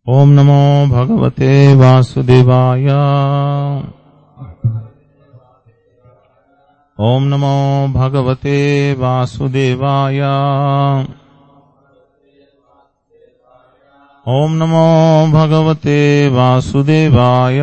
ॐ नमो भगवते वासुदेवाय ॐ नमो भगवते वासुदेवाय ॐ नमो भगवते वासुदेवाय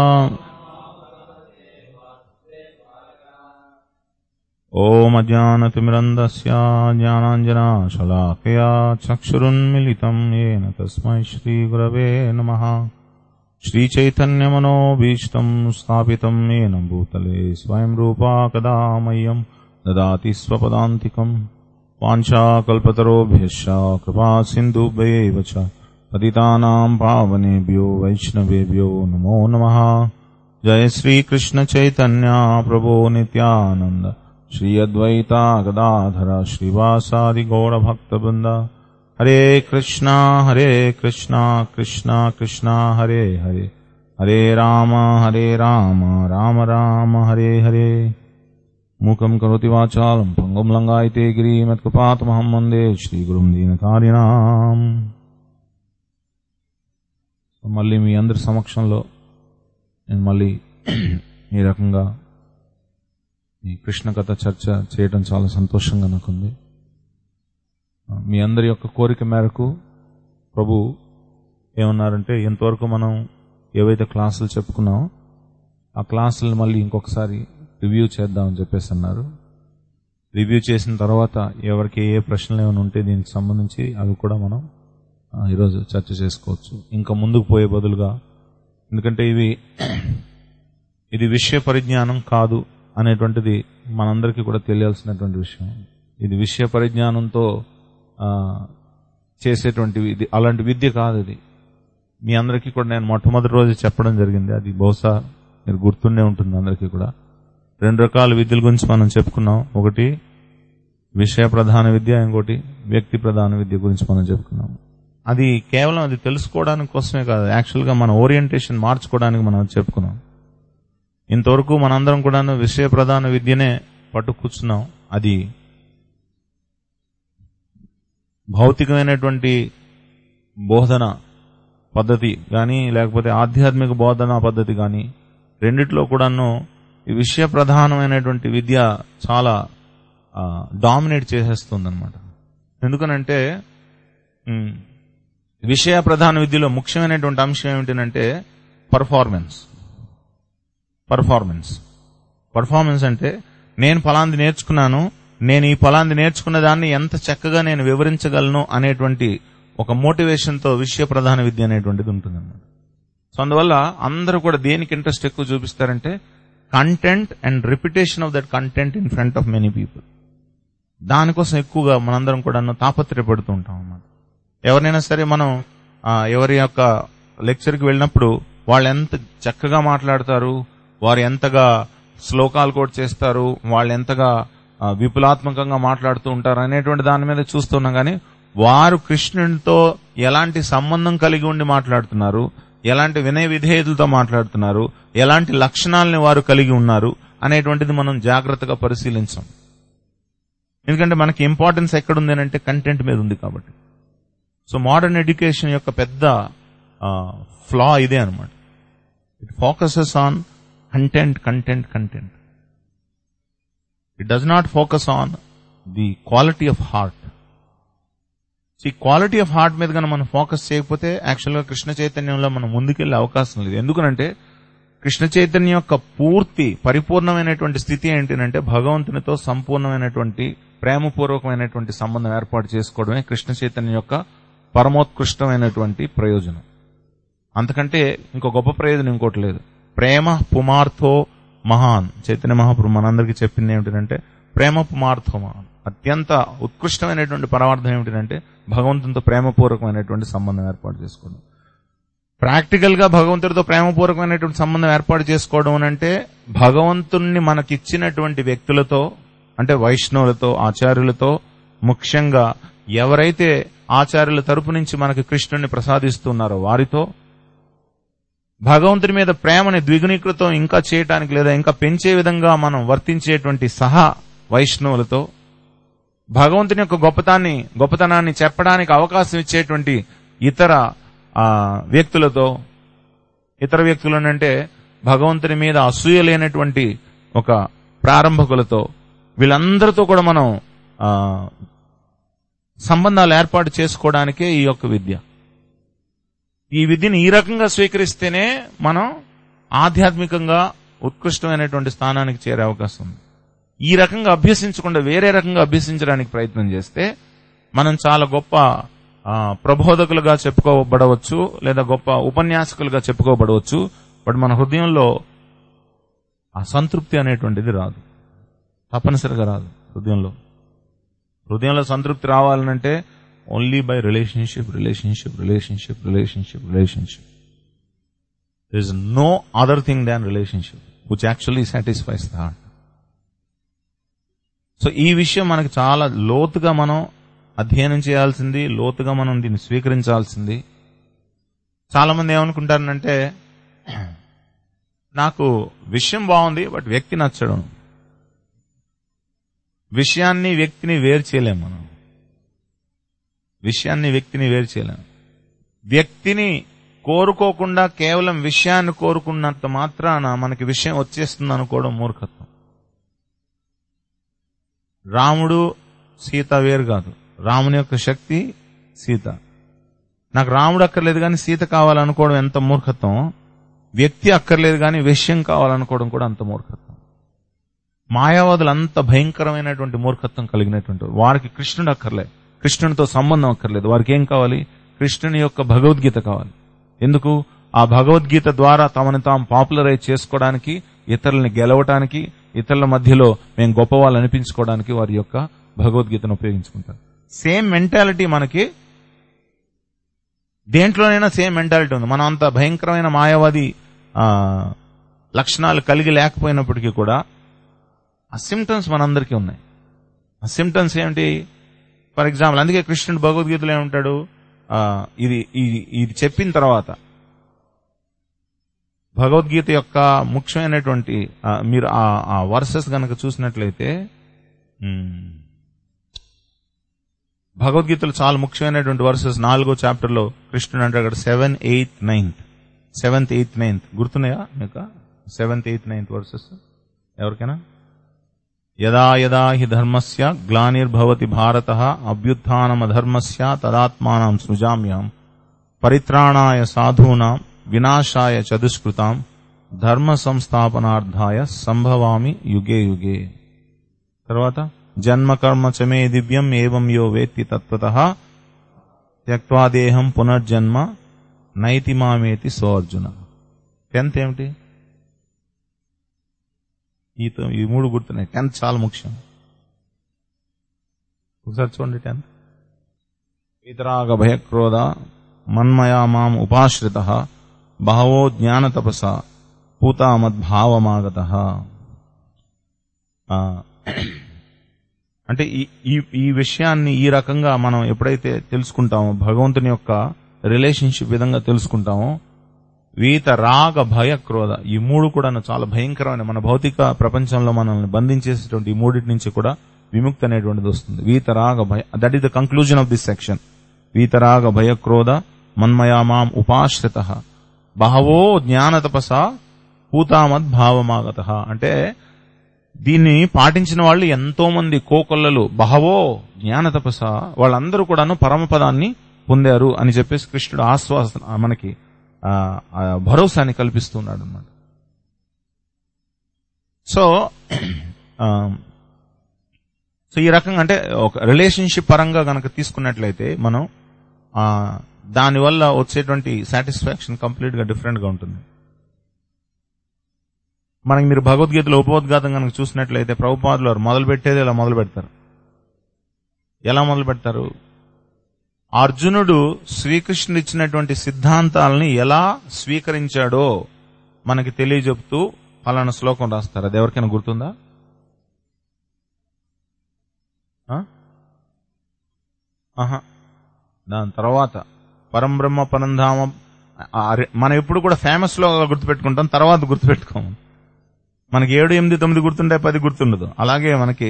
ॐ अज्ञानतिमिरन्दस्य ज्ञानाञ्जनाशलाकया चक्षुरुन्मिलितम् येन तस्मै श्रीगुरवे नमः श्रीचैतन्यमनोभीष्टम् स्थापितम् येन भूतले स्वयं रूपा कदा मह्यम् ददाति स्वपदान्तिकम् वाञ्छाकल्पतरोभ्यश्च कृपा सिन्धुभ्यैव च पतितानाम् पावनेभ्यो वैष्णवेभ्यो नमो नमः जय श्रीकृष्ण चैतन्य प्रभो नित्यानन्द श्री अद्वैता गदाधर श्रीवासादि गौरभक्तवृन्द हरे कृष्णा हरे कृष्णा कृष्णा कृष्णा हरे हरे हरे राम हरे राम राम राम हरे हरे मूकम् करोति वाचालम् पङ्गुम् लङ्गायते गिरिमत्कृपातमहम् वन्दे श्रीगुरुम् దీనకారిణాం మళ్ళీ మీ అందరి సమక్షంలో నేను మళ్ళీ ఈ రకంగా ఈ కృష్ణ కథ చర్చ చేయడం చాలా సంతోషంగా నాకుంది మీ అందరి యొక్క కోరిక మేరకు ప్రభు ఏమన్నారంటే ఇంతవరకు మనం ఏవైతే క్లాసులు చెప్పుకున్నామో ఆ క్లాసులను మళ్ళీ ఇంకొకసారి రివ్యూ చేద్దామని చెప్పేసి అన్నారు రివ్యూ చేసిన తర్వాత ఎవరికి ఏ ప్రశ్నలు ఏమైనా ఉంటే దీనికి సంబంధించి అవి కూడా మనం ఆ, ఈరోజు చర్చ చేసుకోవచ్చు ఇంకా ముందుకు పోయే బదులుగా ఎందుకంటే ఇవి ఇది విషయ పరిజ్ఞానం కాదు అనేటువంటిది మనందరికీ కూడా తెలియాల్సినటువంటి విషయం ఇది విషయ పరిజ్ఞానంతో ఆ, చేసేటువంటి ఇది అలాంటి విద్య కాదు ఇది మీ అందరికీ కూడా నేను మొట్టమొదటి రోజు చెప్పడం జరిగింది అది బహుశా మీరు గుర్తుండే ఉంటుంది అందరికీ కూడా రెండు రకాల విద్యల గురించి మనం చెప్పుకున్నాం ఒకటి విషయ ప్రధాన విద్య ఇంకోటి వ్యక్తి ప్రధాన విద్య గురించి మనం చెప్పుకున్నాం అది కేవలం అది తెలుసుకోవడానికి కోసమే కాదు యాక్చువల్గా మన ఓరియంటేషన్ మార్చుకోవడానికి మనం అది చెప్పుకున్నాం ఇంతవరకు మనందరం కూడా విషయ ప్రధాన విద్యనే పట్టు కూర్చున్నాం అది భౌతికమైనటువంటి బోధన పద్ధతి కానీ లేకపోతే ఆధ్యాత్మిక బోధన పద్ధతి కానీ రెండిట్లో కూడాను ఈ విషయ ప్రధానమైనటువంటి విద్య చాలా డామినేట్ చేసేస్తుంది అనమాట ఎందుకనంటే ఉమ్, విషయ ప్రధాన విద్యలో ముఖ్యమైనటువంటి అంశం ఏమిటంటే పర్ఫార్మెన్స్ పర్ఫార్మెన్స్ పర్ఫార్మెన్స్ అంటే నేను ఫలాంది నేర్చుకున్నాను నేను ఈ ఫలాంది నేర్చుకున్న దాన్ని ఎంత చక్కగా నేను వివరించగలను అనేటువంటి ఒక మోటివేషన్ తో విషయ ప్రధాన విద్య అనేటువంటిది ఉంటుంది సో అందువల్ల అందరూ కూడా దేనికి ఇంట్రెస్ట్ ఎక్కువ చూపిస్తారంటే content and repetition of that content in front of many people దానికోసం ఎక్కువగా మనందరం కూడా తాపత్రయపడుతూ ఉంటాం అన్నమాట ఎవరినైనా సరే మనం ఆ, ఎవరి యొక్క లెక్చర్కి వెళ్ళినప్పుడు వాళ్ళు ఎంత చక్కగా మాట్లాడతారు వారు ఎంతగా శ్లోకాలు కూడా చేస్తారు వాళ్ళు ఎంతగా ఆ, విపులాత్మకంగా మాట్లాడుతూ ఉంటారు అనేటువంటి దాని మీద చూస్తున్నాం కానీ వారు కృష్ణునితో ఎలాంటి సంబంధం కలిగి ఉండి మాట్లాడుతున్నారు ఎలాంటి వినయ విధేయతలతో మాట్లాడుతున్నారు ఎలాంటి లక్షణాలని వారు కలిగి ఉన్నారు అనేటువంటిది మనం జాగ్రత్తగా పరిశీలించాం ఎందుకంటే మనకి ఇంపార్టెన్స్ ఎక్కడుంది అని అంటే కంటెంట్ మీద ఉంది కాబట్టి సో మోడర్న్ ఎడ్యుకేషన్ యొక్క పెద్ద ఫ్లా ఇదే అనమాట it focuses on content content content it does not focus on the quality of heart ఈ క్వాలిటీ ఆఫ్ హార్ట్ మీద కనుక మనం ఫోకస్ చేయకపోతే యాక్చువల్గా కృష్ణ చైతన్యంలో మనం ముందుకెళ్లే అవకాశం లేదు ఎందుకనంటే కృష్ణ చైతన్యం యొక్క పూర్తి పరిపూర్ణమైనటువంటి స్థితి ఏంటంటే భగవంతునితో సంపూర్ణమైనటువంటి ప్రేమపూర్వకమైనటువంటి సంబంధం ఏర్పాటు చేసుకోవడమే కృష్ణ చైతన్యం యొక్క పరమోత్కృష్టమైనటువంటి ప్రయోజనం అంతకంటే ఇంకో గొప్ప ప్రయోజనం ఇంకోటి లేదు ప్రేమ పుమార్థో మహాన్ చైతన్య మహాప్రభు మనందరికీ చెప్పింది ఏమిటంటే ప్రేమ పుమార్థో మహాన్ అత్యంత ఉత్కృష్టమైనటువంటి పరమార్థం ఏమిటంటే భగవంతునితో ప్రేమపూర్వకమైనటువంటి సంబంధం ఏర్పాటు చేసుకోవడం ప్రాక్టికల్ గా భగవంతుడితో ప్రేమపూర్వకమైనటువంటి సంబంధం ఏర్పాటు చేసుకోవడం అని అంటే భగవంతుణ్ణి మనకిచ్చినటువంటి వ్యక్తులతో అంటే వైష్ణవులతో ఆచార్యులతో ముఖ్యంగా ఎవరైతే ఆచార్యుల తరపు నుంచి మనకి కృష్ణుని ప్రసాదిస్తున్నారో వారితో భగవంతుని మీద ప్రేమని ద్విగుణీకృతం ఇంకా చేయటానికి లేదా ఇంకా పెంచే విధంగా మనం వర్తించేటువంటి సహా వైష్ణవులతో భగవంతుని యొక్క గొప్పతాన్ని గొప్పతనాన్ని చెప్పడానికి అవకాశం ఇచ్చేటువంటి ఇతర ఆ వ్యక్తులతో ఇతర వ్యక్తులనంటే భగవంతుని మీద అసూయ లేనటువంటి ఒక ప్రారంభకులతో వీళ్ళందరితో కూడా మనం ఆ, సంబంధాలు ఏర్పాటు చేసుకోవడానికే ఈ యొక్క విద్య ఈ విద్యను ఈ రకంగా స్వీకరిస్తేనే మనం ఆధ్యాత్మికంగా ఉత్కృష్టమైనటువంటి స్థానానికి చేరే అవకాశం ఉంది ఈ రకంగా అభ్యసించకుండా వేరే రకంగా అభ్యసించడానికి ప్రయత్నం చేస్తే మనం చాలా గొప్ప ఆ, ప్రబోధకులుగా చెప్పుకోబడవచ్చు లేదా గొప్ప ఉపన్యాసకులుగా చెప్పుకోబడవచ్చు బట్ మన హృదయంలో ఆ సంతృప్తి అనేటువంటిది రాదు తప్పనిసరిగా రాదు హృదయంలో హృదయంలో సంతృప్తి రావాలనంటే only by relationship relationship relationship relationship relationship there is no other thing than relationship which actually satisfies the heart so ఈ విషయం మనకి చాలా లోతుగా మనం అధ్యయనం చేయాల్సింది లోతుగా మనం దీన్ని స్వీకరించాల్సింది చాలా మంది ఏమనుకుంటారంటే నాకు విషయం బాగుంది బట్ వ్యక్తి నచ్చడం విషయాన్ని వ్యక్తిని వేరు చేయలేం మనం విషయాన్ని వ్యక్తిని వేరు చేయలేం వ్యక్తిని కోరుకోకుండా కేవలం విషయాన్ని కోరుకున్నంత మాత్రాన మనకి విషయం వచ్చేస్తుంది అనుకోవడం మూర్ఖత్వం రాముడు సీత వేరు కాదు రాముని యొక్క శక్తి సీత నాకు రాముడు అక్కర్లేదు కానీ సీత కావాలనుకోవడం ఎంత మూర్ఖత్వం వ్యక్తి అక్కర్లేదు కానీ విషయం కావాలనుకోవడం కూడా అంత మూర్ఖత్వం మాయావాదులు అంత భయంకరమైనటువంటి మూర్ఖత్వం కలిగినటువంటి వారు. వారికి కృష్ణుడు అక్కర్లేదు కృష్ణునితో సంబంధం అక్కర్లేదు వారికి ఏం కావాలి కృష్ణుని యొక్క భగవద్గీత కావాలి ఎందుకు ఆ భగవద్గీత ద్వారా తమని తాము పాపులరైజ్ చేసుకోవడానికి ఇతరుల్ని గెలవటానికి ఇతరుల మధ్యలో మేము గొప్పవాళ్ళు అనిపించుకోవడానికి వారి యొక్క భగవద్గీతను ఉపయోగించుకుంటారు సేమ్ మెంటాలిటీ మనకి దేంట్లోనైనా సేమ్ మెంటాలిటీ ఉంది మనం అంత భయంకరమైన మాయావాది ఆ, లక్షణాలు కలిగి లేకపోయినప్పటికీ కూడా ఆ సిమ్టమ్స్ మనందరికీ ఉన్నాయి ఆ సిమ్టమ్స్ ఏమిటి ఫర్ ఎగ్జాంపుల్ అందుకే కృష్ణుడు భగవద్గీతలో ఏమంటాడు ఆ, ఇది ఇది ఇది చెప్పిన తర్వాత భగవద్గీత యొక్క ముఖ్యమైనటువంటి ఆ, మీరు ఆ- ఆ వర్సెస్ గనక చూసినట్లయితే మ్, భగవద్గీతలో చాలా ముఖ్యమైనటువంటి వర్సెస్ నాలుగో చాప్టర్ లో కృష్ణుడు అంటాడు seven eighth ninth seventh eighth ninth గుర్తున్నాయా మీకు సెవెంత్ ఎయిత్ నైన్త్ వర్సెస్ ఎవరికైనా యదా యదా హి ధర్మస్య గ్లానిర్భవతి భారత అభ్యుత్నమధర్మస్య తదాత్మానం సృజామ్యాం పరిత్రాణాయ సాధూనాం వినాశాయ చదుష్కృతాం ధర్మ సంస్థాపనార్థాయ సంభవామి యుగే యుగే తర్వాత జన్మ కర్మ చమే దివ్యం ఏవం యో వేత్తి తత్వత త్యక్వా దేహం పునర్జన్మ నైతి మామేతి సో అర్జున టెన్త్ ఏమిటి ఈ తో- ఈ మూడు గుర్తున్నాయి టెన్త్ చాలా ముఖ్యం ఒకసారి చూడండి టెన్త్ ఇతరాగ భయక్రోధ మన్మయా మాం ఉపాశ్రిత బహవో జ్ఞాన తపస పూతా మద్భావమాగత అంటే ఈ ఈ ఈ విషయాన్ని ఈ రకంగా మనం ఎప్పుడైతే తెలుసుకుంటామో భగవంతుని యొక్క రిలేషన్షిప్ విధంగా తెలుసుకుంటామో వీత రాగ భయ క్రోధ ఈ మూడు కూడా చాలా భయంకరమైన మన భౌతిక ప్రపంచంలో మనల్ని బంధించేసేటువంటి ఈ మూడింటి నుంచి కూడా విముక్తి అనేటువంటిది వస్తుంది వీత రాగ భయ that is the conclusion of this section వీతరాగ భయ క్రోధ మన్మయా మాం ఉపాశ్రిత బహవో జ్ఞాన తపస పూతామద్ భావమాగత అంటే దీన్ని పాటించిన వాళ్ళు ఎంతో మంది కోకొల్లలు బహవో జ్ఞాన తపస వాళ్ళందరూ కూడాను పరమపదాన్ని పొందారు అని చెప్పేసి కృష్ణుడు ఆశ్వాస మనకి ఆ, ఆ భరోసాని కల్పిస్తున్నాడు అన్నమాట సో ఆ, సో ఈ రకంగా అంటే ఒక రిలేషన్షిప్ పరంగా గనక తీసుకున్నట్లయితే మనం ఆ, దానివల్ల వచ్చేటువంటి సాటిస్ఫాక్షన్ కంప్లీట్ గా డిఫరెంట్ గా ఉంటుంది మనకి మీరు భగవద్గీతలో ఉపోద్ఘాతం కనుక చూసినట్లయితే ప్రభుపాదులు వారు మొదలు పెట్టేది ఇలా మొదలు పెడతారు ఎలా మొదలు పెడతారు అర్జునుడు శ్రీకృష్ణుడు ఇచ్చినటువంటి సిద్ధాంతాలని ఎలా స్వీకరించాడో మనకి తెలియజెప్తూ ఫలానా శ్లోకం రాస్తారు అది ఎవరికైనా గుర్తుందా ఆ? ఆహా దాని తర్వాత పరంబ్రహ్మ పరంధామ ఆ, అరే- మనం ఎప్పుడు కూడా ఫేమస్ లో గుర్తుపెట్టుకుంటాం తర్వాత గుర్తుపెట్టుకోము మనకి ఏడు ఎనిమిది తొమ్మిది గుర్తుంటే పది గుర్తుండదు అలాగే మనకి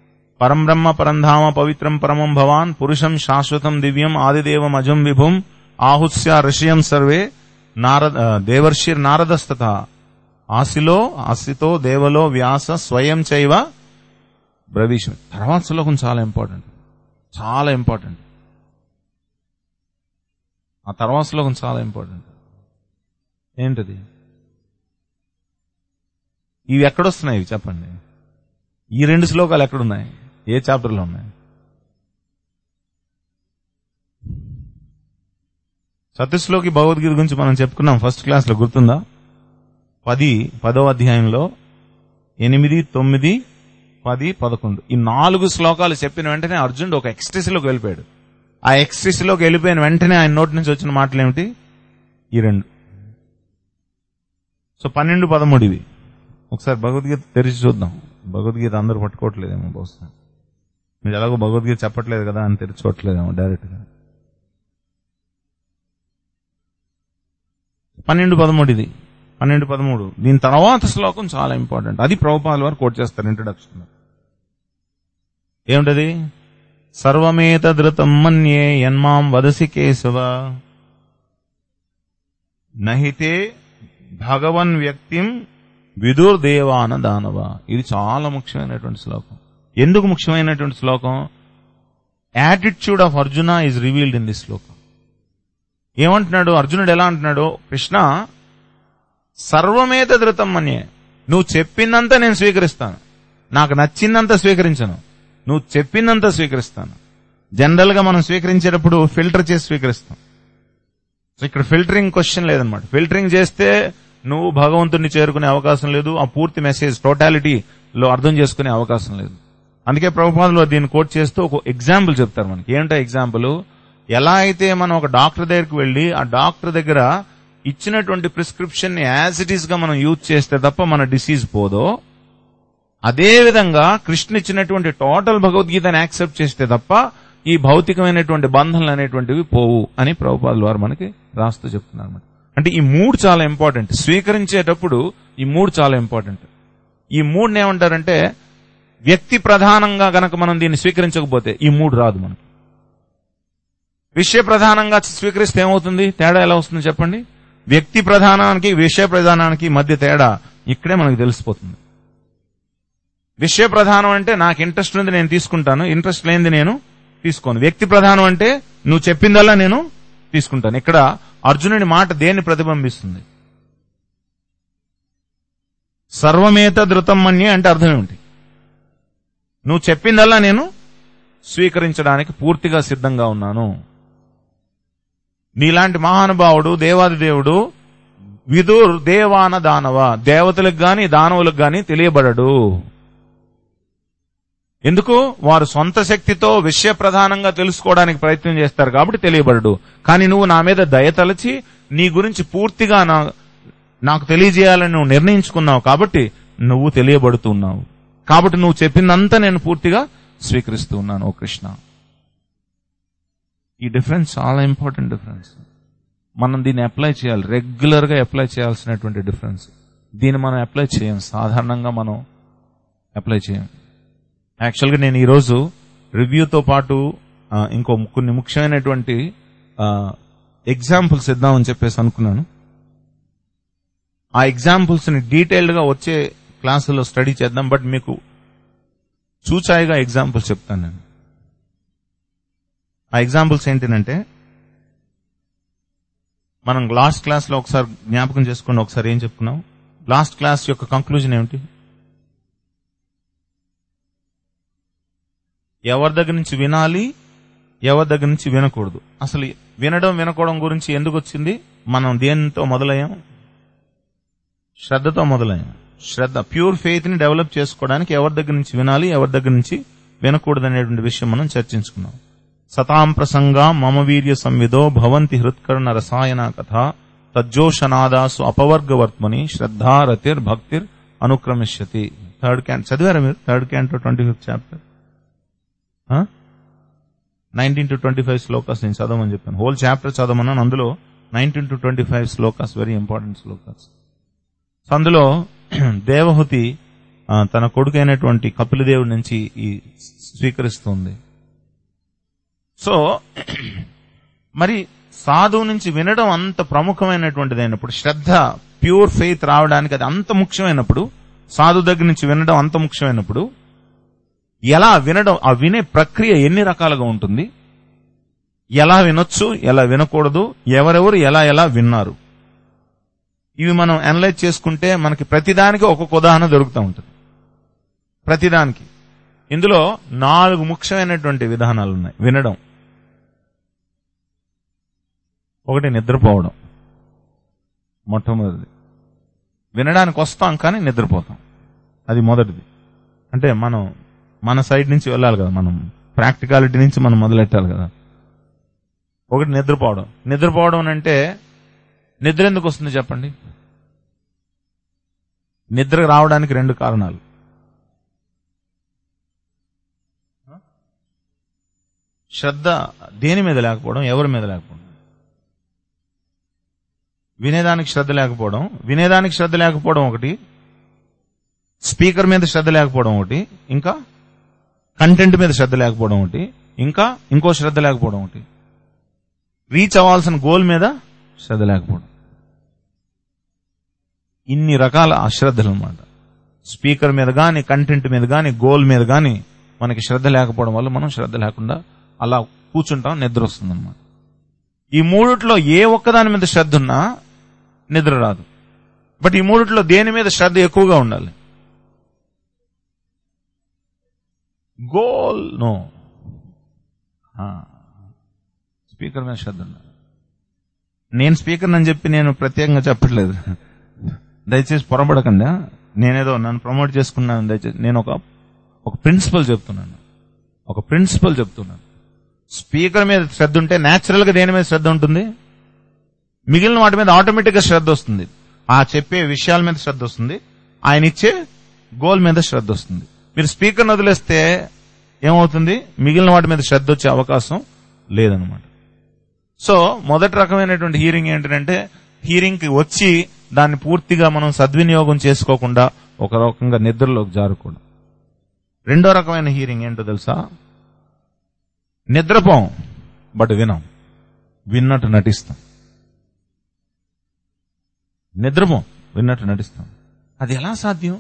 పరంబ్రహ్మ పరంధామ పవిత్రం పరమం భవాన్ పురుషం శాశ్వతం దివ్యం ఆదిదేవం అజం విభుం ఆహుస్య ఋషియం సర్వే నారద దేవర్షిర్ నారదస్తత ఆశిలో ఆశితో దేవలో వ్యాస స్వయం చైవ బ్రవీషం తర్వాత శ్లోకం చాలా ఇంపార్టెంట్ చాలా ఇంపార్టెంట్ ఆ తర్వాత శ్లోకం చాలా ఇంపార్టెంట్ ఏంటది ఇవి ఎక్కడొస్తున్నాయి ఇవి చెప్పండి ఈ రెండు శ్లోకాలు ఎక్కడున్నాయి ఏ చాప్టర్లో ఉన్నాయి సతీశ్లోకి భగవద్గీత గురించి మనం చెప్పుకున్నాం ఫస్ట్ క్లాస్ లో గుర్తుందా పది పదో అధ్యాయంలో ఎనిమిది తొమ్మిది పది పదకొండు ఈ నాలుగు శ్లోకాలు చెప్పిన వెంటనే అర్జునుడు ఒక ఎక్స్ట్రెస్ లోకి వెళ్ళిపోయాడు ఆ ఎక్స్ట్రెస్ లోకి వెళ్ళిపోయిన వెంటనే ఆయన నోటి నుంచి వచ్చిన మాటలు ఏమిటి ఈ రెండు సో పన్నెండు పదమూడు ఇవి ఒకసారి భగవద్గీత తెరిచి చూద్దాం భగవద్గీత అందరూ పట్టుకోవట్లేదేమో బహుశా మీరు ఎలాగో భగవద్గీత చెప్పట్లేదు కదా అని తెరుచుకోవట్లేదేమో డైరెక్ట్ గా పన్నెండు పదమూడు ఇది పన్నెండు పదమూడు దీని తర్వాత శ్లోకం చాలా ఇంపార్టెంట్ అది ప్రభుపాల వారు కోట్ చేస్తారు ఇంట్రడక్షన్ ఏమిటది సర్వమేతదృతం మన్యే యన్మాం వదసి కేశవ నహితే భగవన్ వ్యక్తిం విదుర్దేవాన దానవ ఇది చాలా ముఖ్యమైనటువంటి శ్లోకం ఎందుకు ముఖ్యమైనటువంటి శ్లోకం attitude of Arjuna is revealed in this shlokam ఏమంటున్నాడు అర్జునుడు ఎలా అంటున్నాడు కృష్ణ సర్వమేత ధృతం అనే నువ్వు చెప్పిందంతా నేను స్వీకరిస్తాను నాకు నచ్చిందంతా స్వీకరించను నువ్వు చెప్పిందంతా స్వీకరిస్తాను జనరల్ గా మనం స్వీకరించేటప్పుడు ఫిల్టర్ చేసి స్వీకరిస్తాం సో ఇక్కడ ఫిల్టరింగ్ క్వశ్చన్ లేదనమాట ఫిల్టరింగ్ చేస్తే నువ్వు భగవంతుడిని చేరుకునే అవకాశం లేదు ఆ పూర్తి మెసేజ్ టోటాలిటీ లో అర్థం చేసుకునే అవకాశం లేదు అందుకే ప్రభుపాదులు దీన్ని కోట్ చేస్తూ ఒక ఎగ్జాంపుల్ చెప్తారు మనకి ఏంటో ఎగ్జాంపుల్ ఎలా అయితే మనం ఒక డాక్టర్ దగ్గరికి వెళ్లి ఆ డాక్టర్ దగ్గర ఇచ్చినటువంటి ప్రిస్క్రిప్షన్ ని యాజ్ ఇట్ ఈస్ గా మనం యూజ్ చేస్తే తప్ప మన డిసీజ్ పోదో అదే విధంగా కృష్ణ ఇచ్చినటువంటి టోటల్ భగవద్గీతని యాక్సెప్ట్ చేస్తే తప్ప ఈ భౌతికమైనటువంటి బంధనలు అనేటువంటివి పోవు అని ప్రభుపాదుల వారు మనకి రాస్తూ చెప్తున్నారు అన్నమాట. అంటే ఈ మూడు చాలా ఇంపార్టెంట్ స్వీకరించేటప్పుడు ఈ మూడు చాలా ఇంపార్టెంట్ ఈ మూడుని ఏమంటారంటే వ్యక్తి ప్రధానంగా గనక మనం దీన్ని స్వీకరించకపోతే ఈ మూడు రాదు మనకి విషయ ప్రధానంగా స్వీకరిస్తే ఏమవుతుంది తేడా ఎలా వస్తుంది చెప్పండి వ్యక్తి ప్రధానానికి విషయ ప్రధానానికి మధ్య తేడా ఇక్కడే మనకు తెలిసిపోతుంది విషయ ప్రధానం అంటే నాకు ఇంట్రెస్ట్ ఉంది నేను తీసుకుంటాను ఇంట్రెస్ట్ లేనిది నేను తీసుకోను వ్యక్తి ప్రధానం అంటే నువ్వు చెప్పిందల్లా నేను తీసుకుంటాను ఇక్కడ అర్జునుడి మాట దేన్ని ప్రతిబింబిస్తుంది సర్వమేత ధృతం మన్యే అంటే అర్థం ఏమిటి నువ్వు చెప్పిందల్లా నేను స్వీకరించడానికి పూర్తిగా సిద్ధంగా ఉన్నాను నీలాంటి మహానుభావుడు దేవాది దేవుడు విదుర్ దేవాన దానవ దేవతలకు గాని దానవులకు గాని తెలియబడడు ఎందుకు వారు సొంత శక్తితో విషయ ప్రధానంగా తెలుసుకోవడానికి ప్రయత్నం చేస్తారు కాబట్టి తెలియబడడు కానీ నువ్వు నా మీద దయతలచి నీ గురించి పూర్తిగా నా నాకు తెలియజేయాలని నువ్వు నిర్ణయించుకున్నావు కాబట్టి నువ్వు తెలియబడుతున్నావు కాబట్టి నువ్వు చెప్పిందంతా నేను పూర్తిగా స్వీకరిస్తూ ఉన్నాను ఓ కృష్ణ ఈ డిఫరెన్స్ చాలా ఇంపార్టెంట్ డిఫరెన్స్ మనం దీన్ని అప్లై చేయాలి రెగ్యులర్ గా అప్లై చేయాల్సినటువంటి డిఫరెన్స్ దీన్ని మనం అప్లై చేయం సాధారణంగా మనం అప్లై చేయం యాక్చువల్గా నేను ఈరోజు రివ్యూతో పాటు ఆ, ఇంకో కొన్ని ముఖ్యమైనటువంటి ఎగ్జాంపుల్స్ ఇద్దామని చెప్పేసి అనుకున్నాను ఆ ఎగ్జాంపుల్స్ ని డీటెయిల్డ్ గా వచ్చే క్లాసులో స్టడీ చేద్దాం బట్ మీకు చూచాయిగా ఎగ్జాంపుల్స్ చెప్తాను నేను ఆ ఎగ్జాంపుల్స్ ఏంటంటే మనం లాస్ట్ క్లాస్ లో ఒకసారి జ్ఞాపకం చేసుకోండి ఒకసారి ఏం చెప్పుకున్నాం లాస్ట్ క్లాస్ యొక్క కంక్లూజన్ ఏమిటి ఎవరి దగ్గర నుంచి వినాలి ఎవరి దగ్గర నుంచి వినకూడదు అసలు వినడం వినకూడడం గురించి ఎందుకు వచ్చింది మనం దేనితో మొదలయ్యాం శ్రద్ధతో మొదలయ్యాం శ్రద్ధ ప్యూర్ ఫెయిత్ ని డెవలప్ చేసుకోవడానికి ఎవరి దగ్గర నుంచి వినాలి ఎవరి దగ్గర నుంచి వినకూడదు అనేటువంటి విషయం మనం చర్చించుకున్నాం సతాం ప్రసంగా మమ వీర్య సంవిదో భవంతి హృత్కర్ణ రసాయన కథ తజ్జోషనాదాసు అపవర్గవర్త్మని శ్రద్ధా రతిర్ భక్తిర్ అనుక్రమిష్యతి థర్డ్ క్యాంట్ చదివారా మీరు third canto twenty fifth chapter nineteen to twenty five shlokas నేను చదవమని చెప్పాను హోల్ చాప్టర్ చదవమన్నాను అందులో nineteen to twenty five shlokas very important shlokas so అందులో దేవహుతి ఆ, తన కొడుకైనటువంటి కపిలదేవుడి నుంచి ఈ స్వీకరిస్తుంది సో మరి సాధువు నుంచి వినడం అంత ప్రముఖమైనటువంటిది అయినప్పుడు శ్రద్ధ ప్యూర్ ఫెయిత్ రావడానికి అది అంత ముఖ్యమైనప్పుడు సాధు దగ్గర నుంచి వినడం అంత ముఖ్యమైనప్పుడు ఎలా వినడం ఆ వినే ప్రక్రియ ఎన్ని రకాలుగా ఉంటుంది ఎలా వినొచ్చు ఎలా వినకూడదు ఎవరెవరు ఎలా ఎలా విన్నారు ఇవి మనం అనలైజ్ చేసుకుంటే మనకి ప్రతిదానికి ఒక్కొక్క ఉదాహరణ దొరుకుతూ ఉంటుంది ప్రతిదానికి ఇందులో నాలుగు ముఖ్యమైనటువంటి విధానాలు ఉన్నాయి వినడం ఒకటి నిద్రపోవడం మొట్టమొదటిది వినడానికి వస్తాం కానీ నిద్రపోతాం అది మొదటిది అంటే మనం మన సైడ్ నుంచి వెళ్ళాలి కదా మనం ప్రాక్టికాలిటీ నుంచి మనం మొదలెట్టాలి కదా ఒకటి నిద్రపోవడం నిద్రపోవడం అంటే నిద్ర ఎందుకు వస్తుంది చెప్పండి నిద్ర రావడానికి రెండు కారణాలు శ్రద్ధ దేని మీద లేకపోవడం ఎవరి మీద లేకపోవడం వినేదానికి శ్రద్ధ లేకపోవడం వినేదానికి శ్రద్ధ లేకపోవడం ఒకటి స్పీకర్ మీద శ్రద్ధ లేకపోవడం ఒకటి ఇంకా కంటెంట్ మీద శ్రద్ధ లేకపోవడం ఒకటి ఇంకా ఇంకో శ్రద్ధ లేకపోవడం ఒకటి రీచ్ అవ్వాల్సిన గోల్ మీద శ్రద్ధ లేకపోవడం ఇన్ని రకాల అశ్రద్ధలు అన్నమాట స్పీకర్ మీద గాని కంటెంట్ మీద గాని గోల్ మీద గాని మనకి శ్రద్ధ లేకపోవడం వల్ల మనం శ్రద్ధ లేకుండా అలా కూర్చుంటాం నిద్ర వస్తుంది అనమాట ఈ మూడిట్లో ఏ ఒక్కదాని మీద శ్రద్ధ ఉన్నా నిద్ర రాదు బట్ ఈ మూడిట్లో దేని మీద శ్రద్ధ ఎక్కువగా ఉండాలి గోల్ నో స్పీకర్ మీద శ్రద్ధ ఉండాలి నేను స్పీకర్ అని చెప్పి నేను ప్రత్యేకంగా చెప్పట్లేదు దయచేసి పొరపడకండి నేనేదో నన్ను ప్రమోట్ చేసుకున్నాను దయచేసి నేను ఒక ఒక ప్రిన్సిపల్ చెప్తున్నాను ఒక ప్రిన్సిపల్ చెప్తున్నాను స్పీకర్ మీద శ్రద్ధ ఉంటే న్యాచురల్ గా దేని మీద శ్రద్ధ ఉంటుంది మిగిలిన వాటి మీద ఆటోమేటిక్ గా శ్రద్ధ వస్తుంది ఆ చెప్పే విషయాల మీద శ్రద్ధ వస్తుంది ఆయన ఇచ్చే గోల్ మీద శ్రద్ధ వస్తుంది మీరు స్పీకర్ వదిలేస్తే ఏమవుతుంది మిగిలిన వాటి మీద శ్రద్ధ వచ్చే అవకాశం లేదనమాట సో మొదటి రకమైనటువంటి హీరింగ్ ఏంటంటే హీరింగ్ కి వచ్చి దాన్ని పూర్తిగా మనం సద్వినియోగం చేసుకోకుండా ఒక రకంగా నిద్రలోకి జారుకోవడం రెండో రకమైన హీరింగ్ ఏంటో తెలుసా నిద్రపోం బట్ వినం విన్నట్టు నటిస్తాం నిద్రపోం విన్నట్టు నటిస్తాం అది ఎలా సాధ్యం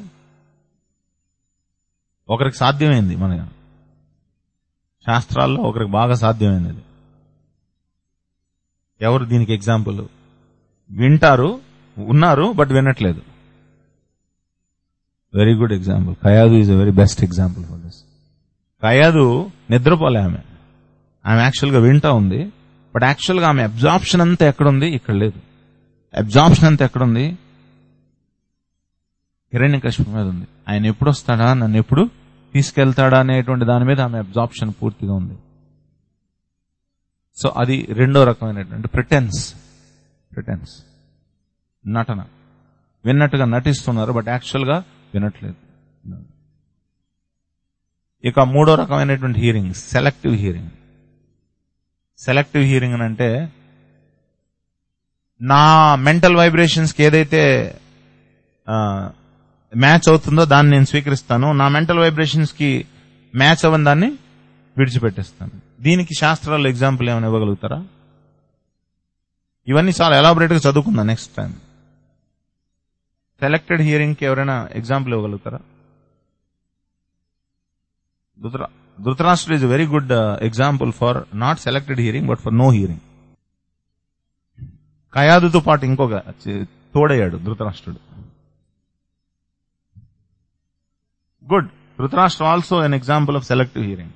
ఒకరికి సాధ్యమైంది మన శాస్త్రాల్లో ఒకరికి బాగా సాధ్యమైంది అది ఎవరు దీనికి ఎగ్జాంపుల్ వింటారు ఉన్నారు బట్ వినట్లేదు very good example Kayadhu is a very best example for this Kayadhu నిద్రపోలే ఆమె ఆమె యాక్చువల్ గా వింటా ఉంది బట్ యాక్చువల్ గా ఆమె అబ్జార్ప్షన్ అంతా ఎక్కడుంది ఇక్కడ లేదు అబ్జార్ప్షన్ అంతా ఎక్కడుంది హిరణ్య కశ్యప మీద ఉంది ఆయన ఎప్పుడు వస్తాడా నన్ను ఎప్పుడు తీసుకెళ్తాడా అనేటువంటి దాని మీద ఆమె అబ్జార్ప్షన్ పూర్తిగా ఉంది సో అది రెండో రకమైనటువంటి ప్రిటెన్స్ ప్రిటెన్స్ నటన విన్నట్టుగా నటిస్తున్నారు బట్ యాక్చువల్ గా వినట్లేదు ఇక మూడో రకమైనటువంటి hearing selective hearing selective hearing అని అంటే నా మెంటల్ వైబ్రేషన్స్ కి ఏదైతే మ్యాచ్ అవుతుందో దాన్ని నేను స్వీకరిస్తాను నా మెంటల్ వైబ్రేషన్స్ కి మ్యాచ్ అవ్వని దాన్ని విడిచిపెట్టేస్తాను దీనికి శాస్త్రాల్లో ఎగ్జాంపుల్ ఏమైనా ఇవ్వగలుగుతారా ఇవన్నీ చాలా ఎలాబొరేట్ గా చదువుకుందా నెక్స్ట్ టైం సెలెక్టెడ్ హియరింగ్ కి ఎవరైనా ఎగ్జాంపుల్ ఇవ్వగలుగుతారా Dhritarashtra is very good example for not selected hearing but for no hearing కయాదుతో పాటు ఇంకొక తోడయ్యాడు ధృతరాష్ట్రుడు good Dhritarashtra also an example of selective hearing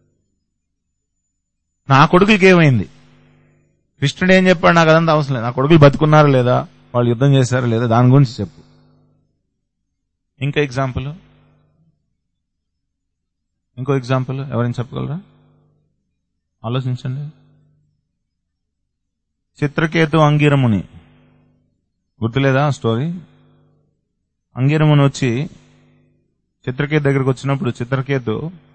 నా కొడుకులకి ఏమైంది కృష్ణుడు ఏం చెప్పాడు నాకు అదంతా అవసరం లేదు నా కొడుకులు బతుకున్నారా లేదా వాళ్ళు యుద్ధం చేశారా లేదా దాని గురించి చెప్పు ఇంకా ఎగ్జాంపుల్ ఇంకో ఎగ్జాంపుల్ ఎవరైనా చెప్పగలరా ఆలోచించండి చిత్రకేతు అంగిరముని గుర్తులేదా స్టోరీ అంగిరముని వచ్చి చిత్రకేతు దగ్గరకు వచ్చినప్పుడు చిత్రకేతు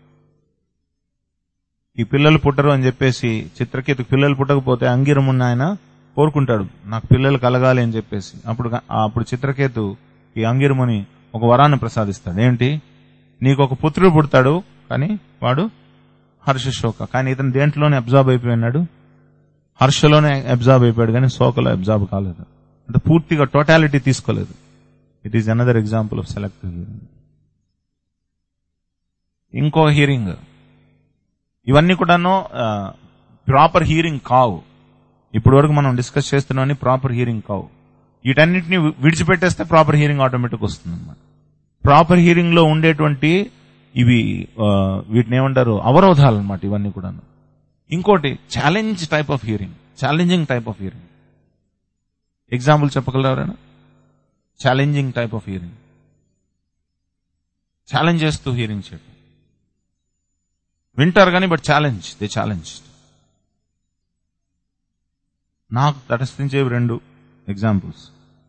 ఈ పిల్లలు పుట్టరు అని చెప్పేసి చిత్రకేతు పిల్లలు పుట్టకపోతే అంగిరముని ఆయన కోరుకుంటాడు నాకు పిల్లలు కలగాలి అని చెప్పేసి అప్పుడు అప్పుడు చిత్రకేతు ఈ అంగిరముని ఒక వరాన్ని ప్రసాదిస్తాడు ఏంటి నీకు ఒక పుత్రుడు పుడతాడు కానీ వాడు హర్షశోక కానీ ఇతను దేంట్లోనే అబ్జార్బ్ అయిపోయినాడు హర్షలోనే అబ్జార్బ్ అయిపోయాడు కానీ శోకలో అబ్జార్బ్ కాలేదు అంటే పూర్తిగా టోటాలిటీ తీసుకోలేదు it is another example of selective hearing ఇంకో హియరింగ్ ఇవన్నీ కూడాను ప్రాపర్ హియరింగ్ కావు ఇప్పటి వరకు మనం డిస్కస్ చేస్తున్నామని ప్రాపర్ హియరింగ్ కావు వీటన్నిటిని వి- విడిచిపెట్టేస్తే ప్రాపర్ హియరింగ్ ఆటోమేటిక్ వస్తుంది అనమాట ప్రాపర్ హియరింగ్ లో ఉండేటువంటి ఇవి ఆ, వీటిని ఏమంటారు అవరోధాలు అనమాట ఇవన్నీ కూడాను ఇంకోటి challenge type of hearing challenging type of hearing example చెప్పగలరా ఎవరైనా challenging type of hearing challenge చేస్తూ హియరింగ్ చేయడం వింటారు కానీ బట్ ఛాలెంజ్ దే ఛాలెంజ్ నాకు తటస్థించేవి రెండు ఎగ్జాంపుల్స్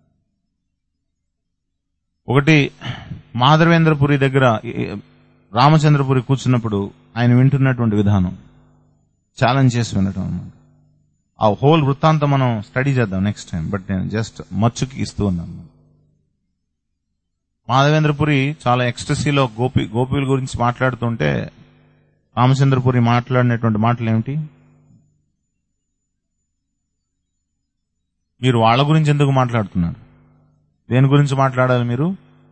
ఒకటి మాధవేంద్రపురి దగ్గర ఏ- రామచంద్రపురి కూర్చున్నప్పుడు ఆయన వింటున్నటువంటి విధానం ఛాలెంజ్ చేసి వినటం అన్నమాట ఆ హోల్ వృత్తాంతం మనం స్టడీ చేద్దాం నెక్స్ట్ టైం బట్ నేను జస్ట్ మచ్చుకి ఇస్తూ ఉన్నాను మాధవేంద్రపురి చాలా ఎక్స్ట్రసీలో గోపి గోపిల గురించి మాట్లాడుతుంటే రామచంద్రపురి మాట్లాడినటువంటి మాటలు ఏమిటి మీరు వాళ్ళ గురించి ఎందుకు మాట్లాడుతున్నారు దేని గురించి మాట్లాడాలి మీరు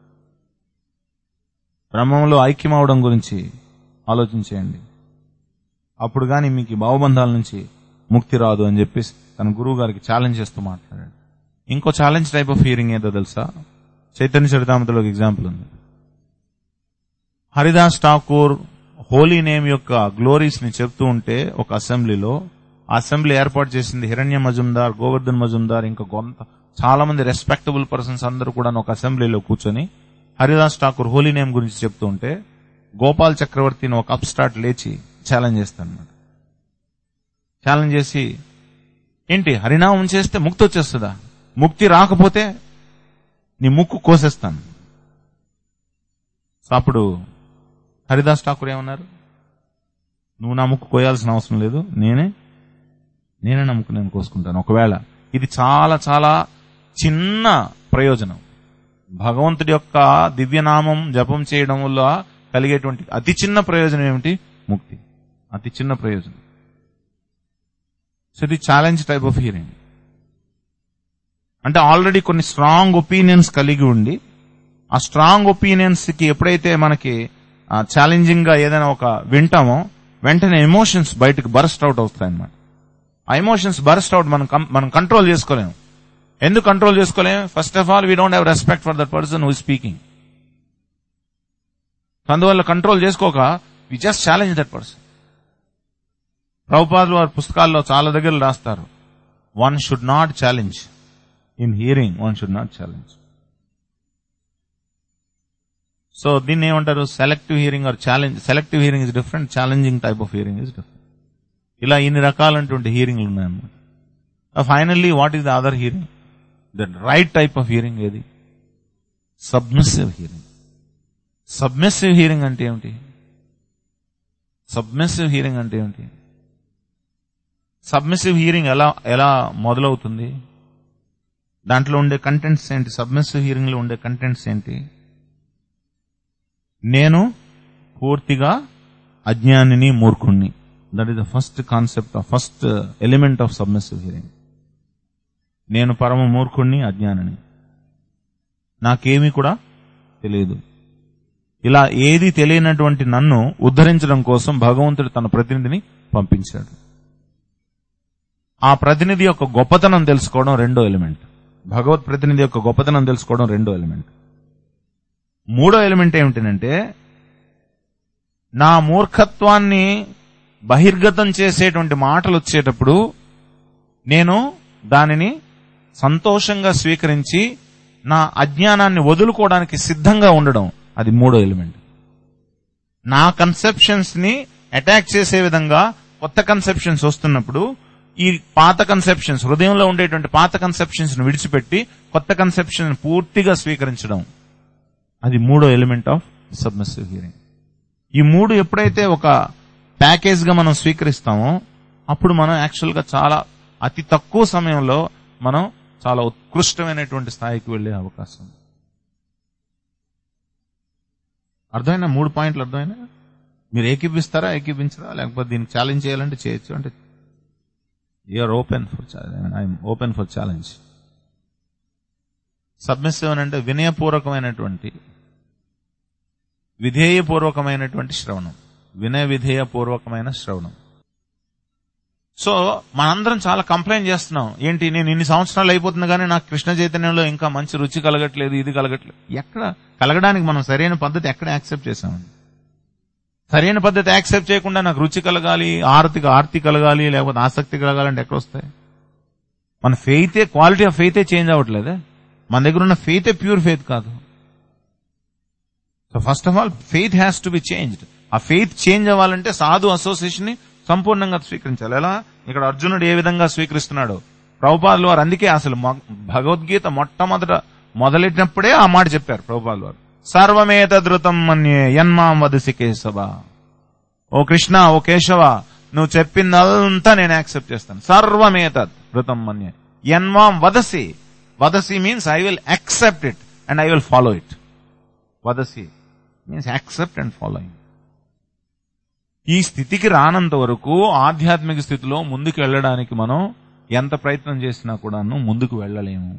బ్రహ్మంలో ఐక్యం అవడం గురించి ఆలోచించేయండి అప్పుడు కానీ మీకు ఈ భావబంధాల నుంచి ముక్తి రాదు అని చెప్పేసి తన గురువు గారికి ఛాలెంజ్ చేస్తూ మాట్లాడాడు ఇంకో ఛాలెంజ్ టైప్ ఆఫ్ హియరింగ్ ఏదో తెలుసా చైతన్య చరితామతలో ఒక ఎగ్జాంపుల్ ఉంది హరిదాస్ ఠాకూర్ హోలీ నేమ్ యొక్క గ్లోరీస్ ని చెప్తూ ఉంటే ఒక అసెంబ్లీలో ఆ అసెంబ్లీ ఏర్పాటు చేసింది హిరణ్య మజుందార్ గోవర్ధన్ మజుందార్ ఇంకా కొంత చాలా మంది రెస్పెక్టబుల్ పర్సన్స్ అందరూ కూడా ఒక అసెంబ్లీలో కూర్చొని హరిదాస్ ఠాకూర్ హోలీ నేమ్ గురించి చెప్తూ ఉంటే గోపాల్ చక్రవర్తిని ఒక అప్స్టార్ట్ లేచి ఛాలెంజ్ చేస్తానమాట ఛాలెంజ్ చేసి ఏంటి హరినామం చేస్తే ముక్తి వచ్చేస్తుందా ముక్తి రాకపోతే నీ ముక్కు కోసేస్తాను సో అప్పుడు హరిదాస్ ఠాకూర్ ఏమన్నారు నువ్వు నా ముక్కు కోయాల్సిన అవసరం లేదు నేనే నేనే నా ముక్కు నేను కోసుకుంటాను ఒకవేళ ఇది చాలా చాలా చిన్న ప్రయోజనం భగవంతుడి యొక్క దివ్యనామం జపం చేయడం వల్ల కలిగేటువంటి అతి చిన్న ప్రయోజనం ఏమిటి ముక్తి అతి చిన్న ప్రయోజనం సో ఇది ఛాలెంజ్ టైప్ ఆఫ్ హియరింగ్ అంటే ఆల్రెడీ కొన్ని స్ట్రాంగ్ ఒపీనియన్స్ కలిగి ఉండి ఆ స్ట్రాంగ్ ఒపీనియన్స్ కి ఎప్పుడైతే మనకి ఛాలెంజింగ్ గా ఏదైనా ఒక వింటామో వెంటనే ఎమోషన్స్ బయటకు బరస్ట్ అవుట్ అవుతాయి అన్నమాట ఆ ఎమోషన్స్ బరస్ట్ అవుట్ మనం కం- మనం కంట్రోల్ చేసుకోలేము ఎందుకు కంట్రోల్ చేసుకోలేము first of all we don't have respect for that person who speaking అందువల్ల కంట్రోల్ చేసుకోక we just challenge that person ప్రభుపాదులు వారి పుస్తకాల్లో చాలా దగ్గర రాస్తారు one should not challenge in hearing one should not challenge so దీన్ని ఏమంటారు selective hearing or challenge selective hearing is different challenging type of hearing is different ఇలా ఇన్ని రకాలైనటువంటి హియరింగ్లు ఉన్నాయన్నమాట finally what is the other hearing the right type of hearing ఏది submissive hearing submissive hearing అంటే ఏమిటి సబ్మిసివ్ హియరింగ్ అంటే ఏమిటి సబ్మిసివ్ హియరింగ్ ఎలా ఎలా మొదలవుతుంది దాంట్లో ఉండే కంటెంట్స్ ఏంటి సబ్మిసివ్ హియరింగ్ లో ఉండే కంటెంట్స్ ఏంటి నేను పూర్తిగా అజ్ఞానిని మూర్ఖుణ్ణి that is the first concept of first element of submissive hearing నేను పరమ మూర్ఖుణ్ణి అజ్ఞానిని నాకేమీ కూడా తెలియదు ఇలా ఏది తెలియనటువంటి నన్ను ఉద్ధరించడం కోసం భగవంతుడు తన ప్రతినిధిని పంపించాడు ఆ ప్రతినిధి యొక్క గొప్పతనం తెలుసుకోవడం రెండో ఎలిమెంట్ భగవత్ ప్రతినిధి యొక్క గొప్పతనం తెలుసుకోవడం రెండో ఎలిమెంట్ మూడో ఎలిమెంట్ ఏమిటంటే నా మూర్ఖత్వాన్ని బహిర్గతం చేసేటువంటి మాటలు వచ్చేటప్పుడు నేను దానిని సంతోషంగా స్వీకరించి నా అజ్ఞానాన్ని వదులుకోవడానికి సిద్ధంగా ఉండడం అది మూడో ఎలిమెంట్ నా కన్సెప్షన్స్ ని అటాక్ చేసే విధంగా కొత్త కన్సెప్షన్స్ వస్తున్నప్పుడు ఈ పాత కన్సెప్షన్స్ హృదయంలో ఉండేటువంటి పాత కన్సెప్షన్స్ ను విడిచిపెట్టి కొత్త కన్సెప్షన్ పూర్తిగా స్వీకరించడం అది మూడో ఎలిమెంట్ ఆఫ్ సబ్మిసివ్ హియరింగ్ ఈ మూడు ఎప్పుడైతే ఒక ప్యాకేజ్ గా మనం స్వీకరిస్తామో అప్పుడు మనం యాక్చువల్ గా చాలా అతి తక్కువ సమయంలో మనం చాలా ఉత్కృష్టమైనటువంటి స్థాయికి వెళ్లే అవకాశం ఉంది. అర్థమైనా మూడు పాయింట్లు అర్థమైనా మీరు ఏకీపిస్తారా ఏకీపించరా లేకపోతే దీనికి ఛాలెంజ్ చేయాలంటే చేయొచ్చు అంటే you're open for I'm open for challenge submissive అని అంటే వినయపూర్వకమైనటువంటి విధేయపూర్వకమైనటువంటి శ్రవణం వినయ విధేయపూర్వకమైన శ్రవణం సో మనందరం చాలా కంప్లైంట్ చేస్తున్నాం ఏంటి నేను ఇన్ని సంవత్సరాలు అయిపోతుంది కానీ నాకు కృష్ణ చైతన్యంలో ఇంకా మంచి రుచి కలగట్లేదు ఇది కలగట్లేదు ఎక్కడ కలగడానికి మనం సరైన పద్ధతి ఎక్కడ యాక్సెప్ట్ చేసామండి సరైన పద్ధతి యాక్సెప్ట్ చేయకుండా నాకు రుచి కలగాలి ఆర్తిక ఆర్తి కలగాలి లేకపోతే ఆసక్తి కలగాలంటే ఎక్కడ వస్తాయి మన ఫెయితే క్వాలిటీ ఆఫ్ ఫెయితే చేంజ్ అవ్వట్లేదే మన దగ్గర ఉన్న ఫెయితే ప్యూర్ ఫెయిత్ కాదు so first of all faith has to be changed ఆ ఫెయిత్ చేంజ్ అవ్వాలంటే సాధు అసోసియేషన్ ని సంపూర్ణంగా స్వీకరించాలి ఎలా ఇక్కడ అర్జునుడు ఏ విధంగా స్వీకరిస్తున్నాడు ప్రభుపాదులు వారు అందుకే అసలు మొ- భగవద్గీత మొట్టమొదట మొదలెట్టినప్పుడే ఆ మాట చెప్పారు ప్రభుపాదులు వారు సర్వమేతదృతం మన్యే యన్మాం వదసి కేశవ ఓ కృష్ణ ఓ కేశవ నువ్వు చెప్పిందంతా నేను యాక్సెప్ట్ చేస్తాను సర్వమేతద్ ధృతం మన్యే యన్మాం వదసి వదసి means I will accept it and I will follow it వదసి మీన్స్ యాక్సెప్ట్ అండ్ ఫాలోయింగ్ ఈ స్థితికి రానంత వరకు ఆధ్యాత్మిక స్థితిలో ముందుకు వెళ్ళడానికి మనం ఎంత ప్రయత్నం చేసినా కూడాను ముందుకు వెళ్ళలేము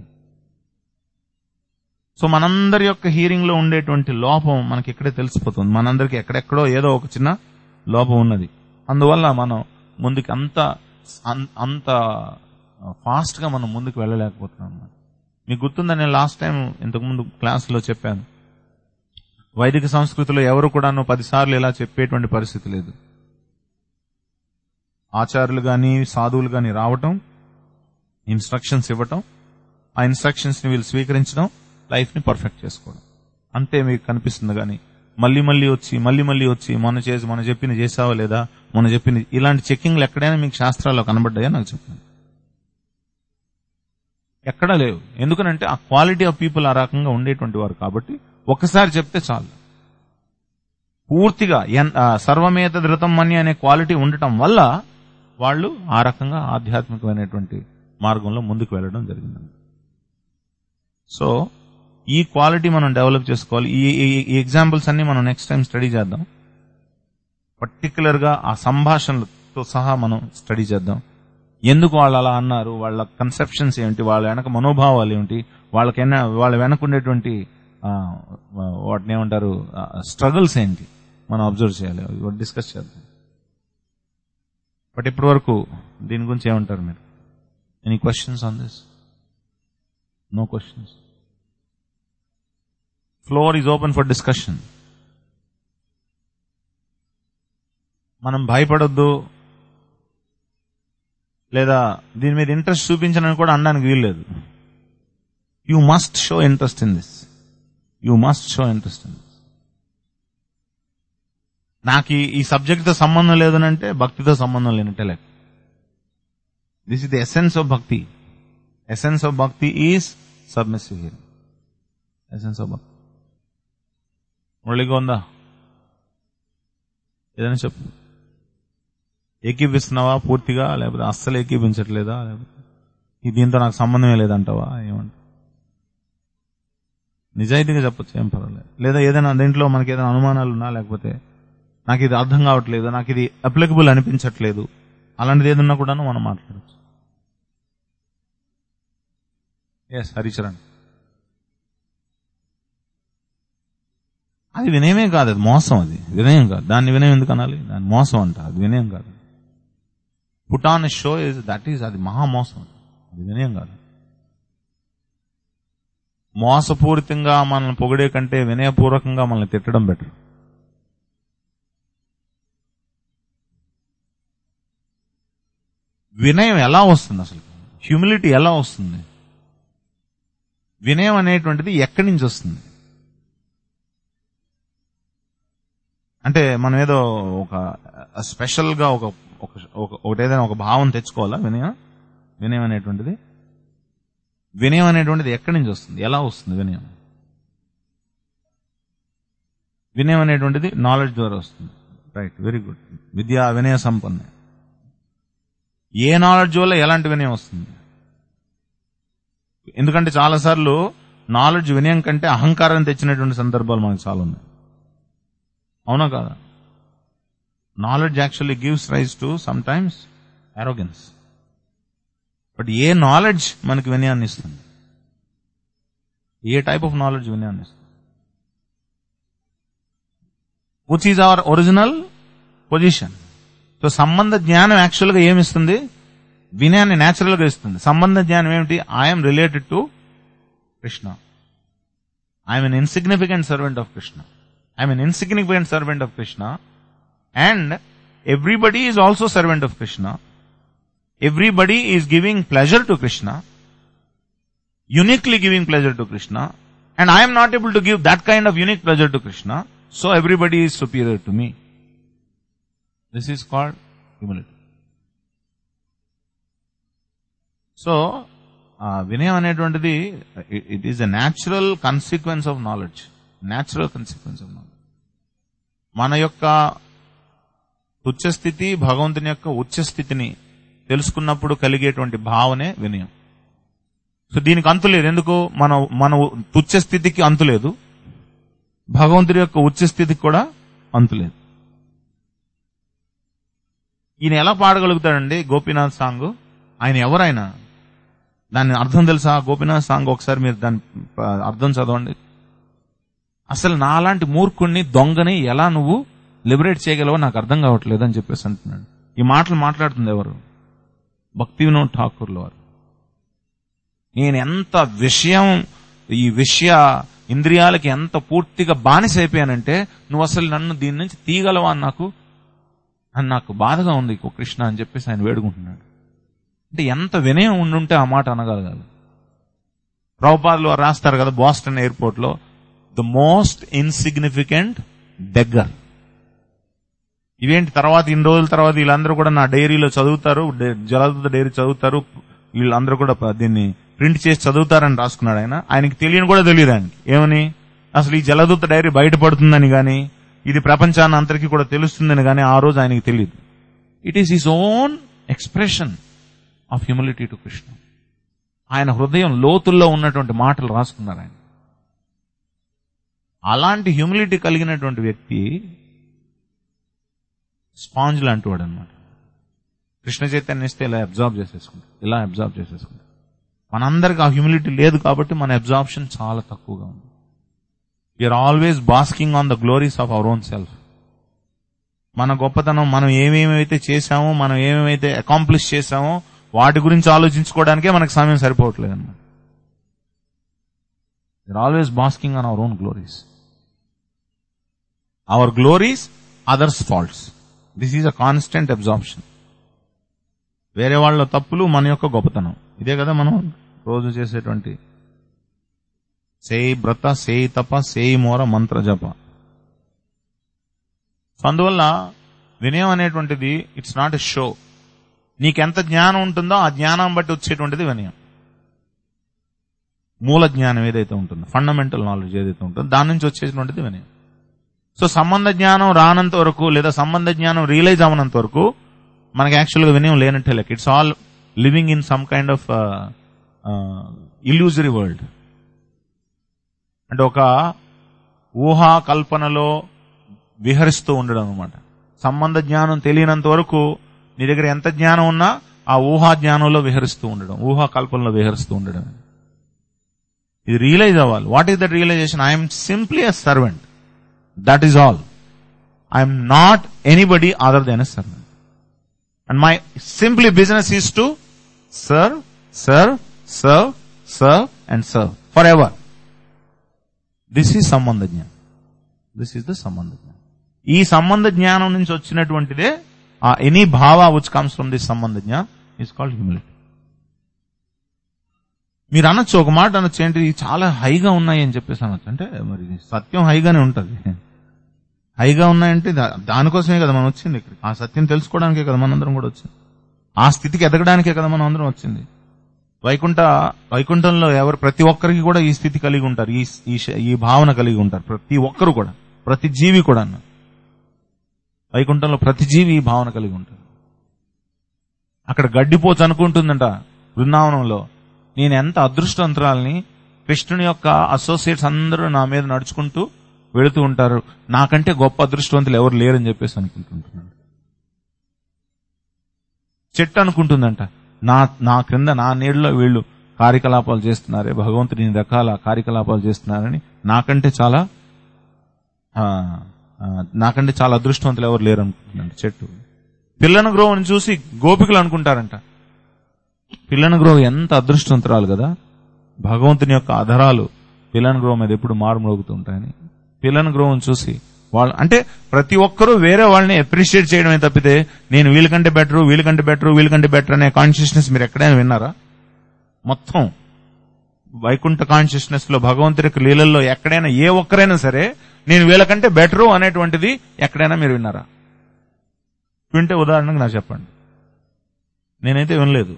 సో మనందరి యొక్క హీరింగ్ లో ఉండేటువంటి లోపం మనకి ఇక్కడే తెలిసిపోతుంది మనందరికి ఎక్కడెక్కడో ఏదో ఒక చిన్న లోపం ఉన్నది అందువల్ల మనం ముందుకు అంత అం- అంత ఫాస్ట్ గా మనం ముందుకు వెళ్ళలేకపోతున్నాం అన్నమాట. మీకు గుర్తుందా నేను లాస్ట్ టైం ఇంతకుముందు క్లాసులో చెప్పాను వైదిక సంస్కృతిలో ఎవరు కూడాను పదిసార్లు ఇలా చెప్పేటువంటి పరిస్థితి లేదు ఆచార్యులు గాని సాధువులు గాని రావటం ఇన్స్ట్రక్షన్స్ ఇవ్వటం ఆ ఇన్స్ట్రక్షన్స్ ని వీళ్ళు స్వీకరించడం లైఫ్ ని పర్ఫెక్ట్ చేసుకోవడం అంతే మీకు కనిపిస్తుంది కానీ మళ్ళీ మళ్ళీ వచ్చి మళ్ళీ మళ్ళీ వచ్చి మొన్న చేసి మొన్న చెప్పింది చేసావా లేదా మొన్న చెప్పింది ఇలాంటి చెక్కింగ్లు ఎక్కడైనా మీకు శాస్త్రాల్లో కనబడ్డాయా నాకు చెప్పండి ఎక్కడా లేవు ఎందుకనంటే ఆ క్వాలిటీ ఆఫ్ పీపుల్ ఆ రకంగా ఉండేటువంటి వారు కాబట్టి ఒకసారి చెప్తే చాలు పూర్తిగా ఎన్- ఆ, సర్వమేత ధృతం మని అనే క్వాలిటీ ఉండటం వల్ల వాళ్ళు ఆ రకంగా ఆధ్యాత్మికమైనటువంటి మార్గంలో ముందుకు వెళ్ళడం జరిగింది సో ఈ క్వాలిటీ మనం డెవలప్ చేసుకోవాలి ఈ ఈ- ఈ ఎగ్జాంపుల్స్ అన్ని మనం నెక్స్ట్ టైం స్టడీ చేద్దాం పర్టికులర్ గా ఆ సంభాషణలతో సహా మనం స్టడీ చేద్దాం ఎందుకు వాళ్ళు అలా అన్నారు వాళ్ళ కన్సెప్షన్స్ ఏంటి వాళ్ళ వెనక మనోభావాలు ఏంటి వాళ్ళకైనా వాళ్ళ వెనక ఉండేటువంటి ఆ, వాటిని ఏమంటారు స్ట్రగుల్స్ ఏంటి మనం అబ్జర్వ్ చేయాలి డిస్కస్ చేద్దాం బట్ ఇప్పటి వరకు దీని గురించి ఏమంటారు మీరు any questions on this no questions floor is open for discussion మనం భయపడొద్దు లేదా దీని మీద ఇంట్రెస్ట్ చూపించడానికి కూడా అనడానికి వీల్లేదు you must show interest in this you must show interest in this నాకు ఈ- ఈ సబ్జెక్ట్ తో సంబంధం లేదనంటే భక్తితో సంబంధం లేనట్టే లెక్క this is the essence of bhakti essence of bhakti is submissive hearing essence of bhakti మురళిగా ఉందా ఏదైనా చెప్పు ఏకీపిస్తున్నావా పూర్తిగా లేకపోతే అస్సలు ఏకీపించట్లేదా లేకపోతే ఈ దీంతో నాకు సంబంధమే లేదంటావా ఏమంట నిజాయితీగా చెప్పొచ్చు ఏం పర్వాలేదు లేదా ఏదైనా దీంట్లో మనకి ఏదైనా అనుమానాలు ఉన్నా లేకపోతే నాకు ఇది అర్థం కావట్లేదు నాకు ఇది అప్లికబుల్ అనిపించట్లేదు అలాంటిది ఏదన్నా కూడాను మనం మాట్లాడచ్చు ఎస్ హరిచరణ్ అది వినయమే కాదు అది మోసం అది వినయం కాదు దాన్ని వినయం ఎందుకు అనాలి దాన్ని మోసం అంట అది వినయం కాదు put on show is that is అది మహా మోసం అది వినయం కాదు మోసపూరితంగా మనల్ని పొగిడే కంటే వినయపూర్వకంగా మనల్ని తిట్టడం బెటర్ వినయం ఎలా వస్తుంది అసలు హ్యూమిలిటీ ఎలా వస్తుంది వినయం అనేటువంటిది ఎక్కడి నుంచి వస్తుంది అంటే మనం ఏదో ఒక స్పెషల్ గా ఒక ఒక ఒక- ఒకటేదైనా ఒక భావం తెచ్చుకోవాలా వినయం వినయం అనేటువంటిది వినయం అనేటువంటిది ఎక్కడి నుంచి వస్తుంది ఎలా వస్తుంది వినయం వినయం అనేటువంటిది నాలెడ్జ్ ద్వారా వస్తుంది రైట్ వెరీ గుడ్ విద్యా వినయ సంపన్న ఏ నాలెడ్జ్ వల్ల ఎలాంటి వినయం వస్తుంది ఎందుకంటే చాలాసార్లు నాలెడ్జ్ వినయం కంటే అహంకారం తెచ్చినటువంటి సందర్భాలు మనకు చాలా ఉన్నాయి అవునా కాదా knowledge actually gives rise to some times arrogance but ఏ నాలెడ్జ్ మనకి వినయాన్ని ఇస్తుంది ఏ టైప్ ఆఫ్ నాలెడ్జ్ వినయాన్ని ఇస్తుంది which is our original position so సంబంధ జ్ఞానం యాక్చువల్ గా ఏమిస్తుంది వినయాన్ని న్యాచురల్ గా ఇస్తుంది సంబంధ జ్ఞానం ఏమిటి I'm related to Krishna I'm an insignificant servant of Krishna I'm an insignificant servant of Krishna and everybody is also servant of Krishna everybody is giving pleasure to Krishna uniquely giving pleasure to Krishna, and I am not able to give that kind of unique pleasure to Krishna, so everybody is superior to me. This is called humility. So వినయం అనేటువంటిది it is a natural consequence of knowledge natural consequence of knowledge మన యొక్క తుచ్చ స్థితి భగవంతుని యొక్క ఉచ్చ స్థితిని తెలుసుకున్నప్పుడు కలిగేటువంటి భావనే వినయం సో దీనికి అంతు లేదు ఎందుకు మన మన తుచ్చ స్థితికి అంతు లేదు భగవంతుడి యొక్క ఉచ్చ స్థితికి కూడా అంతు లేదు ఈయన ఎలా పాడగలుగుతాడండి గోపీనాథ్ సాంగ్ ఆయన ఎవరైనా దాని అర్థం తెలుసా గోపీనాథ్ సాంగ్ ఒకసారి మీరు దాని ప- అర్థం చదవండి అసలు నాలాంటి మూర్ఖుణ్ణి దొంగని ఎలా నువ్వు లిబరేట్ చేయగలవో నాకు అర్థం కావట్లేదు అని చెప్పేసి అంటున్నాడు ఈ మాటలు మాట్లాడుతుంది ఎవరు భక్తి వినోద్ ఠాకూర్ల వారు నేను ఎంత విషయం ఈ విషయ ఇంద్రియాలకి ఎంత పూర్తిగా బానిస అయిపోయానంటే నువ్వు అసలు నన్ను దీని నుంచి తీయగలవా అని నాకు అని నాకు బాధగా ఉంది ఓ కృష్ణ అని చెప్పేసి ఆయన వేడుకుంటున్నాడు అంటే ఎంత వినయం ఉండుంటే ఆ మాట అనగలగాలి ప్రభుపాదులు వారు రాస్తారు కదా బాస్టన్ ఎయిర్పోర్ట్ లో ద మోస్ట్ ఇన్సిగ్నిఫికెంట్ బెగ్గర్ ఇవేంటి తర్వాత ఇన్ని రోజుల తర్వాత వీళ్ళందరూ కూడా నా డైరీలో చదువుతారు డే- జలదూత డైరీ చదువుతారు వీళ్ళందరూ కూడా ప- దీన్ని ప్రింట్ చేసి చదువుతారని రాసుకున్నాడు ఆయన ఆయనకి తెలియని కూడా తెలియదు ఆయనకి ఏమని అసలు ఈ జలదూత డైరీ బయటపడుతుందని గాని ఇది ప్రపంచాన్ని అందరికీ కూడా తెలుస్తుందని గాని ఆ రోజు ఆయనకి తెలియదు it is his own expression of humility to Krishna ఆయన హృదయం లోతుల్లో ఉన్నటువంటి మాటలు రాసుకున్నారు ఆయన అలాంటి హ్యూమిలిటీ కలిగినటువంటి వ్యక్తి స్పాంజ్ లాంటి వాడు అనమాట కృష్ణ చైతన్య ఇస్తే ఇలా అబ్జార్బ్ చేసేసుకుంటాం ఇలా అబ్జార్బ్ చేసేసుకుంటాం మనందరికి ఆ హ్యూమిలిటీ లేదు కాబట్టి మన అబ్జార్ప్షన్ చాలా తక్కువగా ఉంది we're always basking on the glories of our own self మన గొప్పతనం మనం ఏమేమైతే చేశామో మనం ఏమేమైతే అకాంప్లిష్ చేశామో వాటి గురించి ఆలోచించుకోవడానికే మనకు సమయం సరిపోవట్లేదు అనమాట we're always basking on our own glories our glories others' faults this is a constant absorption వేరే వాళ్ళ తప్పులు మన యొక్క గొప్పతనం ఇదే కదా మనం రోజు చేసేటువంటి సేయి వ్రత సేయి తప సేయి మోర మంత్ర జప సో అందువల్ల వినయం అనేటువంటిది ఇట్స్ నాట్ ఎ షో నీకెంత జ్ఞానం ఉంటుందో ఆ జ్ఞానం బట్టి వచ్చేటువంటిది వినయం మూల జ్ఞానం ఏదైతే ఉంటుందో ఫండమెంటల్ నాలెడ్జ్ ఏదైతే ఉంటుందో దాని నుంచి వచ్చేటువంటిది వినయం సో సంబంధ జ్ఞానం రానంత వరకు లేదా సంబంధ జ్ఞానం రియలైజ్ అవనంత వరకు మనకి యాక్చువల్ గా వినయం లేనట్టే లెక్క it's all living in some kind of illusory world అంటే ఒక ఊహా కల్పనలో విహరిస్తూ ఉండడం అనమాట సంబంధ జ్ఞానం తెలియనంత వరకు నీ దగ్గర ఎంత జ్ఞానం ఉన్నా ఆ ఊహా జ్ఞానంలో విహరిస్తూ ఉండడం ఊహా కల్పనలో విహరిస్తూ ఉండడం ఇది రియలైజ్ అవ్వాలి what is that realisation I'm simply a servant that is all I'm not anybody other than a servant and my simply business is to serve serve serve serve and serve for ever this is సంబంధ జ్ఞానం this is the సంబంధ జ్ఞానం ఈ సంబంధ జ్ఞానం నుంచి వచ్చినటువంటిదే ఆ any భావ విచ్ కమ్స్ ఫ్రమ్ దిస్ సంబంధ జ్ఞానం ఈస్ కాల్డ్ హ్యూమిలిటీ మీరు అనొచ్చు ఒక మాట అనొచ్చు ఏంటి ఇవి చాలా హైగా ఉన్నాయి అని చెప్పేసి అనొచ్చు అంటే మరి సత్యం హైగానే ఉంటది హైగా ఉన్నాయంటే దా- దానికోసమే కదా మనం వచ్చింది ఇక్కడ ఆ సత్యం తెలుసుకోవడానికే కదా మనందరం కూడా వచ్చింది ఆ స్థితికి ఎదగడానికే కదా మనం అందరం వచ్చింది వైకుంఠ వైకుంఠంలో ఎవరు ప్రతి ఒక్కరికి కూడా ఈ స్థితి కలిగి ఉంటారు ఈ ఈ శ- ఈ భావన కలిగి ఉంటారు ప్రతి ఒక్కరు కూడా ప్రతి జీవి కూడా అన్న వైకుంఠంలో ప్రతి జీవి ఈ భావన కలిగి ఉంటారు అక్కడ గడ్డిపోచు అనుకుంటుందంట బృందావనంలో నేను ఎంత అదృష్టవంతురాల్ని కృష్ణుని యొక్క అసోసియేట్స్ అందరూ నా మీద నడుచుకుంటూ వెళుతూ ఉంటారు నాకంటే గొప్ప అదృష్టవంతులు ఎవరు లేరని చెప్పేసి అనుకుంటుంటున్నాను చెట్టు అనుకుంటుందంట నా నా క్రింద నా నీడలో వీళ్ళు కార్యకలాపాలు చేస్తున్నారే భగవంతుడు ఇన్ని రకాల కార్యకలాపాలు చేస్తున్నారని నాకంటే చాలా ఆ, ఆ, నాకంటే చాలా అదృష్టవంతులు ఎవరు లేరు అనుకుంటున్నాను చెట్టు పిల్లను గ్రోవ్ని చూసి గోపికలు అనుకుంటారంట పిల్లను గ్రోవ్ ఎంత అదృష్టవంతురాలు కదా భగవంతుని యొక్క అధరాలు పిల్లను గ్రోవ్ మీద ఎప్పుడు మారుమోగుతూ ఉంటాయని పిల్లను గ్రోవ్ని చూసి వాళ్ళు అంటే ప్రతి ఒక్కరూ వేరే వాళ్ళని అప్రిషియేట్ చేయడమే తప్పితే నేను వీళ్ళకంటే బెటర్ వీళ్ళకంటే బెటర్ వీళ్ళకంటే బెటర్ అనే కాన్షియస్నెస్ మీరు ఎక్కడైనా విన్నారా మొత్తం వైకుంఠ కాన్షియస్నెస్ లో భగవంతుడి యొక్క లీలల్లో ఎక్కడైనా ఏ ఒక్కరైనా సరే నేను వీళ్ళకంటే బెటరు అనేటువంటిది ఎక్కడైనా మీరు విన్నారా వింటే ఉదాహరణకు నాకు చెప్పండి నేనైతే వినలేదు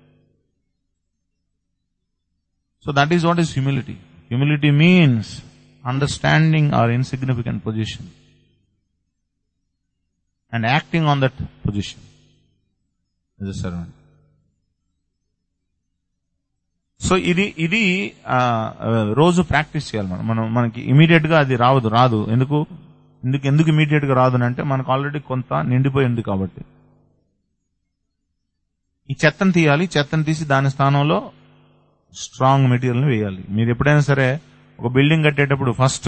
so that is what is humility humility means understanding our insignificant position and acting on that position as servant so ఇది ఇది ఆ, ఆ, రోజు ప్రాక్టీస్ చేయాలి మనం మనం మనకి ఇమీడియట్ గా అది రావదు రాదు ఎందుకు ఎందుకు ఎందుకు ఇమీడియట్ గా రాదు అంటే మనకు ఆల్రెడీ కొంత నిండిపోయింది కాబట్టి ఈ చెత్తను తీయాలి చెత్తను తీసి దాని స్థానంలో స్ట్రాంగ్ మెటీరియల్ ని వేయాలి మీరు ఎప్పుడైనా సరే ఒక బిల్డింగ్ కట్టేటప్పుడు ఫస్ట్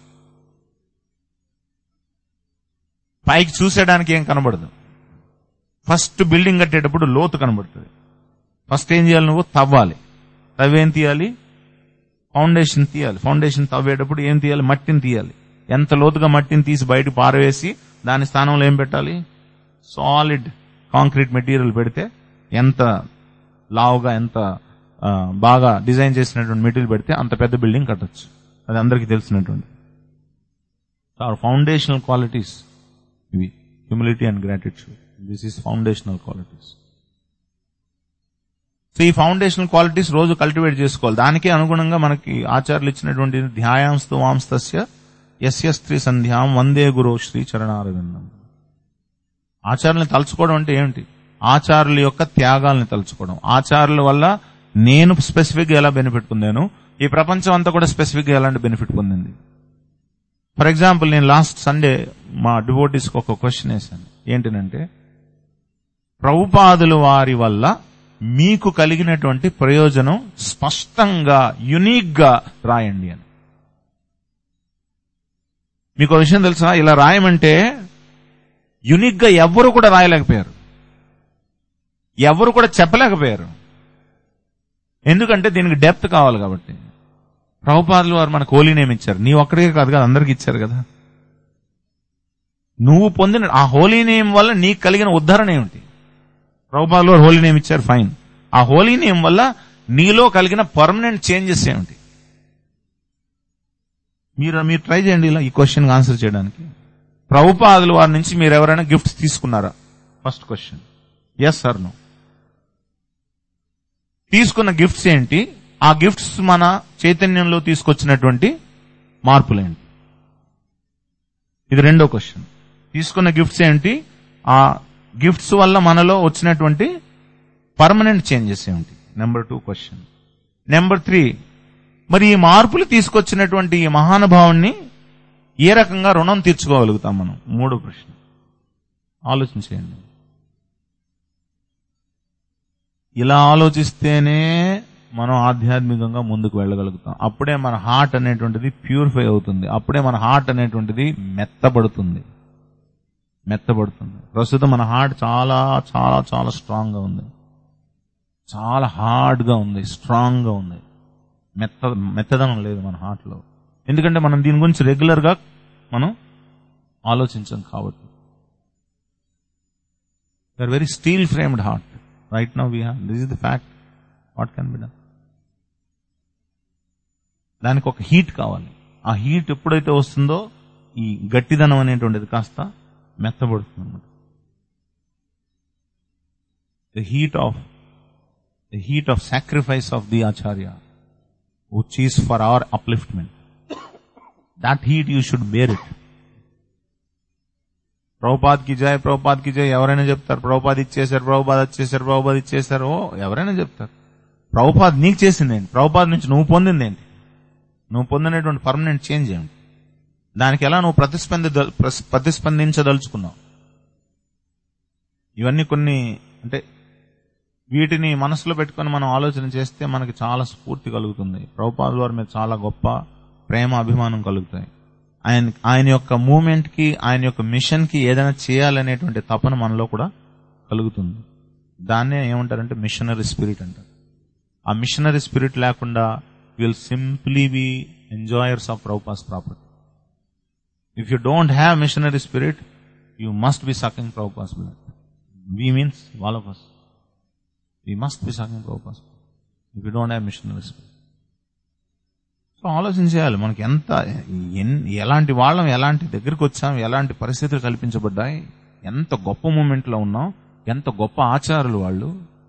పైకి చూసేయడానికి ఏం కనబడదు ఫస్ట్ బిల్డింగ్ కట్టేటప్పుడు లోతు కనబడుతుంది ఫస్ట్ ఏం చేయాలి నువ్వు తవ్వాలి తవ్వేం తీయాలి ఫౌండేషన్ తీయాలి ఫౌండేషన్ తవ్వేటప్పుడు ఏం తీయాలి మట్టిని తీయాలి ఎంత లోతుగా మట్టిని తీసి బయట పారవేసి దాని స్థానంలో ఏం పెట్టాలి సాలిడ్ కాంక్రీట్ మెటీరియల్ పెడితే ఎంత లావుగా ఎంత ఆ, బాగా డిజైన్ చేసినటువంటి మెటీరియల్ పెడితే అంత పెద్ద బిల్డింగ్ కట్టొచ్చు అది అందరికీ తెలిసినటువంటి ఆర్ ఫౌండేషనల్ క్వాలిటీస్ ఇవి humility and gratitude this is foundational qualities so ఈ ఫౌండేషనల్ క్వాలిటీస్ రోజు కల్టివేట్ చేసుకోవాలి దానికి అనుగుణంగా మనకి ఆచార్యులు ఇచ్చినటువంటి ధ్యాయాంస్తు వాంస్తస్య యస్య స్త్రీ సంధ్యాం వందే గురు శ్రీ చరణారవిందం ఆచార్యుల్ని తలుచుకోవడం అంటే ఏమిటి ఆచార్యుల యొక్క త్యాగాల్ని తలుచుకోవడం ఆచార్యుల వల్ల నేను స్పెసిఫిక్ గా ఎలా బెనిఫిట్ పొందాను ఈ ప్రపంచం అంతా కూడా స్పెసిఫిక్ గా ఎలాంటి బెనిఫిట్ పొందింది ఫర్ ఎగ్జాంపుల్ నేను లాస్ట్ సండే మా డివోటీస్ కి ఒక క్వశ్చన్ వేశాను ఏంటంటే ప్రభుపాదుల వారి వల్ల మీకు కలిగినటువంటి ప్రయోజనం స్పష్టంగా యునిక్ గా రాయండి అని మీకు ఒక విషయం తెలుసా ఇలా రాయమంటే యునిక్ గా ఎవ్వరు కూడా రాయలేకపోయారు ఎవరు కూడా చెప్పలేకపోయారు ఎందుకంటే దీనికి డెప్త్ కావాలి కాబట్టి ప్రభుపాదులు వారు మనకు హోలీ నేమ్ ఇచ్చారు నీ ఒక్కడికే కాదు కదా అందరికి ఇచ్చారు కదా నువ్వు పొందిన ఆ హోలీ నేమ్ వల్ల నీకు కలిగిన ఉద్ధరణ ఏమిటి ప్రభుపాదులు వారు హోలీ నేమ్ ఇచ్చారు ఫైన్ ఆ హోలీ నేమ్ వల్ల నీలో కలిగిన పర్మనెంట్ చేంజెస్ ఏమిటి మీరు మీరు ట్రై చేయండి ఇలా ఈ క్వశ్చన్ ఆన్సర్ చేయడానికి ప్రభుపాదుల వారి నుంచి మీరు ఎవరైనా గిఫ్ట్స్ తీసుకున్నారా first question yes sir no తీసుకున్న గిఫ్ట్స్ ఏంటి ఆ గిఫ్ట్స్ మన చైతన్యంలో తీసుకొచ్చినటువంటి మార్పులేంటి ఇది రెండో క్వశ్చన్ తీసుకున్న గిఫ్ట్స్ ఏంటి ఆ గిఫ్ట్స్ వల్ల మనలో వచ్చినటువంటి పర్మనెంట్ చేంజెస్ ఏమిటి number two question number three మరి ఈ మార్పులు తీసుకొచ్చినటువంటి ఈ మహానుభావుణ్ణి ఏ రకంగా రుణం తీర్చుకోగలుగుతాం మనం మూడో ప్రశ్న ఆలోచించేయండి ఇలా ఆలోచిస్తేనే మనం ఆధ్యాత్మికంగా ముందుకు వెళ్ళగలుగుతాం అప్పుడే మన హార్ట్ అనేటువంటిది ప్యూరిఫై అవుతుంది అప్పుడే మన హార్ట్ అనేటువంటిది మెత్తబడుతుంది మెత్తబడుతుంది ప్రస్తుతం మన హార్ట్ చాలా చాలా చాలా స్ట్రాంగ్ గా ఉంది చాలా హార్డ్ గా ఉంది స్ట్రాంగ్ గా ఉంది మెత్త మెత్తదనం లేదు మన హార్ట్ లో ఎందుకంటే మనం దీని గురించి రెగ్యులర్ గా మనం ఆలోచించాం కాబట్టి our very steel framed heart right now we have this is the fact what can be done దానికి ఒక హీట్ కావాలి ఆ హీట్ ఎప్పుడైతే వస్తుందో ఈ గట్టిదనం అనేటువంటిది కాస్త మెత్తబడుతుంది అనమాట the heat of the heat of sacrifice of the acharya which is for our upliftment that heat you should bear it Prabhupad కి జయ ప్రభుపాద్ కి జయ ఎవరైనా చెప్తారు ప్రభుపాద్ ఇచ్చేశారు ప్రభుపాద్ వచ్చేసారు ప్రభుపాద్ ఇచ్చేశారు ఓ ఎవరైనా చెప్తారు ప్రభుపాద్ నీకు చేసిందేంటి ప్రభుపాద్ నుంచి నువ్వు పొందిందేంటి నువ్వు పొందినటువంటి పర్మనెంట్ చేంజ్ ఏమిటి దానికి ఎలా నువ్వు ప్రతిస్పంది ప్రతిస్పందించదలుచుకున్నావు ఇవన్నీ కొన్ని అంటే వీటిని మనసులో పెట్టుకొని మనం ఆలోచన చేస్తే మనకి చాలా స్ఫూర్తి కలుగుతుంది ప్రభుపాదుల వారి మీద చాలా గొప్ప ప్రేమ అభిమానం కలుగుతాయి ఆయన ఆయన యొక్క మూమెంట్ కి ఆయన యొక్క మిషన్ కి ఏదైనా చేయాలనేటువంటి తపన మనలో కూడా కలుగుతుంది దాన్నే ఏమంటారంటే మిషనరీ స్పిరిట్ అంటారు ఆ మిషనరీ స్పిరిట్ లేకుండా will simply be enjoyers of Prabhupad's property if you don't have missionary spirit you must be sucking Prabhupad's blood we means all of us we must be sucking Prabhupad's if you don't have missionary spirit so ఆలోచన చేయాలి మనకి ఎంత ఎన్- ఎలాంటి వాళ్ళం ఎలాంటి దగ్గరికి వచ్చాం ఎలాంటి పరిస్థితులు కల్పించబడ్డాయి ఎంత గొప్ప మూమెంట్ లో ఉన్నాం ఎంత గొప్ప ఆచారులు వాళ్ళు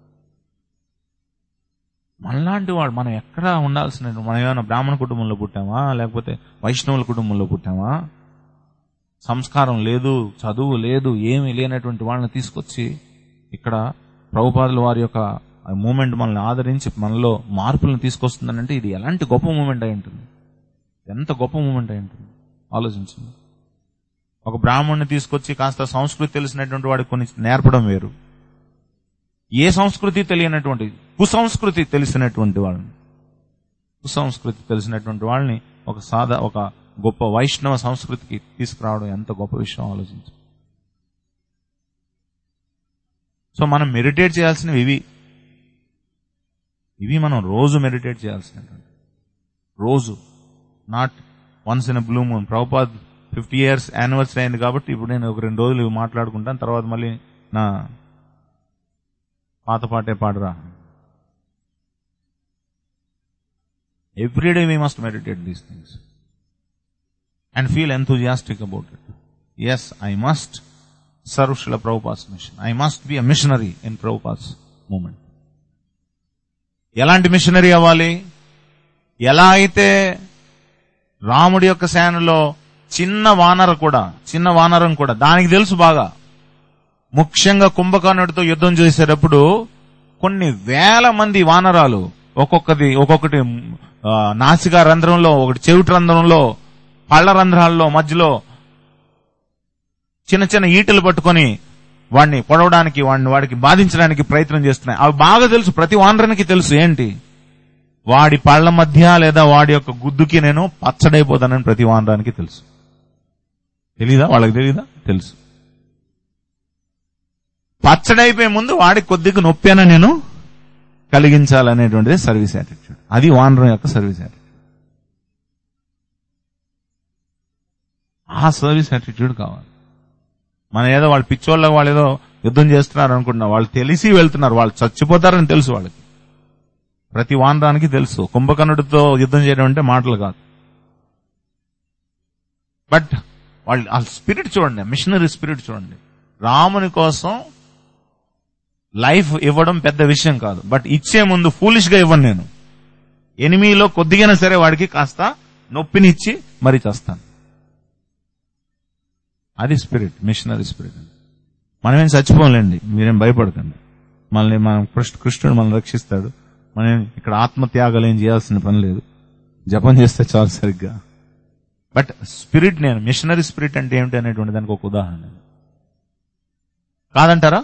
మనలాంటి వాడు మనం ఎక్కడ ఉండాల్సిన మనం ఏమైనా బ్రాహ్మణ కుటుంబంలో పుట్టామా లేకపోతే వైష్ణవుల కుటుంబంలో పుట్టామా సంస్కారం లేదు చదువు లేదు ఏమీ లేనటువంటి వాళ్ళని తీసుకొచ్చి ఇక్కడ ప్రభుపాదుల వారి యొక్క మూమెంట్ మనల్ని ఆదరించి మనలో మార్పులను తీసుకొస్తుందనంటే ఇది ఎలాంటి గొప్ప మూమెంట్ అయి ఉంటుంది ఎంత గొప్ప మూమెంట్ అయి ఉంటుంది ఆలోచించండి ఒక బ్రాహ్మణ్ణి తీసుకొచ్చి కాస్త సంస్కృతి తెలిసినటువంటి వాడికి కొన్ని నేర్పడం వేరు ఏ సంస్కృతి తెలియనటువంటి కుసంస్కృతి తెలిసినటువంటి వాళ్ళని కుసంస్కృతి తెలిసినటువంటి వాళ్ళని ఒక సాదా ఒక గొప్ప వైష్ణవ సంస్కృతికి తీసుకురావడం ఎంత గొప్ప విషయం ఆలోచించు సో మనం మెడిటేట్ చేయాల్సినవి ఇవి ఇవి మనం రోజు మెడిటేట్ చేయాల్సినటువంటి రోజు not once in blue moon Prabhupad fifty years anniversary అయింది కాబట్టి ఇప్పుడు నేను ఒక రెండు రోజులు ఇవి మాట్లాడుకుంటాను తర్వాత మళ్ళీ నా పాత పాటే పాడరా every day we must meditate these things and feel enthusiastic about it yes I must serve Srila Prabhupad's mission I must be a missionary in Prabhupad's movement ఎలాంటి మిషనరీ అవ్వాలి ఎలా అయితే రాముడి యొక్క సేనలో చిన్న వానర కూడా చిన్న వానరం కూడా దానికి తెలుసు బాగా ముఖ్యంగా కుంభకర్ణుడితో యుద్ధం చేసేటప్పుడు కొన్ని వేల మంది వానరాలు ఒక్కొక్కది ఒక్కొక్కటి ఆ, నాసికా రంధ్రంలో ఒకటి చెవిటి రంధ్రంలో పళ్ళ రంధ్రాల్లో మధ్యలో చిన్న చిన్న ఈటలు పట్టుకొని వాడిని పొడవడానికి వాడిని వాడికి బాధించడానికి ప్రయత్నం చేస్తున్నాయి అవి బాగా తెలుసు ప్రతి వానరానికి తెలుసు ఏంటి వాడి పళ్ళ మధ్య లేదా వాడి యొక్క గుద్దుకి నేను పచ్చడైపోతానని ప్రతి వానరానికి తెలుసు తెలీదా వాళ్ళకి తెలీదా తెలుసు పచ్చడైపోయే ముందు వాడికి కొద్దిగా నొప్పాన నేను కలిగించాలనేటువంటిది సర్వీస్ యాటిట్యూడ్ అది వానరం యొక్క సర్వీస్ యాటిట్యూడ్ ఆ సర్వీస్ యాటిట్యూడ్ కావాలి మన ఏదో వాళ్ళు పిచ్చోళ్ళ వాళ్ళు ఏదో యుద్ధం చేస్తున్నారు అనుకుంటున్నారు వాళ్ళు తెలిసి వెళ్తున్నారు వాళ్ళు చచ్చిపోతారని తెలుసు వాళ్ళకి ప్రతి వానరానికి తెలుసు కుంభకర్ణుడితో యుద్ధం చేయడం అంటే మాటలు కాదు బట్ వాళ్ళు ఆ స్పిరిట్ చూడండి మిషనరీ స్పిరిట్ చూడండి రాముని కోసం లైఫ్ ఇవ్వడం పెద్ద విషయం కాదు బట్ ఇచ్చే ముందు ఫూలిష్ గా ఇవ్వను నేను ఎనిమిలో కొద్దిగైనా సరే వాడికి కాస్త నొప్పినిచ్చి మరీ చేస్తాను అది స్పిరిట్ మిషనరీ స్పిరిట్ మనమేం చచ్చిపోలేండి మీరేం భయపడకండి మనల్ని మన కృష్ణ కృష్ణుడు మనల్ని రక్షిస్తాడు మనం ఇక్కడ ఆత్మత్యాగాలు ఏం చేయాల్సిన పని లేదు జపం చేస్తే చాలు సరిగ్గా బట్ స్పిరిట్ నేను మిషనరీ స్పిరిట్ అంటే ఏమిటి అనేటువంటి దానికి ఒక ఉదాహరణ కాదంటారా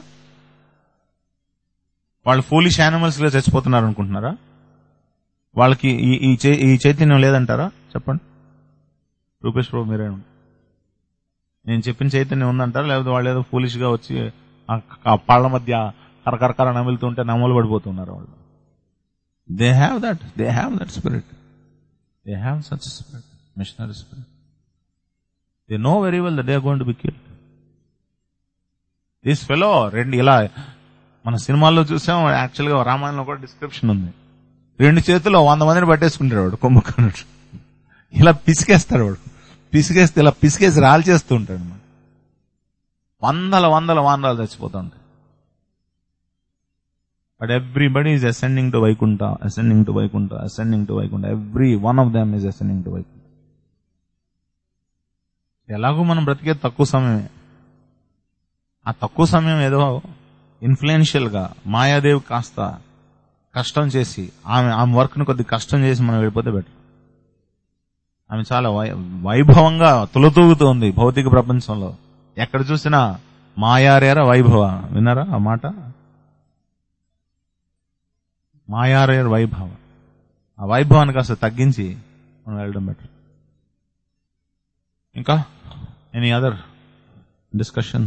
వాళ్ళు ఫూలిష్ యానిమల్స్ గా చచ్చిపోతున్నారు అనుకుంటున్నారా వాళ్ళకి ఈ ఈ చై- ఈ చైతన్యం లేదంటారా చెప్పండి రూపేష్ ప్రభు మీరే నేను చెప్పిన చైతన్యం ఉందంటారా లేకపోతే వాళ్ళు ఏదో ఫూలిష్ గా వచ్చి ఆ ఆ పళ్ళ మధ్య కరకరకర నమిలుతుంటే నమ్మలు పడిపోతున్నారు వాళ్ళు they have that they have that spirit they have such spirit missionary spirit they know very well they are going to be killed this fellow రెండు ఇలా మన సినిమాల్లో చూసాం యాక్చువల్ గా రామాయణంలో కూడా డిస్క్రిప్షన్ ఉంది రెండు చేతుల్లో వంద మందిని పట్టేసుకుంటాడు వాడు కుంభకర్ణుడు ఇలా పిసికేస్తాడు వాడు పిసికేస్తే ఇలా పిసికేసి రాల్ చేస్తూ ఉంటాడు అన్నమాట. వందల వందల వానరాలు చచ్చిపోతూ ఉంటాయి but everybody is ascending to Vaikuntha ascending to Vaikuntha ascending to Vaikuntha every one of them is ascending to Vaikuntha ఎలాగో మనం బ్రతికేది తక్కువ సమయమే ఆ తక్కువ సమయం ఏదో ఇన్ఫ్లుయెన్షియల్ గా మాయాదేవి కాస్త కష్టం చేసి ఆమె ఆమె వర్క్ ను కొద్ది కష్టం చేసి మనం వెళ్ళిపోతే బెటర్ ఆమె చాలా వై- వైభవంగా తులతూగుతోంది భౌతిక ప్రపంచంలో ఎక్కడ చూసినా మాయారేర వైభవ విన్నారా ఆ మాట మాయారేర్ వైభవం ఆ వైభవాన్ని కాస్త తగ్గించి మనం వెళ్ళడం బెటర్ ఇంకా ఎనీ అదర్ డిస్కషన్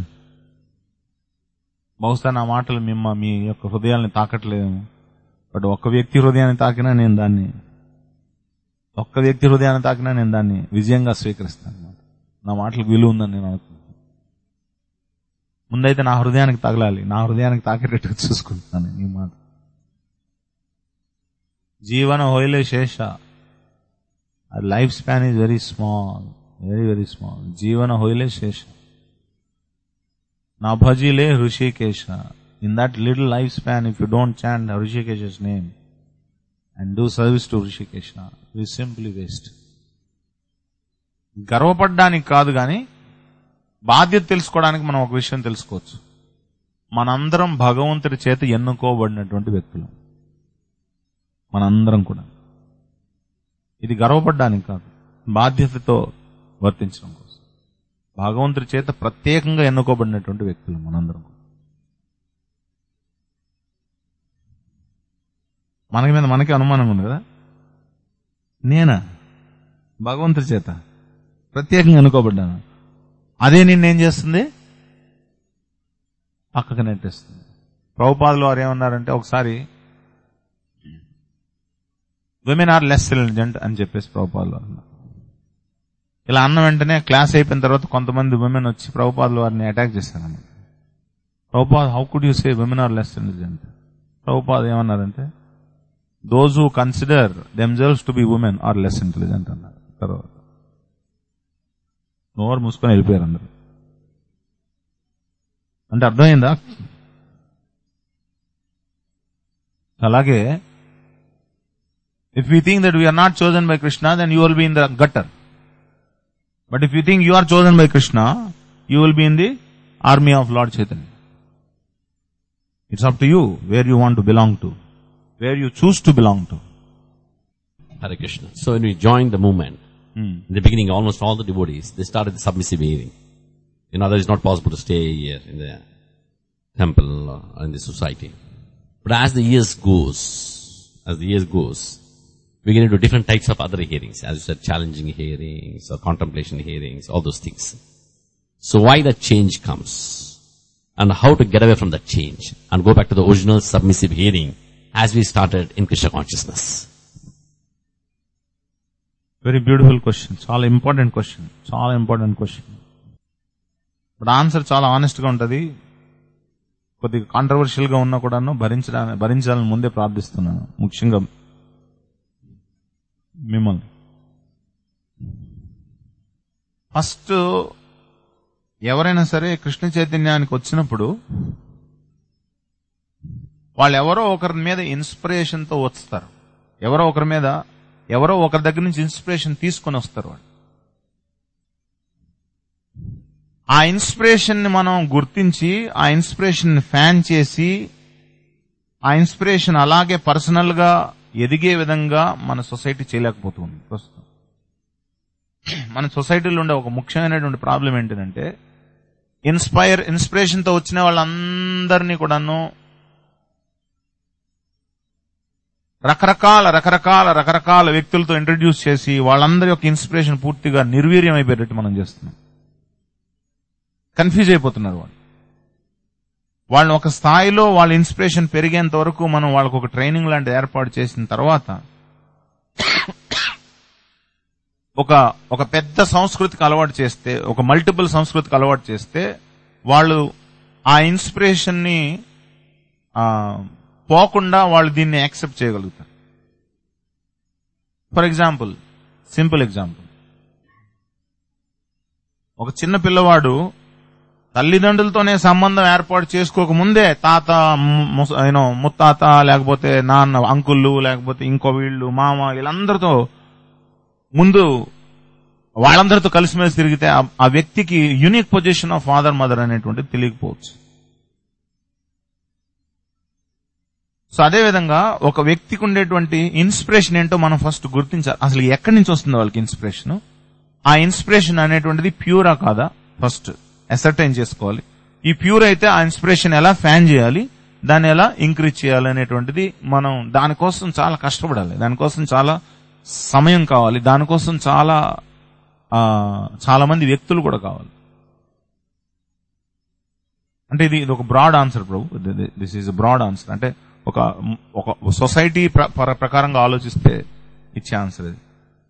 బహుశా నా మాటలు మిమ్మ మీ యొక్క హృదయాల్ని తాకట్లేదేమో బట్ ఒక్క వ్యక్తి హృదయాన్ని తాకినా నేను దాన్ని ఒక్క వ్యక్తి హృదయాన్ని తాకినా నేను దాన్ని విజయంగా స్వీకరిస్తాను అన్నమాట. నా మాటలకు విలువ ఉందని నేను అనుకుంటున్నాను ముందైతే నా హృదయానికి తగలాలి నా హృదయానికి తాకేటట్టుగా చూసుకుంటున్నాను ఈ మాట జీవన హోయిలే శేష life span is very small very very small జీవన హోయిలే శేష నా భజిలే హృషికేశ in that little life span if you don't chant Hrishikesha's name and do service to Hrishikesha you simply waste గర్వపడ్డానికి కాదు కానీ బాధ్యత తెలుసుకోవడానికి మనం ఒక విషయం తెలుసుకోవచ్చు మనందరం భగవంతుడి చేత ఎన్నుకోబడినటువంటి వ్యక్తులు మనందరం కూడా ఇది గర్వపడ్డానికి కాదు బాధ్యతతో వర్తించడం కోసం భగవంతుడి చేత ప్రత్యేకంగా ఎన్నుకోబడినటువంటి వ్యక్తులు మనందరం కూడా. మనకి మీద మనకి అనుమానం ఉంది కదా నేనా భగవంతుడి చేత ప్రత్యేకంగా ఎన్నుకోబడ్డాను అదే నిన్నేం చేస్తుంది పక్కకు నెట్టేస్తుంది ప్రభుపాదులు వారు ఏమన్నారంటే ఒకసారి విమెన్ ఆర్ లెస్ ఇంటెలిజెంట్ అని చెప్పేసి ప్రభుపాదులు వారు అన్నారు ఇలా అన్న వెంటనే క్లాస్ అయిపోయిన తర్వాత కొంతమంది విమెన్ వచ్చి ప్రభుపాదులు వారిని అటాక్ చేశారన్నమాట Prabhupad how could you say women are less intelligent Prabhupad ఏమన్నారంటే those who consider themselves to be women are less intelligent అన్నారు తర్వాత నోరు మూసుకొని వెళ్ళిపోయారు అందరు అంటే అర్థమైందా అలాగే if you think that we're not chosen by Krishna then you will be in the gutter but if you think you are chosen by Krishna you will be in the army of Lord Chaitanya it's up to you where you want to belong to where you choose to belong to Hare Krishna. So when we joined the movement, in the beginning, almost all the devotees, they started the submissive behaving. You know, that it's not possible to stay here in the temple or in the society. But as the years goes, as the years goes, we get into different types of other hearings, as you said, challenging hearings or contemplation hearings, all those things. So why that change comes and how to get away from that change and go back to the original submissive hearing as we started in Krishna consciousness. Very beautiful question చాలా important question చాలా important question ఇప్పుడు answer చాలా honest గా ఉంటది కొద్దిగా controversial గా ఉన్నా కూడాను భరించడానికి భరించాలని ముందే ప్రార్థిస్తున్నాను ముఖ్యంగా మిమ్మల్ని ఫస్ట్ ఎవరైనా సరే కృష్ణ చైతన్యానికి వచ్చినప్పుడు వాళ్ళు ఎవరో ఒకరి మీద ఇన్స్పిరేషన్ తో వస్తారు ఎవరో ఒకరి మీద ఎవరో ఒకరి దగ్గర నుంచి ఇన్స్పిరేషన్ తీసుకొని వస్తారు వాళ్ళు ఆ ఇన్స్పిరేషన్ ని మనం గుర్తించి ఆ ఇన్స్పిరేషన్ ని ఫ్యాన్ చేసి ఆ ఇన్స్పిరేషన్ అలాగే పర్సనల్ గా ఎదిగే విధంగా మన సొసైటీ చేయలేకపోతుంది ప్రస్తుతం మన సొసైటీలో ఉండే ఒక ముఖ్యమైనటువంటి ప్రాబ్లం ఏంటంటే ఇన్స్పైర్ ఇన్స్పిరేషన్ తో వచ్చిన వాళ్ళందరినీ కూడాను రకరకాల రకరకాల రకరకాల వ్యక్తులతో ఇంట్రడ్యూస్ చేసి వాళ్ళందరి యొక్క ఇన్స్పిరేషన్ పూర్తిగా నిర్వీర్యం అయిపోయేటట్టు మనం చేస్తున్నాం కన్ఫ్యూజ్ అయిపోతున్నారు వాళ్ళు వాళ్ళని ఒక స్థాయిలో వాళ్ళ ఇన్స్పిరేషన్ పెరిగేంత వరకు మనం వాళ్ళకు ఒక ట్రైనింగ్ లాంటిది ఏర్పాటు చేసిన తర్వాత ఒక ఒక పెద్ద సంస్కృతికి అలవాటు చేస్తే ఒక మల్టిపుల్ సంస్కృతికి అలవాటు చేస్తే వాళ్ళు ఆ ఇన్స్పిరేషన్ ని ఆ, పోకుండా వాళ్ళు దీన్ని యాక్సెప్ట్ చేయగలుగుతారు ఫర్ ఎగ్జాంపుల్ సింపుల్ ఎగ్జాంపుల్ ఒక చిన్న పిల్లవాడు తల్లిదండ్రులతోనే సంబంధం ఏర్పాటు చేసుకోక ముందే తాత యూనో ముత్తాత లేకపోతే నాన్న అంకుళ్ళు లేకపోతే ఇంకో వీళ్ళు మామ వీళ్ళందరితో ముందు వాళ్ళందరితో కలిసిమెలిసి తిరిగితే ఆ- ఆ వ్యక్తికి unique position of father mother అనేటువంటిది తెలియకపోవచ్చు సో అదే విధంగా ఒక వ్యక్తికి ఉండేటువంటి ఇన్స్పిరేషన్ ఏంటో మనం ఫస్ట్ గుర్తించాలి అసలు ఎక్కడి నుంచి వస్తుంది వాళ్ళకి ఇన్స్పిరేషన్ ఆ ఇన్స్పిరేషన్ అనేటువంటిది ప్యూరా కాదా ఫస్ట్ అసర్టైన్ చేసుకోవాలి ఈ ప్యూర్ అయితే ఆ ఇన్స్పిరేషన్ ఎలా ఫ్యాన్ చేయాలి దాన్ని ఎలా ఇంక్రీజ్ చేయాలనేటువంటిది మనం దానికోసం చాలా కష్టపడాలి దానికోసం చాలా సమయం కావాలి దానికోసం చాలా ఆ, చాలా మంది వ్యక్తులు కూడా కావాలి అంటే ఇది ఇది ఒక broad answer prabhu this is broad answer అంటే ఒక ఒక సొసైటీ ప్ర- ప్ర- ప్రకారంగా ఆలోచిస్తే ఇచ్చే ఆన్సర్ ఇది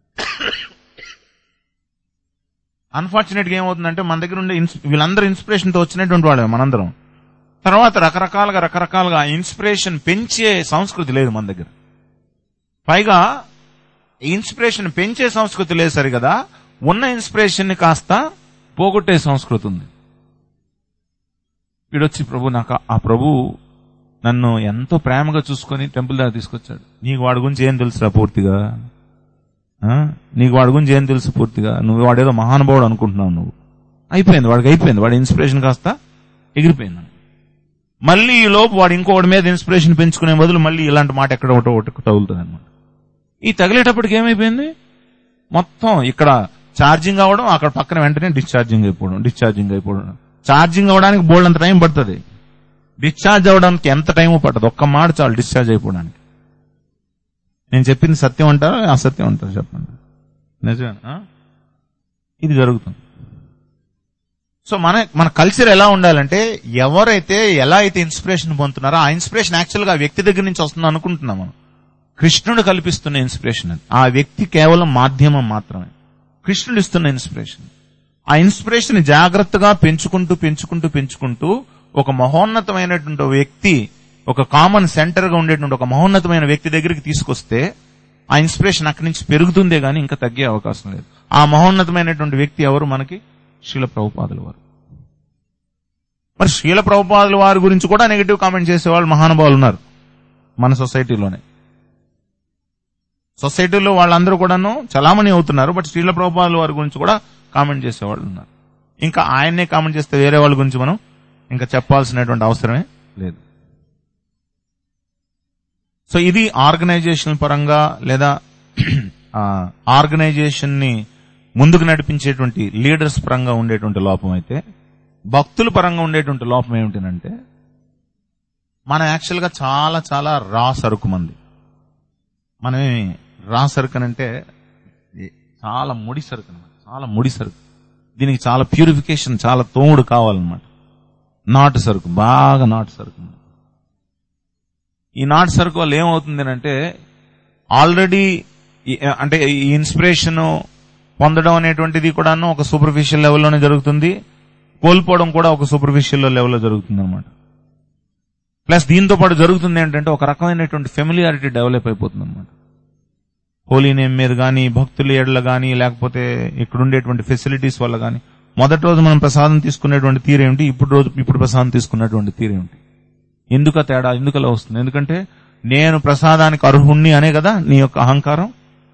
అన్ఫార్చునేట్ గా ఏమవుతుందంటే మన దగ్గర ఉండే ఇన్స్- వీళ్ళందరూ ఇన్స్పిరేషన్ తో వచ్చినటువంటి వాళ్ళే మనందరం తర్వాత రకరకాలుగా రకరకాలుగా ఇన్స్పిరేషన్ పెంచే సంస్కృతి లేదు మన దగ్గర పైగా ఇన్స్పిరేషన్ పెంచే సంస్కృతి లేదు సరి కదా ఉన్న ఇన్స్పిరేషన్ ని కాస్త పోగొట్టే సంస్కృతి ఉంది వీడొచ్చి ప్రభు నాకు ఆ ప్రభు నన్ను ఎంతో ప్రేమగా చూసుకొని టెంపుల్ దగ్గర తీసుకొచ్చాడు నీకు వాడి గురించి ఏం తెలుసురా పూర్తిగా ఆ? నీకు వాడి గురించి ఏం తెలుసు పూర్తిగా నువ్వు వాడేదో మహానుభావుడు అనుకుంటున్నావు నువ్వు అయిపోయింది వాడికి అయిపోయింది వాడి ఇన్స్పిరేషన్ కాస్త ఎగిరిపోయింది మళ్ళీ ఈ లోపు వాడు ఇంకొకటి మీద ఇన్స్పిరేషన్ పెంచుకునే బదులు మళ్ళీ ఇలాంటి మాట ఎక్కడ ఒకటి ఒకటి తగులుతుంది అనమాట ఈ తగిలేటప్పటికి ఏమైపోయింది మొత్తం ఇక్కడ ఛార్జింగ్ అవ్వడం అక్కడ పక్కన వెంటనే డిశ్చార్జింగ్ అయిపోవడం డిశ్చార్జింగ్ అయిపోవడం ఛార్జింగ్ అవ్వడానికి బోల్డ్ అంత టైం పడుతుంది డిశ్చార్జ్ అవ్వడానికి ఎంత టైం పట్టదు ఒక్క మాట చాలు డిశ్చార్జ్ అయిపోవడానికి నేను చెప్పింది సత్యం అంటారా అసత్యం అంటారా చెప్పండి నిజమేనా ఇది జరుగుతుంది సో మన మన కల్చర్ ఎలా ఉండాలంటే ఎవరైతే ఎలా అయితే ఇన్స్పిరేషన్ పొందుతున్నారో ఆ ఇన్స్పిరేషన్ యాక్చువల్ గా ఆ వ్యక్తి దగ్గర నుంచి వస్తుంది అనుకుంటున్నాం మనం కృష్ణుడు కల్పిస్తున్న ఇన్స్పిరేషన్ అది ఆ వ్యక్తి కేవలం మాధ్యమం మాత్రమే కృష్ణుడు ఇస్తున్న ఇన్స్పిరేషన్ ఆ ఇన్స్పిరేషన్ జాగ్రత్తగా పెంచుకుంటూ పెంచుకుంటూ పెంచుకుంటూ ఒక మహోన్నతమైనటువంటి ఒక వ్యక్తి ఒక కామన్ సెంటర్ గా ఉండేటువంటి ఒక మహోన్నతమైన వ్యక్తి దగ్గరికి తీసుకొస్తే ఆ ఇన్స్పిరేషన్ అక్కడి నుంచి పెరుగుతుందే గానీ ఇంకా తగ్గే అవకాశం లేదు ఆ మహోన్నతమైనటువంటి వ్యక్తి ఎవరు మనకి శీల ప్రభుపాదుల వారు మరి శీల ప్రభుపాదుల వారి గురించి కూడా నెగిటివ్ కామెంట్ చేసేవాళ్ళు మహానుభావులు ఉన్నారు మన సొసైటీలోనే సొసైటీలో వాళ్ళందరూ కూడాను చలామణి అవుతున్నారు బట్ శ్రీల ప్రభుపాదుల వారి గురించి కూడా కామెంట్ చేసేవాళ్ళు ఉన్నారు ఇంకా ఆయన్నే కామెంట్ చేస్తే వేరే వాళ్ళ గురించి మనం ఇంకా చెప్పాల్సినటువంటి అవసరమే లేదు సో ఇది ఆర్గనైజేషన్ పరంగా లేదా ఆర్గనైజేషన్ ని ముందుకు నడిపించేటువంటి లీడర్స్ పరంగా ఉండేటువంటి లోపం అయితే భక్తుల పరంగా ఉండేటువంటి లోపం ఏమిటంటే మనం యాక్చువల్ గా చాలా చాలా రా సరుకు మంది మనమేమి రా సరుకు అని అంటే ఇది చాలా ముడి సరుకు అనమాట చాలా ముడి సరుకు దీనికి చాలా ప్యూరిఫికేషన్ చాలా తోముడు కావాలన్నమాట నాటు సరుకు బాగా నాటు సరుకు అన్నమాట. ఈ నాటు సరుకు వల్ల ఏమవుతుంది అంటే ఆల్రెడీ అంటే ఈ ఇన్స్పిరేషన్ పొందడం అనేటువంటిది కూడాను ఒక సూపర్ఫిషియల్ లెవెల్లోనే జరుగుతుంది కోల్పోవడం కూడా ఒక సూపర్ఫిషియల్ లెవెల్లో జరుగుతుంది అనమాట ప్లస్ దీంతో పాటు జరుగుతుంది ఏంటంటే ఒక రకమైనటువంటి ఫెమిలియారిటీ డెవలప్ అయిపోతుంది అనమాట హోలీ నేమ్ మీద కానీ భక్తుల ఏడల కానీ లేకపోతే ఇక్కడ ఉండేటువంటి ఫెసిలిటీస్ వల్ల కానీ మొదటి రోజు మనం ప్రసాదం తీసుకునేటువంటి తీరేమిటి ఇప్పుడు రోజు ఇప్పుడు ప్రసాదం తీసుకున్నటువంటి తీరేమిటి ఎందుకు ఆ తేడా ఎందుకు అలా వస్తుంది ఎందుకంటే నేను ప్రసాదానికి అర్హుణ్ణి అనే కదా నీ యొక్క అహంకారం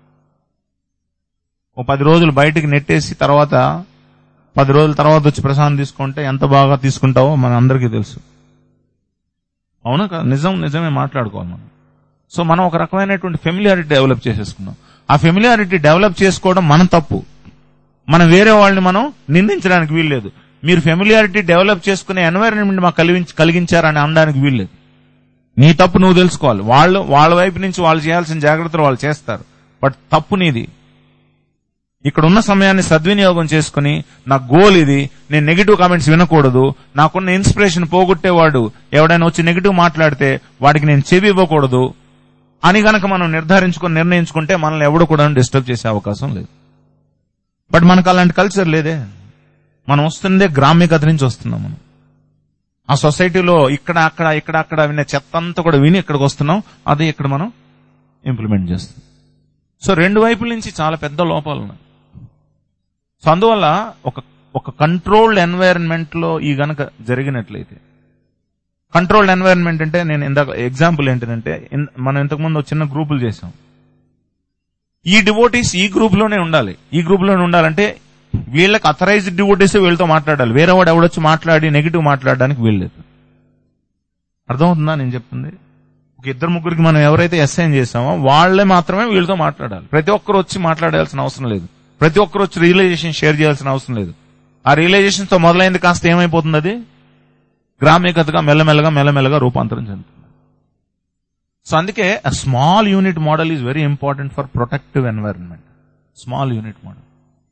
ఓ పది రోజులు బయటికి నెట్టేసి తర్వాత పది రోజుల తర్వాత వచ్చి ప్రసాదం తీసుకుంటే ఎంత బాగా తీసుకుంటావో మన అందరికీ తెలుసు అవునా కదా నిజం నిజమే మాట్లాడుకోవాలి మనం సో మనం ఒక రకమైనటువంటి ఫెమిలియారిటీ డెవలప్ చేసేసుకున్నాం ఆ ఫెమిలియారిటీ డెవలప్ చేసుకోవడం మన తప్పు మనం వేరే వాళ్ళని మనం నిందించడానికి వీల్లేదు మీరు ఫెమిలియారిటీ డెవలప్ చేసుకునే ఎన్వైరన్మెంట్ మాకు కలిగించి కలిగించారని అనడానికి వీల్లేదు నీ తప్పు నువ్వు తెలుసుకోవాలి వాళ్ళు వాళ్ళ వైపు నుంచి వాళ్ళు చేయాల్సిన జాగ్రత్తలు వాళ్ళు చేస్తారు బట్ తప్పు నీది ఇక్కడ ఉన్న సమయాన్ని సద్వినియోగం చేసుకుని నా గోల్ ఇది నేను నెగిటివ్ కామెంట్స్ వినకూడదు నాకున్న ఇన్స్పిరేషన్ పోగొట్టేవాడు ఎవడైనా వచ్చి నెగిటివ్ మాట్లాడితే వాడికి నేను చెవి ఇవ్వకూడదు అని గనక మనం నిర్ధారించుకొని నిర్ణయించుకుంటే మనల్ని ఎవడు కూడా డిస్టర్బ్ చేసే అవకాశం లేదు బట్ మనకు అలాంటి కల్చర్ లేదే మనం వస్తుందే గ్రామ్యకథ నుంచి వస్తున్నాం మనం ఆ సొసైటీలో ఇక్కడ అక్కడ ఇక్కడ అక్కడ వినే చెత్త అంతా కూడా విని ఇక్కడికి వస్తున్నాం అదే ఇక్కడ మనం ఇంప్లిమెంట్ చేస్తాం సో రెండు వైపుల నుంచి చాలా పెద్ద లోపాలు ఉన్నాయి సో అందువల్ల ఒక ఒక కంట్రోల్డ్ ఎన్వైరన్మెంట్ లో ఈ గనక జరిగినట్లయితే కంట్రోల్డ్ ఎన్వైరన్మెంట్ అంటే నేను ఇందాక ఎగ్జాంపుల్ ఏంటంటే ఇన్- మనం ఇంతకుముందు ఒక చిన్న గ్రూపులు చేసాం ఈ డివోటీస్ ఈ గ్రూప్ లోనే ఉండాలి ఈ గ్రూప్ లోనే ఉండాలంటే వీళ్ళకి అథరైజ్డ్ డివోటీస్ వీళ్ళతో మాట్లాడాలి వేరే వాడు ఎవడొచ్చి మాట్లాడి నెగిటివ్ మాట్లాడడానికి వీల్లేదు అర్థమవుతుందా నేను చెప్తుంది ఒక ఇద్దరు ముగ్గురికి మనం ఎవరైతే అసైన్ చేసామో వాళ్ళే మాత్రమే వీళ్ళతో మాట్లాడాలి ప్రతి ఒక్కరు వచ్చి మాట్లాడాల్సిన అవసరం లేదు ప్రతి ఒక్కరు వచ్చి రియలైజేషన్ షేర్ చేయాల్సిన అవసరం లేదు ఆ రియలైజేషన్ తో మొదలైంది కాస్త ఏమైపోతుంది అది గ్రామీకతగా మెల్లమెల్లగా మెల్లమెల్లగా రూపాంతరం చెందుతుంది సో అందుకే small unit model is very important for protective environment small unit model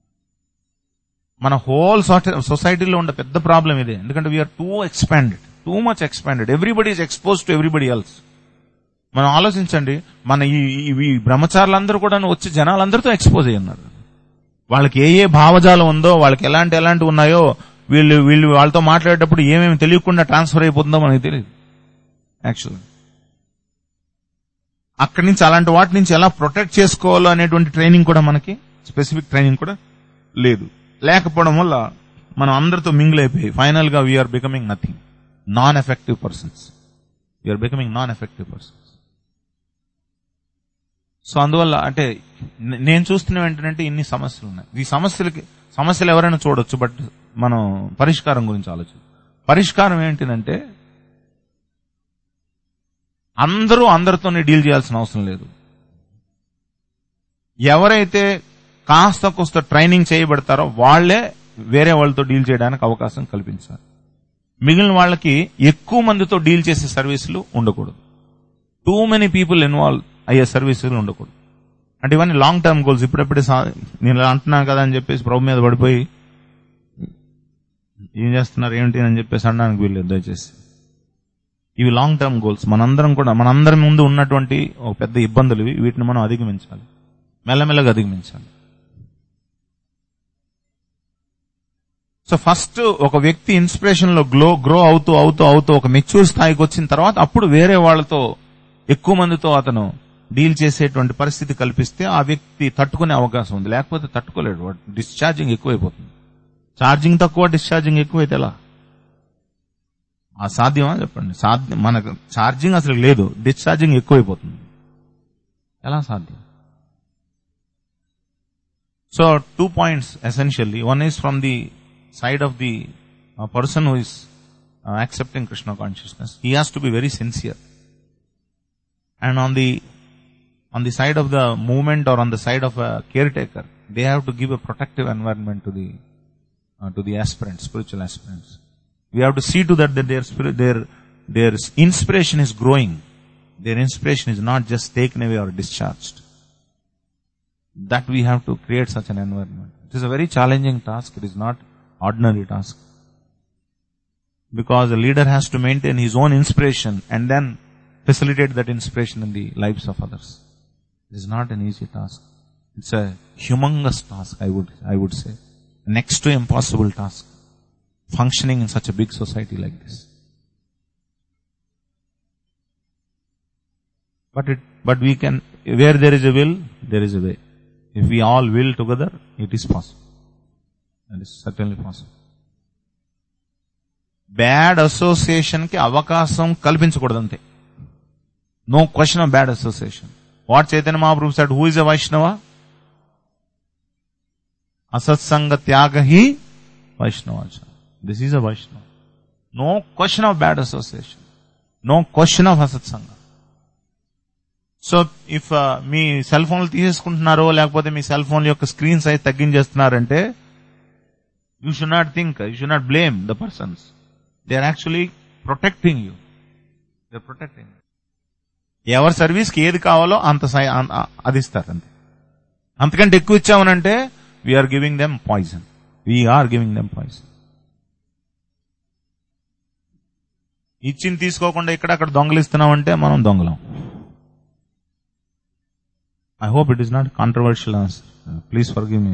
మన హోల్ సొసైటీలో ఉన్న పెద్ద ప్రాబ్లం ఇదే ఎందుకంటే we're too expanded too much expanded everybody is expose to everybody else మనం ఆలోచించండి మన ఈ ఈ- ఈ బ్రహ్మచారులందరూ కూడా వచ్చి జనాలందరితో ఎక్స్పోజ్ అయ్యి ఉన్నారు వాళ్ళకి ఏ ఏ భావజాలం ఉందో వాళ్ళకి ఎలాంటి ఎలాంటి ఉన్నాయో వీళ్ళు వీళ్ళు వాళ్ళతో మాట్లాడేటప్పుడు ఏమేమి తెలియకుండా ట్రాన్స్ఫర్ అయిపోతుందో మనకి తెలియదు యాక్చువల్లీ అక్కడి నుంచి అలాంటి వాటి నుంచి ఎలా ప్రొటెక్ట్ చేసుకోవాలో అనేటువంటి ట్రైనింగ్ కూడా మనకి స్పెసిఫిక్ ట్రైనింగ్ కూడా లేదు లేకపోవడం వల్ల మనం అందరితో మింగిల్ అయిపోయి ఫైనల్ గా we're becoming nothing non effective persons we're becoming non effective persons so అందువల్ల అంటే నే- నేను చూస్తున్న ఏంటంటే ఇన్ని సమస్యలు ఉన్నాయి ఈ సమస్యలకి సమస్యలు ఎవరైనా చూడొచ్చు బట్ మనం పరిష్కారం గురించి ఆలోచన పరిష్కారం ఏంటిదంటే అందరూ అందరితోనే డీల్ చేయాల్సిన అవసరం లేదు ఎవరైతే కాస్త కోస్త ట్రైనింగ్ చేయబడతారో వాళ్లే వేరే వాళ్ళతో డీల్ చేయడానికి అవకాశం కల్పించాలి మిగిలిన వాళ్ళకి ఎక్కువ మందితో డీల్ చేసే సర్వీసులు ఉండకూడదు టూ మెనీ పీపుల్ ఇన్వాల్వ్ అయ్యే సర్వీసులు ఉండకూడదు అంటే ఇవన్నీ లాంగ్ టర్మ్ గోల్స్ ఇప్పుడప్పుడే సా- నేను ఇలా అంటున్నాను కదా అని చెప్పేసి ప్రభు మీద పడిపోయి ఏం చేస్తున్నారు ఏంటి అని చెప్పేసి అనడానికి వీల్లేదు దయచేసి ఇవి లాంగ్ టర్మ్ గోల్స్ మనందరం కూడా మనందరి ముందు ఉన్నటువంటి ఒక పెద్ద ఇబ్బందులు ఇవి వీటిని మనం అధిగమించాలి మెల్లమెల్లగా అధిగమించాలి సో ఫస్ట్ ఒక వ్యక్తి ఇన్స్పిరేషన్ లో గ్లో గ్రో అవుతూ అవుతూ అవుతూ ఒక మెచ్యూర్ స్థాయికి వచ్చిన తర్వాత అప్పుడు వేరే వాళ్ళతో ఎక్కువ మందితో అతను డీల్ చేసేటువంటి పరిస్థితి కల్పిస్తే ఆ వ్యక్తి తట్టుకునే అవకాశం ఉంది లేకపోతే తట్టుకోలేడు వాడు డిశ్చార్జింగ్ ఎక్కువైపోతుంది ఛార్జింగ్ తక్కువ డిశ్చార్జింగ్ ఎక్కువైతే ఎలా ఆ సాధ్యమా చెప్పండి సాధ్యం మనకు ఛార్జింగ్ అసలు లేదు డిశ్చార్జింగ్ ఎక్కువైపోతుంది ఎలా సాధ్యం so two points essentially one is from the side of the uh, person who is uh, accepting Krishna consciousness, he has to be very sincere. And on the on the side of the movement or on the side of a caretaker, they have to give a protective environment to the uh, to the aspirants, spiritual aspirants. We have to see to that that their spirit, their their inspiration is growing. Their inspiration is not just taken away or discharged. That we have to create such an environment. It is a very challenging task. It is not ordinary task. Because a leader has to maintain his own inspiration and then facilitate that inspiration in the lives of others. It is not an easy task. It's a humongous task, I would, I would say. Next to impossible task. Functioning in such a big society like this. But it, but we can, where there is a will, there is a way. If we all will together, it is possible. That is certainly possible. Bad association కి అవకాశం కల్పించకూడదు అంతే no question of bad association what Chaitanya Mahaprabhu said who is a Vaishnava అసత్సంగ త్యాగ హి Vaishnava this is a Vaishnava no question of bad association no question of అసత్సంగ so if మీ cell ఫోన్లు తీసేసుకుంటున్నారో లేకపోతే మీ సెల్ ఫోన్ యొక్క స్క్రీన్ సైజ్ తగ్గించేస్తున్నారంటే you should not think you should not blame the persons they are actually protecting you they protecting ఎవరి service కి ఏది కావాలో అంత సై- అం- అ- అది ఇస్తారు అంతే అంతకంటే ఎక్కువ ఇచ్చామనంటే we're giving them poison we're giving them poison ఇచ్చింది తీసుకోకుండా ఇక్కడ అక్కడ దొంగలిస్తున్నామంటే మనం దొంగలం I hope it is not controversial answer please forgive me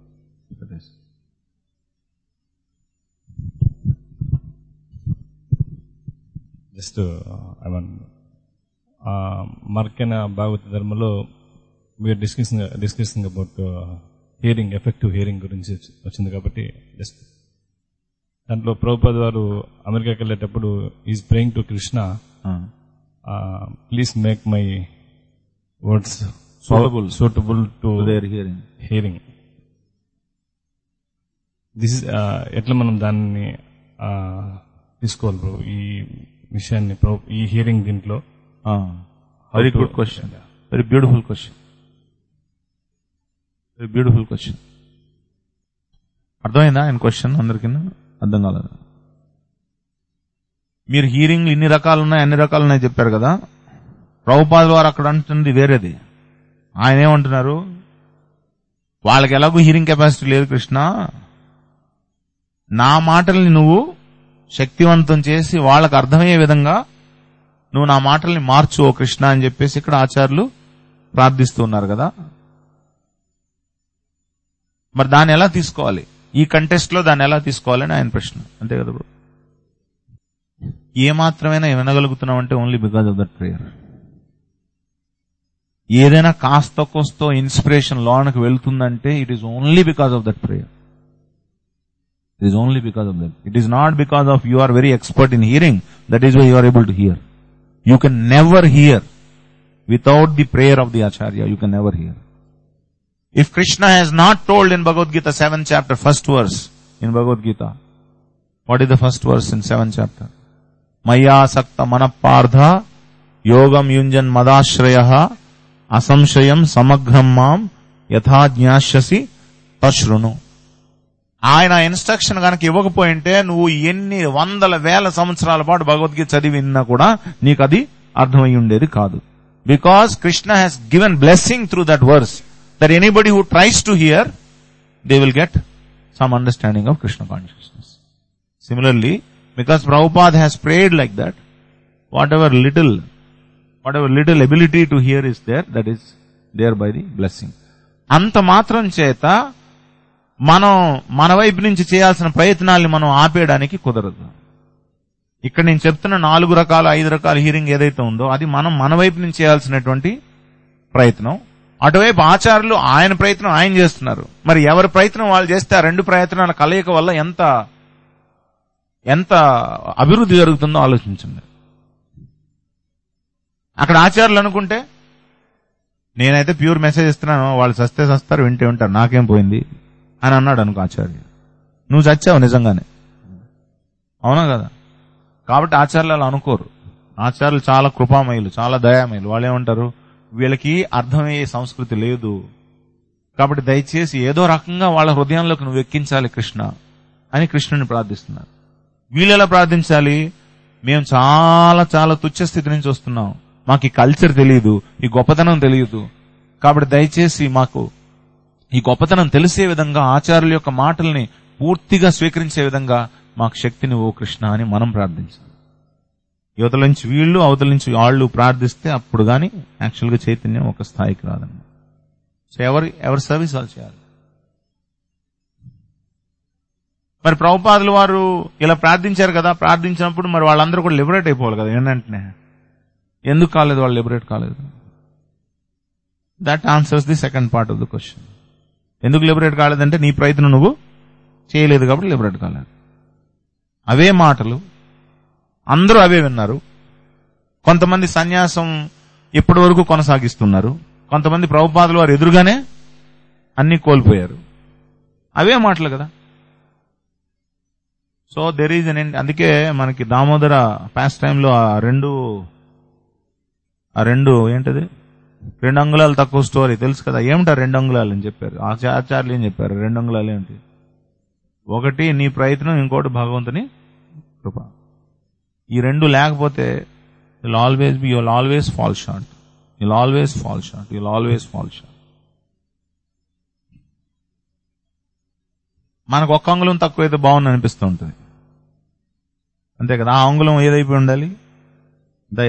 just I mean మార్కెన భాగవత ధర్మలో మీరు discussing discussing about hearing effective hearing గురించి వచ్చింది కాబట్టి జస్ట్ దాంట్లో ప్రభుపాద్ వారు అమెరికాకి వెళ్ళేటప్పుడు is praying to Krishna please make my words Suitable. Suitable to their hearing hearing this is ఎట్లా మనం దాన్ని ఆ, తీసుకోవాలి బ్రో ఈ విషయాన్ని pro- ఈ హియరింగ్ దీంట్లో very to- good question very beautiful question very beautiful question అర్థమైందా ఆయన క్వశ్చన్ అందరికీ అర్థం కాలేదు మీరు హీరింగ్లు ఇన్ని రకాలు ఉన్నాయి అన్ని రకాలు ఉన్నాయి చెప్పారు కదా ప్రభుపాదుల వారు అక్కడ అంటుంది వేరేది ఆయన ఏమంటున్నారు వాళ్ళకి ఎలాగో హీరింగ్ కెపాసిటీ లేదు కృష్ణ నా మాటల్ని నువ్వు శక్తివంతం చేసి వాళ్ళకు అర్థమయ్యే విధంగా నువ్వు నా మాటల్ని మార్చు ఓ కృష్ణ అని చెప్పేసి ఇక్కడ ఆచార్యులు ప్రార్థిస్తూ ఉన్నారు కదా మరి దాన్ని ఎలా తీసుకోవాలి ఈ కంటెస్ట్ లో దాన్ని ఎలా తీసుకోవాలని ఆయన ప్రశ్న అంతే కదా బ్రో ఏ మాత్రమైనా వినగలుగుతున్నాం అంటే only because of that prayer ఏదైనా కాస్త కోస్తో ఇన్స్పిరేషన్ లోనకి వెళ్తుందంటే it is only because of that prayer it is only because of that it is not because of you are very expert in hearing that is why you are able to hear you can never hear without the prayer of the acharya you can never hear if krishna has not told in bhagavad gita 7th chapter first verse in bhagavad gita what is the first verse in 7th chapter maya sakta manapardha yogam yunjan madashraya అసంశయం సమగ్రం మాం యథా జ్ఞాస్యసి తశృణు ఆయన instruction కనుక ఇవ్వకపోయింటే నువ్వు ఎన్ని వందల వేల సంవత్సరాల పాటు భగవద్గీత చదివినా కూడా నీకు అది అర్థమై ఉండేది కాదు because Krishna has given blessing through that verse that anybody who tries to hear they will get some understanding of Krishna consciousness similarly because Prabhupad has prayed like that whatever little whatever little ability to hear is there that is there by the blessing అంత మాత్రం చేత మనం మన వైపు నుంచి చేయాల్సిన ప్రయత్నాల్ని మనం ఆపేయడానికి కుదరదు ఇక్కడ నేను చెప్తున్న నాలుగు రకాల ఐదు రకాల హీరింగ్ ఏదైతే ఉందో అది మనం మన వైపు నుంచి చేయాల్సినటువంటి ప్రయత్నం అటువైపు ఆచార్యులు ఆయన ప్రయత్నం ఆయన చేస్తున్నారు మరి ఎవరి ప్రయత్నం వాళ్ళు చేస్తే ఆ రెండు ప్రయత్నాల కలయిక వల్ల ఎంత ఎంత అభివృద్ధి జరుగుతుందో ఆలోచించండి అక్కడ ఆచార్యులు అనుకుంటే నేనైతే ప్యూర్ మెసేజ్ ఇస్తున్నాను వాళ్ళు సస్తే సస్తారు వింటే ఉంటారు నాకేం పోయింది అని అన్నాడు అనుకో ఆచార్య నువ్వు చచ్చావు నిజంగానే అవునా కదా కాబట్టి ఆచార్యులు అలా అనుకోరు ఆచార్యులు చాలా కృపామయులు చాలా దయామయులు వాళ్ళు ఏమంటారు వీళ్ళకి అర్థమయ్యే సంస్కృతి లేదు కాబట్టి దయచేసి ఏదో రకంగా వాళ్ళ హృదయంలోకి నువ్వు ఎక్కించాలి కృష్ణ అని కృష్ణుని ప్రార్థిస్తున్నారు వీళ్ళు ఎలా ప్రార్థించాలి మేము చాలా చాలా తుచ్చ స్థితి నుంచి వస్తున్నాం మాకు ఈ కల్చర్ తెలియదు ఈ గొప్పతనం తెలియదు కాబట్టి దయచేసి మాకు ఈ గొప్పతనం తెలిసే విధంగా ఆచార్యుల యొక్క మాటల్ని పూర్తిగా స్వీకరించే విధంగా మాకు శక్తిని ఓ కృష్ణ అని మనం ప్రార్థించాలి యువతల నుంచి వీళ్ళు అవతల నుంచి వాళ్ళు ప్రార్థిస్తే అప్పుడు గాని యాక్చువల్ గా చైతన్యం ఒక స్థాయికి రాదన్నమాట సో ఎవరి ఎవరి సర్వీస్ వాళ్ళు చేయాలి మరి ప్రభుపాదులు వారు ఇలా ప్రార్థించారు కదా ప్రార్థించినప్పుడు మరి వాళ్ళందరూ కూడా లిబరేట్ అయిపోవాలి కదా ఏంటంటే ఎందుకు కాలేదు వాళ్ళు లిబరేట్ కాలేదు that answers the second part of the question ఎందుకు లిబరేట్ కాలేదంటే నీ ప్రయత్నం నువ్వు చేయలేదు కాబట్టి లిబరేట్ కాలేదు అవే మాటలు అందరూ అవే విన్నారు కొంతమంది సన్యాసం ఇప్పటి వరకు కొనసాగిస్తున్నారు కొంతమంది ప్రభుపాదులు వారు ఎదురుగానే అన్ని కోల్పోయారు అవే మాటలు కదా సో దెర్ ఈజ్ అన్ అందుకే మనకి దామోదర పాస్ట్ టైంలో ఆ రెండు ఆ రెండు ఏంటది రెండు అంగుళాలు తక్కువ స్టోరీ తెలుసు కదా ఏమిటా రెండు అంగుళాలు అని చెప్పారు ఆచా- ఆచార్యులు ఏం చెప్పారు రెండు అంగుళాలు ఏంటి ఒకటి నీ ప్రయత్నం ఇంకోటి భగవంతుని కృప ఈ రెండు లేకపోతే will always be you'll always fall short you'll always fall short you'll always fall short మనకు ఒక్క అంగుళం తక్కువైతే బాగుంది అనిపిస్తూ ఉంటుంది అంతే కదా ఆ అంగుళం ఏదైపోయి ఉండాలి దయ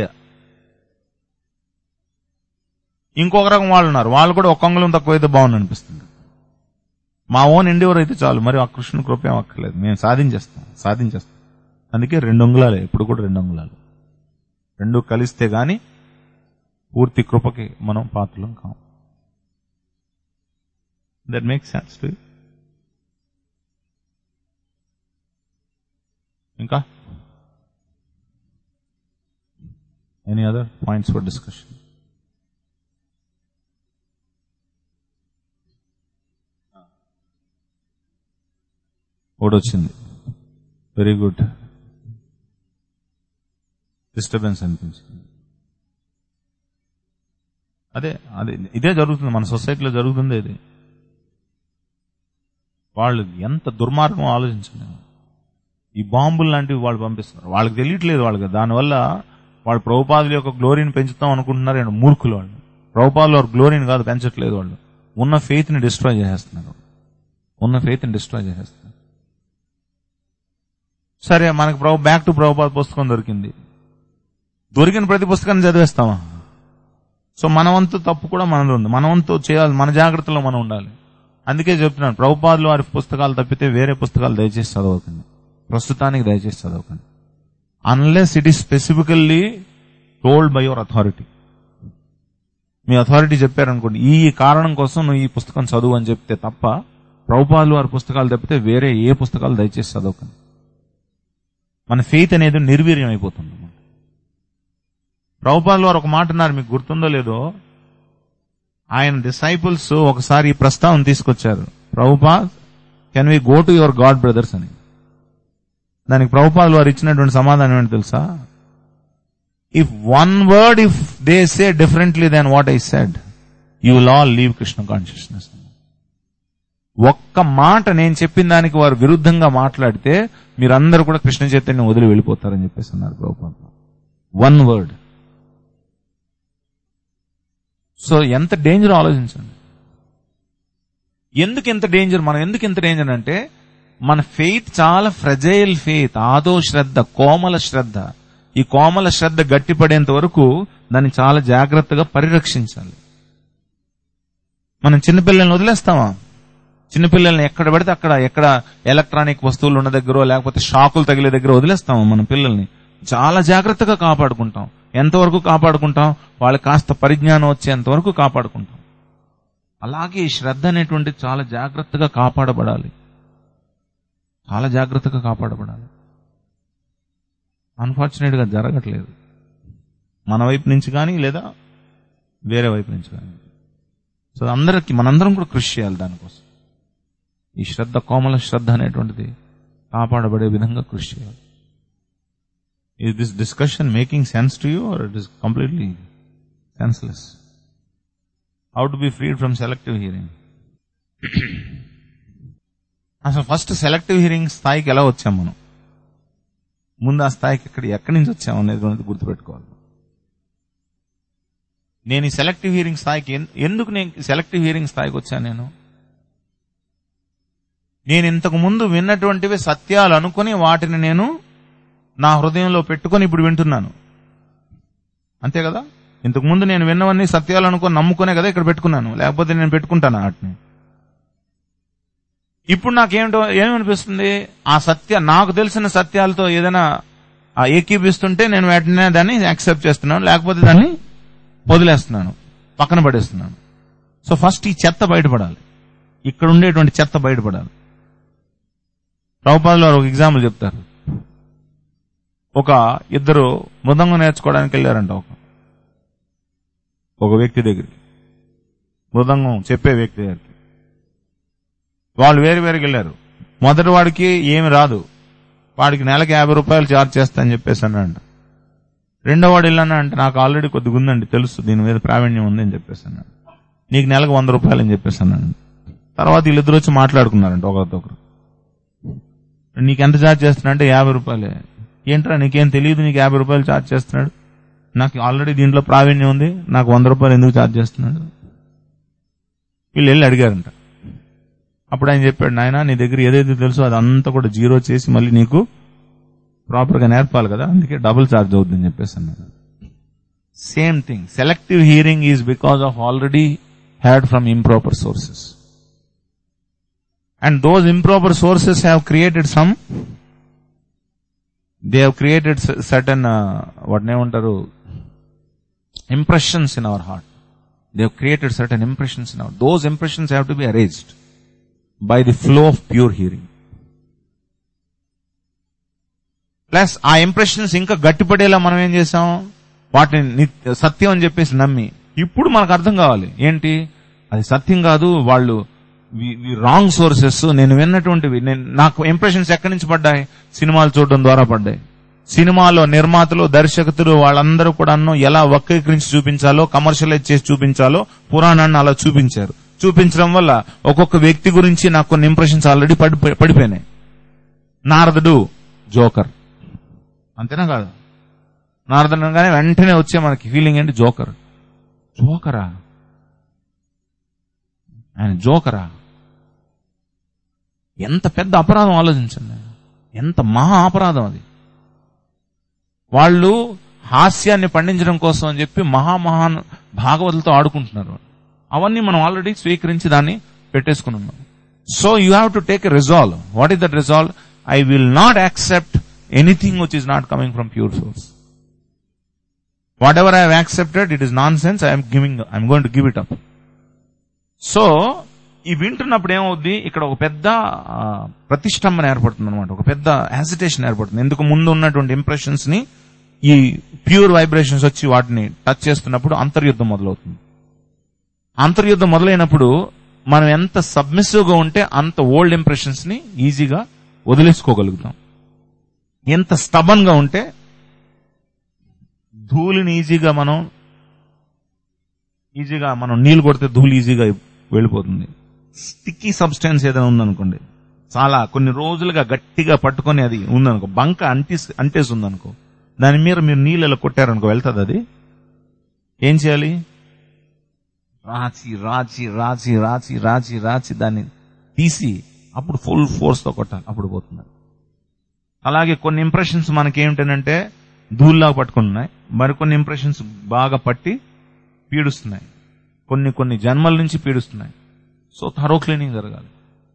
ఇంకొక రకం వాళ్ళు ఉన్నారు వాళ్ళు కూడా ఒక్క అంగుళం తక్కువైతే బాగుంది అనిపిస్తుంది మా ఓన్ ఇండివర్ అయితే చాలు మరి ఆ కృష్ణుని కృప ఏం అక్కర్లేదు మేము సాధించేస్తాం సాధించేస్తాం అందుకే రెండు అంగుళాలే ఇప్పుడు కూడా రెండు అంగుళాలు రెండు కలిస్తే గాని పూర్తి కృపకి మనం పాత్రలం కాం దట్ మేక్ సెన్స్ టు ఇంకా any other points for discussion ఒకటి వచ్చింది వెరీ గుడ్ డిస్టర్బెన్స్ అనిపించింది అదే అదే ఇదే జరుగుతుంది మన సొసైటీలో జరుగుతుంది ఇది వాళ్ళు ఎంత దుర్మార్గం ఆలోచించండి ఈ బాంబులు లాంటివి వాళ్ళు పంపిస్తున్నారు వాళ్ళకి తెలియట్లేదు వాళ్ళకి దానివల్ల వాళ్ళు ప్రభుపాదుల యొక్క గ్లోరీని పెంచుతాం అనుకుంటున్నారు అండ్ మూర్ఖులు వాళ్ళు ప్రభుపాదుల వారి గ్లోరీని కాదు పెంచట్లేదు వాళ్ళు ఉన్న ఫెయిత్ ని డిస్ట్రాయ్ చేసేస్తున్నారు ఉన్న ఫెయిత్ ని డిస్ట్రాయ్ చేసేస్తున్నారు సరే మనకి ప్రభు బ్యాక్ టు ప్రభుపాద పుస్తకం దొరికింది దొరికిన ప్రతి పుస్తకాన్ని చదివేస్తామా సో మన వంతు తప్పు కూడా మనలో ఉంది మన వంతు చేయాలి మన జాగ్రత్తలో మనం ఉండాలి అందుకే చెప్తున్నాను ప్రభుపాదులు వారి పుస్తకాలు తప్పితే వేరే పుస్తకాలు దయచేసి చదవకండి ప్రస్తుతానికి దయచేసి చదవకండి unless it is specifically told by your authority మీ అథారిటీ చెప్పారనుకోండి ఈ ఈ కారణం కోసం నువ్వు ఈ పుస్తకం చదువు అని చెప్తే తప్ప ప్రభుపాదులు వారి పుస్తకాలు తప్పితే వేరే ఏ పుస్తకాలు దయచేసి చదవకండి మన ఫెయిత్ అనేది నిర్వీర్యం అయిపోతుంది ప్రభుపాదులు వారు ఒక మాట అన్నారు మీకు గుర్తుందో లేదో ఆయన డిసైపుల్స్ ఒకసారి ఈ ప్రస్తావన తీసుకొచ్చారు Prabhupad can we go to your god brothers అని దానికి ప్రభుపాదులు వారు ఇచ్చినటువంటి సమాధానం ఏంటి తెలుసా if one word if they say differently than what I said you will all leave Krishna consciousness ఒక్క మాట నేను చెప్పిన దానికి వారు విరుద్ధంగా మాట్లాడితే మీరందరూ కూడా కృష్ణ చైతన్యం వదిలి వెళ్ళిపోతారని చెప్పేసి అన్నారు ప్రభుపాద వన్ వర్డ్ సో ఎంత డేంజర్ ఆలోచించండి ఎందుకు ఎంత డేంజర్ మనం ఎందుకు ఎంత డేంజర్ అంటే మన ఫెయిత్ చాలా ఫ్రెజైల్ ఫెయిత్ ఆదో శ్రద్ధ కోమల శ్రద్ధ ఈ కోమల శ్రద్ధ గట్టిపడేంత వరకు దాన్ని చాలా జాగ్రత్తగా పరిరక్షించాలి మనం చిన్నపిల్లల్ని వదిలేస్తామా చిన్నపిల్లల్ని ఎక్కడ పడితే అక్కడ ఎక్కడ ఎలక్ట్రానిక్ వస్తువులు ఉన్న దగ్గర లేకపోతే షాకులు తగిలే దగ్గర వదిలేస్తాము మన పిల్లల్ని చాలా జాగ్రత్తగా కాపాడుకుంటాం ఎంతవరకు కాపాడుకుంటాం వాళ్ళకి కాస్త పరిజ్ఞానం వచ్చేంత వరకు కాపాడుకుంటాం అలాగే ఈ శ్రద్ధ అనేటువంటి చాలా జాగ్రత్తగా కాపాడబడాలి చాలా జాగ్రత్తగా కాపాడబడాలి అన్ఫార్చునేట్ గా జరగట్లేదు మన వైపు నుంచి కానీ లేదా వేరే వైపు నుంచి కానీ సో అందరికి మనందరం కూడా కృషి చేయాలి దానికోసం ఈ శ్రద్ధ కోమల శ్రద్ధ అనేటువంటిది కాపాడబడే విధంగా కృషి చేయాలి Is this discussion making sense to you or it is completely senseless? How to be freed from selective hearing? అసలు ఫస్ట్ సెలెక్టివ్ హియరింగ్ స్థాయికి ఎలా వచ్చాం మనం ముందు ఆ స్థాయికి ఎక్కడ ఎక్కడి నుంచి వచ్చాం అనేది అనేది గుర్తుపెట్టుకోవాలి నేను ఈ సెలెక్టివ్ హియరింగ్ స్థాయికి ఎన్- ఎందుకు నేను సెలెక్టివ్ హియరింగ్ స్థాయికి వచ్చాను నేను నేను ఇంతకు ముందు విన్నటువంటివి సత్యాలు అనుకుని వాటిని నేను నా హృదయంలో పెట్టుకొని ఇప్పుడు వింటున్నాను అంతే కదా ఇంతకు ముందు నేను విన్నవన్నీ సత్యాలు అనుకొని నమ్ముకునే కదా ఇక్కడ పెట్టుకున్నాను లేకపోతే నేను పెట్టుకుంటాను వాటిని ఇప్పుడు నాకేమిటో ఏమనిపిస్తుంది ఆ సత్య నాకు తెలిసిన సత్యాలతో ఏదైనా ఆ ఏకీపిస్తుంటే నేను వెంటనే దాన్ని యాక్సెప్ట్ చేస్తున్నాను లేకపోతే దాన్ని వదిలేస్తున్నాను పక్కన పడేస్తున్నాను సో ఫస్ట్ ఈ చెత్త బయటపడాలి ఇక్కడ ఉండేటువంటి చెత్త బయటపడాలి ప్రభుపాదులు వారు ఒక ఎగ్జాంపుల్ చెప్తారు ఒక ఇద్దరు మృదంగం నేర్చుకోవడానికి వెళ్ళారంట ఒక ఒక వ్యక్తి దగ్గరికి మృదంగం చెప్పే వ్యక్తి దగ్గరికి వాళ్ళు వేరు వేరుగా వెళ్ళారు మొదటి వాడికి ఏమి రాదు వాడికి నెలకి యాభై రూపాయలు చార్జ్ చేస్తా అని చెప్పేసి అన్నాడు రెండో వాడు వెళ్ళాను అంటే నాకు ఆల్రెడీ కొద్దిగా ఉందండి తెలుసు దీని మీద ప్రావీణ్యం ఉంది అని చెప్పేసి అన్నాడు నీకు నెలకు వంద రూపాయలు అని చెప్పేసి అన్నాడు తర్వాత వీళ్ళిద్దరు వచ్చి మాట్లాడుకున్నారంట ఒకరితో ఒకరు నీకు ఎంత ఛార్జ్ చేస్తున్నా అంటే యాభై రూపాయలే ఏంట్రా నీకేం తెలియదు నీకు యాభై రూపాయలు ఛార్జ్ చేస్తున్నాడు నాకు ఆల్రెడీ దీంట్లో ప్రావీణ్యం ఉంది నాకు వంద రూపాయలు ఎందుకు ఛార్జ్ చేస్తున్నాడు వీళ్ళు వెళ్ళి అడిగారంట అప్పుడు ఆయన చెప్పాడు నాయన నీ దగ్గర ఏదైతే తెలుసో అదంతా కూడా జీరో చేసి మళ్ళీ నీకు ప్రాపర్ గా నేర్పాలి కదా అందుకే డబుల్ ఛార్జ్ అవుతుందని చెప్పేసి అన్నాడు same thing selective hearing is because of already had from improper sources and those improper sources have created some they have created cer- certain uh, what name antaru impressions in our heart they have created certain impressions in our those impressions have to be erased by the flow of pure hearing plus ఆ impressions ఇంకా గట్టిపడేలా మనం ఏం చేసాం వాటిని నిత్య- సత్యం అని చెప్పేసి నమ్మి ఇప్పుడు మనకు అర్థం కావాలి ఏంటి అది సత్యం కాదు వాళ్ళు రాంగ్ సోర్సెస్ నేను విన్నటువంటివి నేను నాకు ఇంప్రెషన్స్ ఎక్కడి నుంచి పడ్డాయి సినిమాలు చూడడం ద్వారా పడ్డాయి సినిమాలో నిర్మాతలు దర్శకులు వాళ్ళందరూ కూడా ఎలా వక్రీకరించి చూపించాలో కమర్షియలైజ్ చేసి చూపించాలో పురాణాన్ని అలా చూపించారు చూపించడం వల్ల ఒక్కొక్క వ్యక్తి గురించి నాకు కొన్ని ఇంప్రెషన్స్ ఆల్రెడీ పడి పడిపోయినాయి నారదుడు జోకర్ అంతేనా కాదు నారదన్ అనగానే వెంటనే వచ్చే మనకి ఫీలింగ్ ఏంటి జోకర్ జోకరా ఆయన జోకరా ఎంత పెద్ద అపరాధం ఆలోచించండి ఎంత మహా అపరాధం అది వాళ్ళు హాస్యాన్ని పండించడం కోసం అని చెప్పి మహామహాన్ భాగవతులతో ఆడుకుంటున్నారు అవన్నీ మనం ఆల్రెడీ స్వీకరించి దాన్ని పెట్టేసుకుని ఉన్నాం so you have to take a resolve what is that resolve I will not accept anything which is not coming from pure source whatever I have accepted it is nonsense I'm giving I'm going to give it up so ఈ వింటున్నప్పుడు ఏమవుద్ది ఇక్కడ ఒక పెద్ద ఆ, ప్రతిష్టంభన ఏర్పడుతుంది అనమాట ఒక పెద్ద యాజిటేషన్ ఏర్పడుతుంది ఎందుకు ముందు ఉన్నటువంటి ఇంప్రెషన్స్ ని ఈ ప్యూర్ వైబ్రేషన్స్ వచ్చి వాటిని టచ్ చేస్తున్నప్పుడు అంతర్యుద్ధం మొదలవుతుంది అంతర్యుద్ధం మొదలైనప్పుడు మనం ఎంత సబ్మిసివ్ గా ఉంటే అంత ఓల్డ్ ఇంప్రెషన్స్ ని ఈజీగా వదిలేసుకోగలుగుతాం ఎంత స్టబన్ గా ఉంటే ధూళిని ఈజీగా మనం ఈజీగా మనం నీళ్లు కొడితే ధూళి ఈజీగా వెళ్ళిపోతుంది స్టిక్కీ సబ్స్టెన్స్ ఏదైనా ఉందనుకోండి చాలా కొన్ని రోజులుగా గట్టిగా పట్టుకొని అది ఉందనుకో బంక అంటి అంటేసి ఉందనుకో దాని మీద మీరు నీళ్ళు ఇలా కొట్టారనుకో వెళ్తుంది అది ఏం చేయాలి రాచి రాచి రాచి రాచి రాచి రాచి దాన్ని తీసి అప్పుడు ఫుల్ ఫోర్స్ తో కొట్టాలి అప్పుడు పోతుంది అలాగే కొన్ని ఇంప్రెషన్స్ మనకి ఏమిటంటే ధూళ్ళలాగా పట్టుకున్నాయి మరికొన్ని ఇంప్రెషన్స్ బాగా పట్టి పీడుస్తున్నాయి కొన్ని కొన్ని జన్మల నుంచి పీడుస్తున్నాయి సో థరో క్లీనింగ్ జరగాలి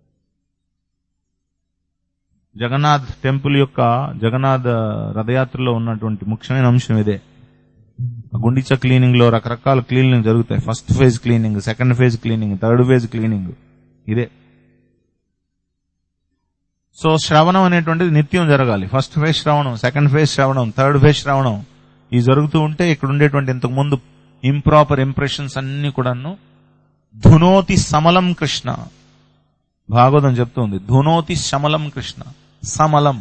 జగన్నాథ్ టెంపుల్ యొక్క జగన్నాథ్ రథయాత్రలో ఉన్నటువంటి ముఖ్యమైన అంశం ఇదే ఆ గుండిచ క్లీనింగ్ లో రకరకాల క్లీనింగ్ జరుగుతాయి first phase cleaning second phase cleaning third phase cleaning ఇదే సో శ్రవణం అనేటువంటిది నిత్యం జరగాలి ఫస్ట్ ఫేజ్ శ్రవణం సెకండ్ ఫేజ్ శ్రవణం థర్డ్ ఫేజ్ శ్రవణం ఇవి జరుగుతూ ఉంటే ఇక్కడ ఉండేటువంటి ఇంతకు ముందు ఇంప్రాపర్ ఇంప్రెషన్స్ అన్ని కూడాను ధునోతి సమలం కృష్ణ భాగవతం చెప్తుంది ధునోతి శమలం కృష్ణ సమలం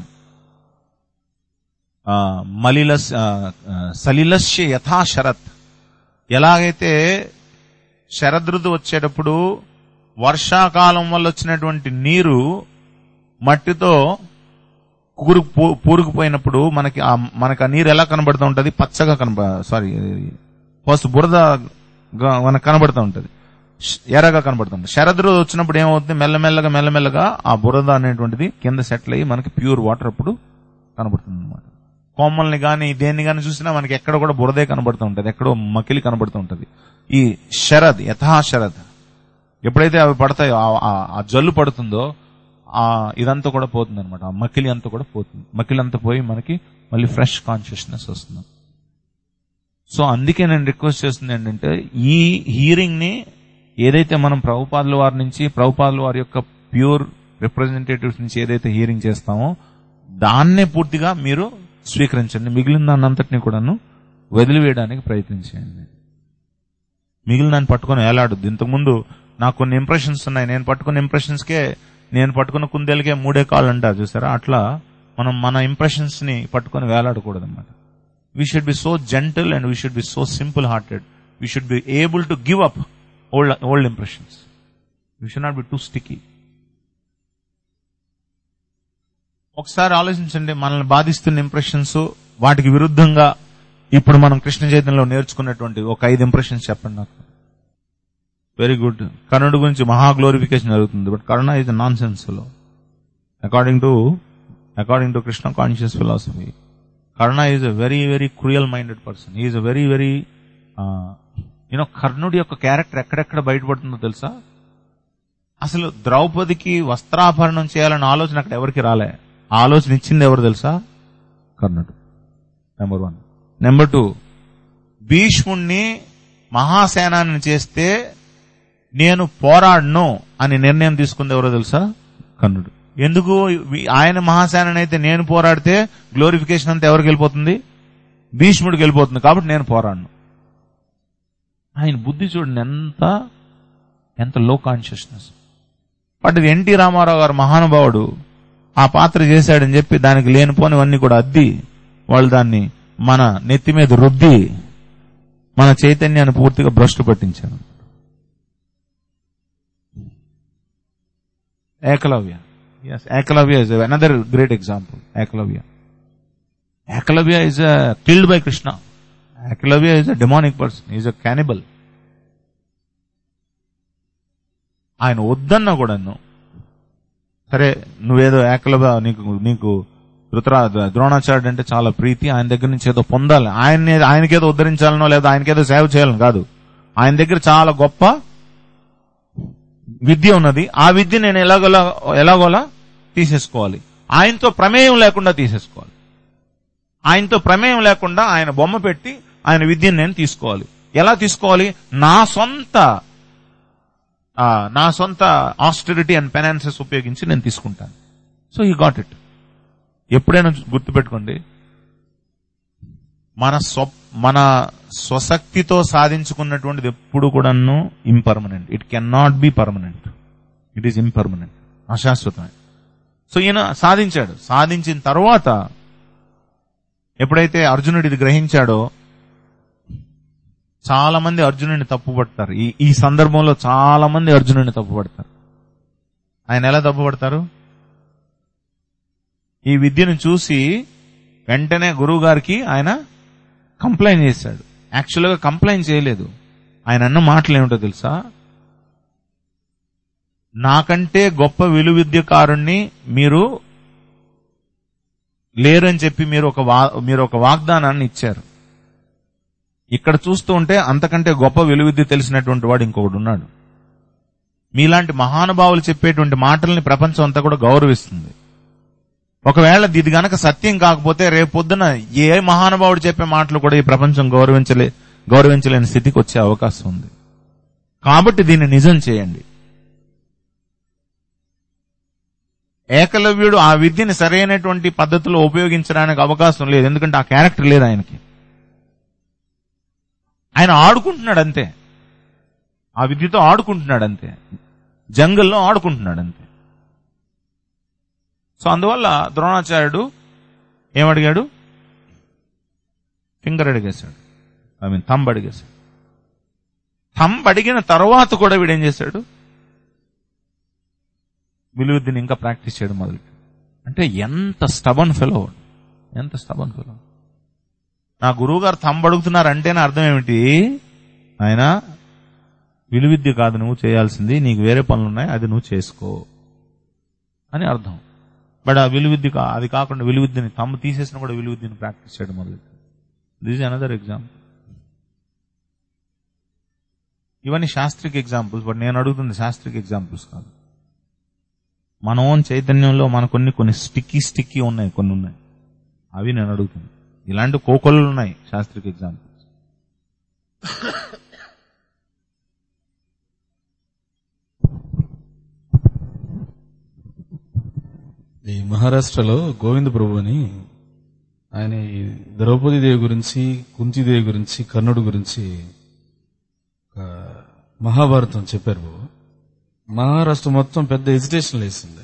ఆ, మలిలస్ ఆ, ఆ, సలిలస్య యథా శరత్ ఎలాగైతే శరదృతు వచ్చేటప్పుడు వర్షాకాలం వల్ల వచ్చినటువంటి నీరు మట్టితో కూరు పూ- పూరుకుపోయినప్పుడు మనకి ఆ మనకి ఆ నీరు ఎలా కనబడుతూ ఉంటది పచ్చగా కనబ సారీ ఫస్ట్ బురద గా మనకు కనబడుతూ ఉంటది ష్- ఎర్రగా కనబడుతుంది శరదృతు వచ్చినప్పుడు ఏమవుతుంది మెల్లమెల్లగా మెల్లమెల్లగా ఆ బురద అనేటువంటిది కింద సెటిల్ అయ్యి మనకి ప్యూర్ వాటర్ అప్పుడు కనబడుతుంది అనమాట కొమ్మల్ని గాని దేన్ని గాని చూసినా మనకి ఎక్కడ కూడా బురదే కనబడుతూ ఉంటది ఎక్కడో మకిలి కనబడుతూ ఉంటది ఈ శరద్ యథా శరద్ ఎప్పుడైతే అవి పడతాయో ఆ- ఆ- ఆ జల్లు పడుతుందో ఆ ఇదంతా కూడా పోతుంది అనమాట ఆ మకిలి అంతా కూడా పోతుంది మకిలి అంతా పోయి మనకి మళ్ళీ ఫ్రెష్ కాన్షియస్నెస్ వస్తుంది సో అందుకే నేను రిక్వెస్ట్ చేస్తుంది ఏంటంటే ఈ హీరింగ్ ని ఏదైతే మనం ప్రభుపాదుల వారి నుంచి ప్రభుపాదుల వారి యొక్క ప్యూర్ రిప్రజెంటేటివ్స్ నుంచి ఏదైతే హీరింగ్ చేస్తామో దాన్నే పూర్తిగా మీరు స్వీకరించండి మిగిలిన దాన్ని అంతటిని కూడాను వదిలివేయడానికి ప్రయత్నించండి మిగిలిన దాన్ని పట్టుకొని వేలాడద్దు ఇంతకుముందు నాకు కొన్ని ఇంప్రెషన్స్ ఉన్నాయి నేను పట్టుకున్న ఇంప్రెషన్స్ కే నేను పట్టుకున్న కుందేలకే మూడే కాళ్ళు అంటారు చూసారా అట్లా మనం మన ఇంప్రెషన్స్ ని పట్టుకొని వేలాడకూడదు అనమాట we should be so gentle and we should be so simple hearted we should be able to give up old old impressions we should not be too sticky ఒకసారి ఆలోచించండి మనల్ని బాధిస్తున్న ఇంప్రెషన్స్ వాటికి విరుద్ధంగా ఇప్పుడు మనం కృష్ణ చైతన్యంలో నేర్చుకున్నటువంటి ఒక ఐదు ఇంప్రెషన్స్ చెప్పండి నాకు వెరీ గుడ్ కర్ణుడి గురించి మహా గ్లోరిఫికేషన్ జరుగుతుంది but Karna is nonsense లో according to according to Krishna conscious philosophy Karna is a very very cruel minded person is a very very you know కర్ణుడి యొక్క క్యారెక్టర్ ఎక్కడెక్కడ బయటపడుతుందో తెలుసా అసలు ద్రౌపదికి వస్త్రాభరణం చేయాలన్న ఆలోచన అక్కడ ఎవరికి రాలే ఆ ఆలోచన ఇచ్చింది ఎవరు తెలుసా కర్ణుడు నెంబర్ వన్ నెంబర్ టూ భీష్ముణ్ణి మహాసేనాన్ని చేస్తే నేను పోరాడను అని నిర్ణయం తీసుకుంది ఎవరో తెలుసా కర్ణుడు ఎందుకు వీ- ఆయన మహాసేనని అయితే నేను పోరాడితే గ్లోరిఫికేషన్ అంతా ఎవరికి వెళ్ళిపోతుంది భీష్ముడికి వెళ్ళిపోతుంది కాబట్టి నేను పోరాడను ఆయన బుద్ధి చూడండి ఎంత ఎంత లో కాన్షియస్నెస్ బట్ ఇది ఎన్టీ రామారావు గారు మహానుభావుడు ఆ పాత్ర చేశాడని చెప్పి దానికి లేనిపోనివన్నీ కూడా అద్ది వాళ్ళు దాన్ని మన నెత్తి మీద రుద్ది మన చైతన్యాన్ని పూర్తిగా భ్రష్టు పట్టించారు Eklavya Yes, Eklavya is another great example. Eklavya. Eklavya is uh, killed by Krishna. Eklavya is a demonic person. He is a cannibal. ఆయన వద్దన్నా కూడాను సరే నువ్వేదో ఏకలవ్య నీకు నీకు ధృతరా ద్రోణాచార్యుడు అంటే చాలా ప్రీతి ఆయన దగ్గర నుంచి ఏదో పొందాలి ఆయన ఆయనకేదో ఉద్ధరించాలనో లేదా ఆయనకేదో సేవ చేయాలని కాదు ఆయన దగ్గర చాలా గొప్ప విద్య ఉన్నది ఆ విద్య నేను ఎలాగోలా ఎలాగోలా తీసేసుకోవాలి ఆయనతో ప్రమేయం లేకుండా తీసేసుకోవాలి ఆయనతో ప్రమేయం లేకుండా ఆయన బొమ్మ పెట్టి ఆయన విద్యను నేను తీసుకోవాలి ఎలా తీసుకోవాలి నా సొంత ఆ, నా సొంత ఆస్టరిటీ అండ్ ఫైనాన్సెస్ ఉపయోగించి నేను తీసుకుంటాను సో ఈ గాట్ ఇట్ ఎప్పుడైనా గుర్తుపెట్టుకోండి మన స్వ మన స్వశక్తితో సాధించుకున్నటువంటిది ఎప్పుడు కూడాను impermanent it can not be permanent it is impermanent అశాశ్వతమే సో ఈయన సాధించాడు సాధించిన తర్వాత ఎప్పుడైతే అర్జునుడు ఇది గ్రహించాడో చాలా మంది అర్జునుడిని తప్పుపడతారు ఈ ఈ సందర్భంలో చాలా మంది అర్జునుడిని తప్పుపడతారు ఆయన ఎలా తప్పుపడతారు ఈ విద్యను చూసి వెంటనే గురువు గారికి ఆయన కంప్లైంట్ చేశాడు యాక్చువల్గా కంప్లైంట్ చేయలేదు ఆయన అన్న మాటలు ఏమిటో తెలుసా నాకంటే గొప్ప విలువిద్యకారుణ్ణి మీరు లేరని చెప్పి మీరు ఒక వా- మీరు ఒక వాగ్దానాన్ని ఇచ్చారు ఇక్కడ చూస్తూ ఉంటే అంతకంటే గొప్ప విలువిద్య తెలిసినటువంటి వాడు ఇంకొకడు ఉన్నాడు మీలాంటి మహానుభావులు చెప్పేటువంటి మాటల్ని ప్రపంచం అంతా కూడా గౌరవిస్తుంది ఒకవేళ ఇది గనక సత్యం కాకపోతే రేపొద్దున ఏ మహానుభావుడు చెప్పే మాటలు కూడా ఈ ప్రపంచం గౌరవించలే గౌరవించలేని స్థితికి వచ్చే అవకాశం ఉంది కాబట్టి దీన్ని నిజం చేయండి ఏకలవ్యుడు ఆ విద్యని సరైనటువంటి పద్ధతిలో ఉపయోగించడానికి అవకాశం లేదు ఎందుకంటే ఆ క్యారెక్టర్ లేదు ఆయనకి ఆయన ఆడుకుంటున్నాడు అంతే ఆ విద్యతో ఆడుకుంటున్నాడు అంతే జంగల్లో ఆడుకుంటున్నాడు అంతే సో అందువల్ల ద్రోణాచార్యుడు ఏమడిగాడు ఫింగర్ అడిగేశాడు ఐ మీన్ థంబ్ అడిగేశాడు థంబ్ అడిగిన తర్వాత కూడా వీడేం చేశాడు విలువిద్యని ఇంకా ప్రాక్టీస్ చేయడం మొదలు అంటే ఎంత స్టబన్ ఫెలో ఎంత స్టబన్ ఫెలో నా గురువు గారు థంబ్ అడుగుతున్నారు అంటేనే అర్థం ఏమిటి ఆయన విలువిద్య కాదు నువ్వు చేయాల్సింది నీకు వేరే పనులు ఉన్నాయి అది నువ్వు చేసుకో అని అర్థం బట్ ఆ విలువిద్య కా- అది కాకుండా విలువిద్యని తమ్ము తీసేసిన కూడా విలువిద్యని ప్రాక్టీస్ చేయడం మొదలు దిస్ అనదర్ ఎగ్జాంపుల్ ఇవన్నీ శాస్త్రిక ఎగ్జాంపుల్స్ బట్ నేను అడుగుతుంది శాస్త్రిక ఎగ్జాంపుల్స్ కాదు మన ఓన్ చైతన్యంలో మన కొన్ని కొన్ని స్టిక్కీ స్టిక్కీ ఉన్నాయి కొన్ని ఉన్నాయి అవి నేను అడుగుతున్నాను ఇలాంటి కోకొల్లు ఉన్నాయి శాస్త్రిక ఎగ్జాంపుల్స్ ఈ మహారాష్ట్రలో గోవింద ప్రభు అని ఆయన ఈ ద్రౌపది దేవి గురించి కుంతిదేవి గురించి కర్ణుడు గురించి ఒక మహాభారతం చెప్పారు బాబు మహారాష్ట్ర మొత్తం పెద్ద ఎజిటేషన్ వేసింది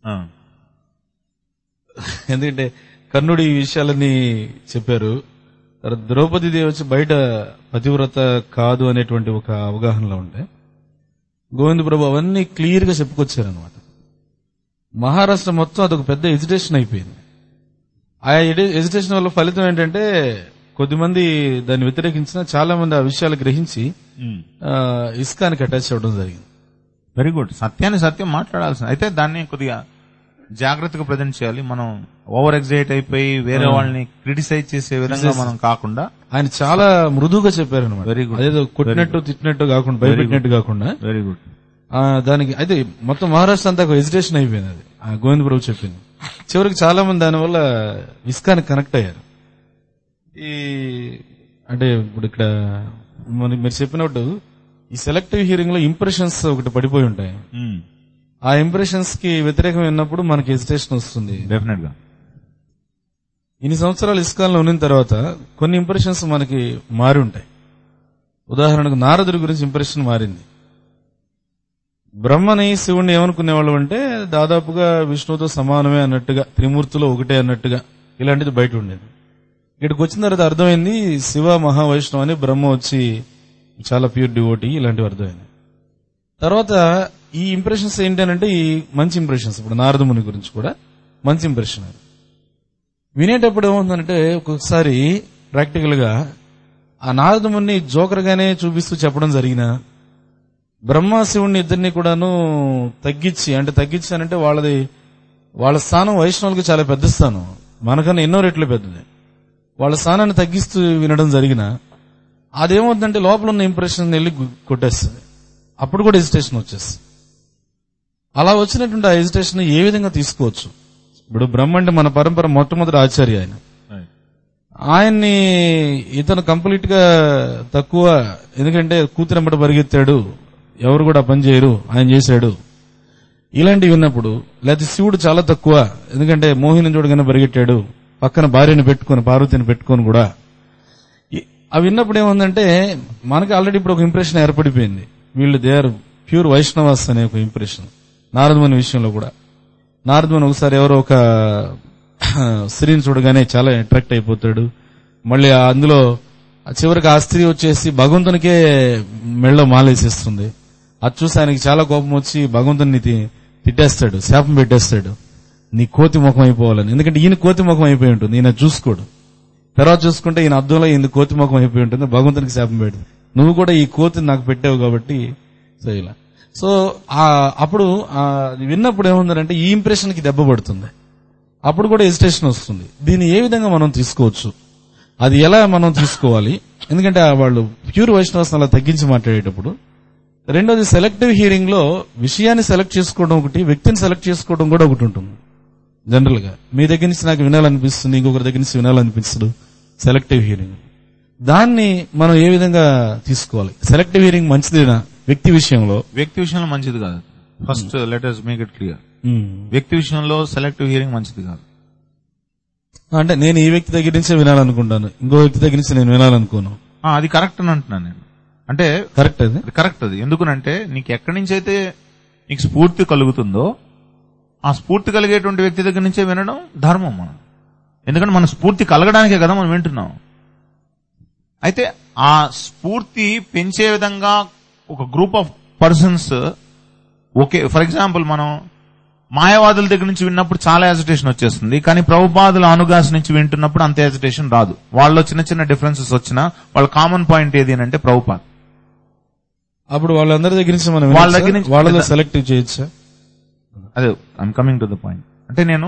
ఎందుకంటే కర్ణుడు ఈ విషయాలన్నీ చెప్పారు తర్వాత ద్రౌపది దేవి వచ్చి బయట పతివ్రత కాదు అనేటువంటి ఒక అవగాహనలో ఉంటే గోవింద ప్రభు అవన్నీ క్లియర్ గా చెప్పుకొచ్చారనమాట మహారాష్ట్ర మొత్తం అదొక పెద్ద ఎజిటేషన్ అయిపోయింది ఆ ఎజిటేషన్ వల్ల ఫలితం ఏంటంటే కొద్దిమంది దాన్ని వ్యతిరేకించిన చాలా మంది ఆ విషయాలు గ్రహించి ఆ, ఇస్కానికి అటాచ్ అవ్వడం జరిగింది వెరీ గుడ్ సత్యాన్ని సత్యం మాట్లాడాల్సింది అయితే దాన్ని కొద్దిగా జాగ్రత్తగా ప్రజెంట్ చేయాలి మనం ఓవర్ ఎగ్జైట్ అయిపోయి వేరే వాళ్ళని క్రిటిసైజ్ చేసే విధంగా మనం కాకుండా ఆయన చాలా మృదువుగా చెప్పారనమాట Very good. అదేదో కొట్టినట్టు తిట్టినట్టు కాకుండా భయపెట్టినట్టు కాకుండా వెరీ గుడ్ ఆ, దానికి అయితే మొత్తం మహారాష్ట్ర అంతా ఒక ఎజిటేషన్ అయిపోయింది అది ఆ గోవింద ప్రభు చెప్పింది చివరికి చాలా మంది దానివల్ల ఇస్కానికి కనెక్ట్ అయ్యారు ఈ అంటే ఇప్పుడు ఇక్కడ మన- మీరు చెప్పినట్టు ఈ సెలెక్టివ్ హియరింగ్ లో ఇంప్రెషన్స్ ఒకటి పడిపోయి ఉంటాయి ఆ ఇంప్రెషన్స్ కి వ్యతిరేకం ఉన్నప్పుడు మనకి ఎజిటేషన్ వస్తుంది డెఫినెట్ గా ఇన్ని సంవత్సరాలు ఇస్కాన్ లో ఉన్న తర్వాత కొన్ని ఇంప్రెషన్స్ మనకి మారి ఉంటాయి ఉదాహరణకు నారదుడి గురించి ఇంప్రెషన్ మారింది బ్రహ్మని శివుణ్ణి ఏమనుకునేవాళ్ళు అంటే దాదాపుగా విష్ణువుతో సమానమే అన్నట్టుగా త్రిమూర్తులు ఒకటే అన్నట్టుగా ఇలాంటిది బయట ఉండేది ఇక్కడికి వచ్చిన తర్వాత అర్థమైంది శివ మహావైష్ణవ్ అని బ్రహ్మ వచ్చి చాలా ప్యూర్ డివోటీ ఇలాంటివి అర్థమైంది తర్వాత ఈ ఇంప్రెషన్స్ ఏంటంటే ఈ మంచి ఇంప్రెషన్స్ ఇప్పుడు నారదముని గురించి కూడా మంచి ఇంప్రెషన్ అది వినేటప్పుడు ఏమవుతుందంటే ఒక్కొక్కసారి ప్రాక్టికల్ గా ఆ నారదముని జోకర్ గానే చూపిస్తూ చెప్పడం జరిగిన బ్రహ్మ శివుణ్ణి ఇద్దరిని కూడాను తగ్గించి అంటే తగ్గించానంటే వాళ్ళది వాళ్ళ స్థానం వైష్ణవులకి చాలా పెద్ద స్థానం మనకన్నా ఎన్నో రెట్లు పెద్దది వాళ్ళ స్థానాన్ని తగ్గిస్తూ వినడం జరిగిన అదేమవుతుందంటే లోపల ఉన్న ఇంప్రెషన్ వెళ్ళి గు- కొట్టేస్తుంది అప్పుడు కూడా హెజిటేషన్ వచ్చేస్తుంది అలా వచ్చినటువంటి ఆ హెజిటేషన్ ఏ విధంగా తీసుకోవచ్చు ఇప్పుడు బ్రహ్మ అంటే మన పరంపర మొట్టమొదటి ఆచార్య ఆయన ఆయన్ని ఇతను కంప్లీట్ గా తక్కువ ఎందుకంటే కూతురెంబట పరిగెత్తాడు ఎవరు కూడా పని చేయరు ఆయన చేశాడు ఇలాంటివి విన్నప్పుడు లేకపోతే శివుడు చాలా తక్కువ ఎందుకంటే మోహిని చూడగానే పరిగెట్టాడు పక్కన భార్యని పెట్టుకొని పార్వతిని పెట్టుకొని కూడా ఈ- అవి విన్నప్పుడు ఏముందంటే మనకి ఆల్రెడీ ఇప్పుడు ఒక ఇంప్రెషన్ ఏర్పడిపోయింది వీళ్ళు దే ఆర్ ప్యూర్ వైష్ణవాస్ అనే ఒక ఇంప్రెషన్ నారదముని విషయంలో కూడా నారదముని ఒకసారి ఎవరో ఒక స్త్రీని చూడగానే చాలా అట్రాక్ట్ అయిపోతాడు మళ్ళీ ఆ అందులో ఆ చివరికి ఆ స్త్రీ వచ్చేసి భగవంతునికే మెళ్ళో మాలేసేస్తుంది అది చూసి ఆయనకి చాలా కోపం వచ్చి భగవంతుని తి- తిట్టేస్తాడు శాపం పెట్టేస్తాడు నీ కోతి ముఖం అయిపోవాలని ఎందుకంటే ఈయన కోతి ముఖం అయిపోయి ఉంటుంది ఈయన చూసుకోడు తర్వాత చూసుకుంటే ఈయన అద్దంలో ఈయన కోతి ముఖం అయిపోయి ఉంటుంది భగవంతునికి శాపం పెడుతుంది నువ్వు కూడా ఈ కోతిని నాకు పెట్టావు కాబట్టి సో ఇలా సో ఆ అప్పుడు ఆ అది విన్నప్పుడు ఏముందంటే ఈ ఇంప్రెషన్ కి దెబ్బ పడుతుంది అప్పుడు కూడా హెజిటేషన్ వస్తుంది దీన్ని ఏ విధంగా మనం తీసుకోవచ్చు అది ఎలా మనం తీసుకోవాలి ఎందుకంటే ఆ వాళ్ళు ప్యూర్ వైష్ణవస్ అలా తగ్గించి మాట్లాడేటప్పుడు రెండోది సెలెక్టివ్ హియరింగ్ లో విషయాన్ని సెలెక్ట్ చేసుకోవడం ఒకటి వ్యక్తిని సెలెక్ట్ చేసుకోవడం కూడా ఒకటి ఉంటుంది జనరల్ గా మీ దగ్గర నుంచి నాకు వినాలనిపిస్తుంది ఇంకొకరి దగ్గర నుంచి వినాలనిపిస్తుంది సెలెక్టివ్ హియరింగ్ దాన్ని మనం ఏ విధంగా తీసుకోవాలి సెలెక్టివ్ హియరింగ్ మంచిదేనా వ్యక్తి విషయంలో వ్యక్తి విషయంలో మంచిది కాదు first letters make it clear um, వ్యక్తి విషయంలో సెలెక్టివ్ హియరింగ్ మంచిది కాదు అంటే నేను ఈ వ్యక్తి దగ్గర నుంచే వినాలనుకుంటాను ఇంకో వ్యక్తి దగ్గర నుంచి నేను వినాలనుకోను ఆ, అది కరెక్ట్ అని అంటున్నాను నేను అంటే కరెక్ట్ అది అది కరెక్ట్ అది ఎందుకునంటే నీకు ఎక్కడి నుంచి అయితే నీకు స్ఫూర్తి కలుగుతుందో ఆ స్ఫూర్తి కలిగేటువంటి వ్యక్తి దగ్గర నుంచే వినడం ధర్మం మనం ఎందుకంటే మన స్ఫూర్తి కలగడానికే కదా మనం వింటున్నాం అయితే ఆ స్ఫూర్తి పెంచే విధంగా ఒక group of persons okay for example మనం మాయావాదుల దగ్గర నుంచి విన్నప్పుడు చాలా హెజిటేషన్ వచ్చేస్తుంది కానీ ప్రభుపాదుల అనుగాస్ నుంచి వింటున్నప్పుడు అంత హెజిటేషన్ రాదు వాళ్ళలో చిన్న చిన్న డిఫరెన్సెస్ వచ్చినా వాళ్ళ కామన్ పాయింట్ ఏది అని అంటే ప్రభుపాద్ అప్పుడు వాళ్ళందరి దగ్గర నుంచి మనం వాళ్ళ వినొచ్చా? దగ్గర నుంచి- వాళ్ళలో సెలెక్టివ్ చేయొచ్చా అదే I'm coming to the point అంటే నేను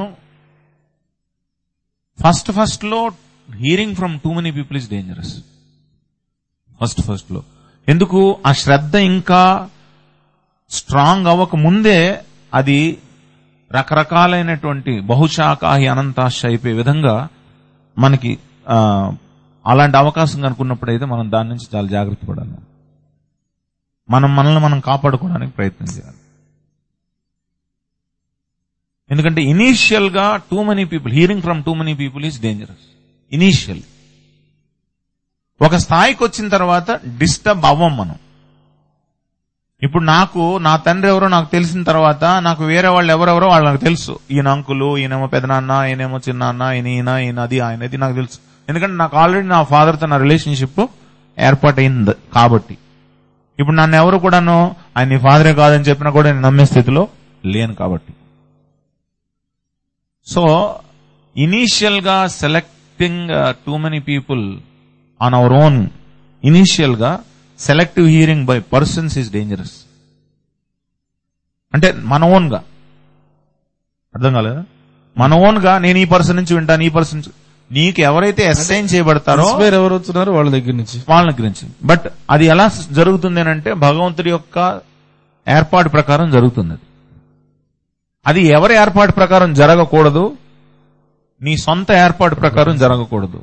ఫస్ట్ ఫస్ట్ లో hearing from too many people is dangerous first first లో ఎందుకు ఆ శ్రద్ధ ఇంకా స్ట్రాంగ్ అవ్వక ముందే అది రకరకాలైనటువంటి బహుశాఖాహి అనంతాశ అయిపోయే విధంగా మనకి ఆ, అలాంటి అవకాశం కనుకున్నప్పుడైతే మనం దాని నుంచి చాలా జాగ్రత్త పడాలి మనం మనల్ని మనం కాపాడుకోవడానికి ప్రయత్నం చేయాలి ఎందుకంటే ఇనీషియల్ గా too many people hearing from too many people is dangerous initial ఒక స్థాయికి వచ్చిన తర్వాత డిస్టర్బ్ అవ్వం మనం ఇప్పుడు నాకు నా తండ్రి ఎవరో నాకు తెలిసిన తర్వాత నాకు వేరే వాళ్ళు ఎవరెవరో వాళ్ళు నాకు తెలుసు ఈయన అంకులు ఈయనేమో పెదనాన్న ఈయనేమో చిన్నాన్న ఈయన ఈయన ఈయన అది ఆయన అది నాకు తెలుసు ఎందుకంటే నాకు ఆల్రెడీ నా father తో నా రిలేషన్షిప్ ఏర్పాటైంది కాబట్టి ఇప్పుడు నన్ను ఎవరు కూడాను ఆయన నీ ఫాదరే కాదని చెప్పినా కూడా నేను నమ్మే స్థితిలో లేను కాబట్టి సో ఇనీషియల్ గా selecting too many people on our own initial గా selective hearing by persons is dangerous అంటే మన ఓన్ గా అర్థం కాలేదా మన ఓన్ గా నేను ఈ పర్సన్ నుంచి వింటాను ఈ పర్సన్ నీకు ఎవరైతే అసైన్ చేయబడతారో ఇన్స్పైర్ ఎవరు అవుతున్నారో వాళ్ళ దగ్గర నుంచి వాళ్ళ గురించి బట్ అది ఎలా జరుగుతుంది అని అంటే భగవంతుడి యొక్క ఏర్పాటు ప్రకారం జరుగుతుంది అది. అది ఎవరి ఏర్పాటు ప్రకారం జరగకూడదు నీ సొంత ఏర్పాటు ప్రకారం జరగకూడదు